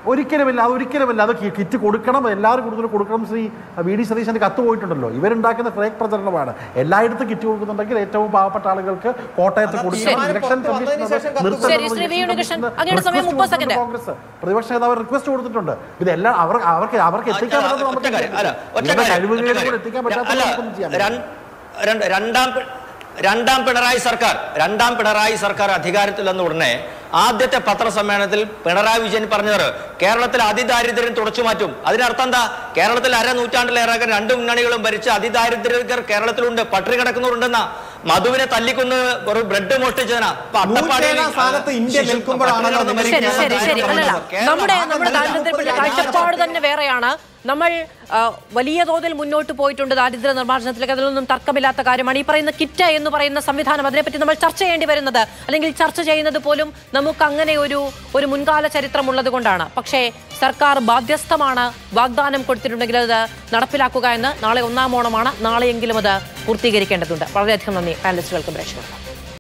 ഒരിക്കലുമില്ല അത് ഒരിക്കലുമില്ല അത് കി- കിറ്റ് കൊടുക്കണം എല്ലാവരും കൂടുതൽ കൊടുക്കണം ശ്രീ വി ഡി സതീശന്റെ കത്ത് പോയിട്ടുണ്ടല്ലോ ഇവരുണ്ടാക്കുന്ന ഫേക്ക് പ്രചരണമാണ് എല്ലായിടത്തും കിറ്റ് കൊടുക്കുന്നുണ്ടെങ്കിൽ ഏറ്റവും പാവപ്പെട്ട ആളുകൾക്ക് കോട്ടയത്ത് കൊടുക്കണം ശരി. ഇലക്ഷൻ പുറത്ത് വന്നതിന് കമ്മീഷൻ ശേഷം കത്ത് നിർത്തണം ശരി, ശ്രീ വി. ഉണ്ണികൃഷ്ണൻ, അങ്ങയുടെ സമയം മുപ്പത് സെക്കൻഡ്. കോൺഗ്രസ് പ്രതിപക്ഷ നേതാവ് റിക്വസ്റ്റ് കൊടുത്തിട്ടുണ്ട് ഇത് എല്ലാം അവർ അവർക്ക് അവർക്ക് എത്തിക്കാൻ അല്ല, പറ്റുന്നത് ഒറ്റ നമുക്ക് കാര്യം, അല്ല, ഒറ്റ ഇവരുടെ കാര്യം, ഒറ്റ കഴിവുകളിൽ കാര്യം. കൂടെ എത്തിക്കാൻ പറ്റാത്ത അല്ല, നമുക്കൊന്നും ചെയ്യാൻ പറ്റില്ല. രൺ- രണ്ട്- രണ്ടാം പി- രണ്ടാം പിണറായി സർക്കാർ രണ്ടാം പിണറായി സർക്കാർ അധികാരത്തിൽ വന്ന ഉടനെ ആദ്യത്തെ പത്രസമ്മേളനത്തിൽ പിണറായി വിജയൻ പറഞ്ഞത് കേരളത്തിൽ അതിദാരിദ്ര്യം തുടച്ചു മാറ്റും അതിനർത്ഥം എന്താ കേരളത്തിൽ അര നൂറ്റാണ്ടിലേറെ രണ്ട് മുന്നണികളും ഭരിച്ച് അതിദാരിദ്ര്യർ കേരളത്തിലുണ്ട് പട്ടിണി കിടക്കുന്നവരുണ്ടെന്ന മധുവിനെ തല്ലിക്കൊന്ന് ഒരു ബ്രെഡ് മോഷ്ടിച്ചതിനാ ഇപ്പൊ അട്ടപ്പാടിയിൽ നൂറ്റേഴാം സ്ഥാനത്ത് ഇന്ത്യ ശിശു- നിൽക്കുമ്പോഴാണല്ലോ പട്ടിണി നിങ്ങൾ ശരി ശരി ശരി അല്ലല്ല കേരളം നമ്മുടെ നമ്മുടെ മാത്രമല്ല, ദാരിദ്ര്യത്തിന്റെ മുപ്പത് കാഴ്ചപ്പാട് തന്നെ വേറെയാണ് നമ്മൾ ആ, വലിയ തോതിൽ മുന്നോട്ട് പോയിട്ടുണ്ട് ദാരിദ്ര്യ നിർമ്മാർജ്ജനത്തിലേക്ക് അതിലൊന്നും തർക്കമില്ലാത്ത കാര്യമാണ് ഈ പറയുന്ന കിറ്റ് എന്ന് പറയുന്ന സംവിധാനം അതിനെപ്പറ്റി നമ്മൾ ചർച്ച ചെയ്യേണ്ടി വരുന്നത് അല്ലെങ്കിൽ ചർച്ച ചെയ്യുന്നത് പോലും നമുക്ക് അങ്ങനെ ഒരു ഒരു മുൻകാല ചരിത്രമുള്ളത് കൊണ്ടാണ് പക്ഷേ സർക്കാർ ബാധ്യസ്ഥമാണ് വാഗ്ദാനം കൊടുത്തിട്ടുണ്ടെങ്കിൽ അത് നടപ്പിലാക്കുക എന്ന് നാളെ ഒന്നാം ഓണമാണ് നാളെയെങ്കിലും അത് പൂർത്തീകരിക്കേണ്ടതുണ്ട് വളരെയധികം നന്ദി പാനലിസ്റ്റുകൾക്കും പ്രേക്ഷകർക്കും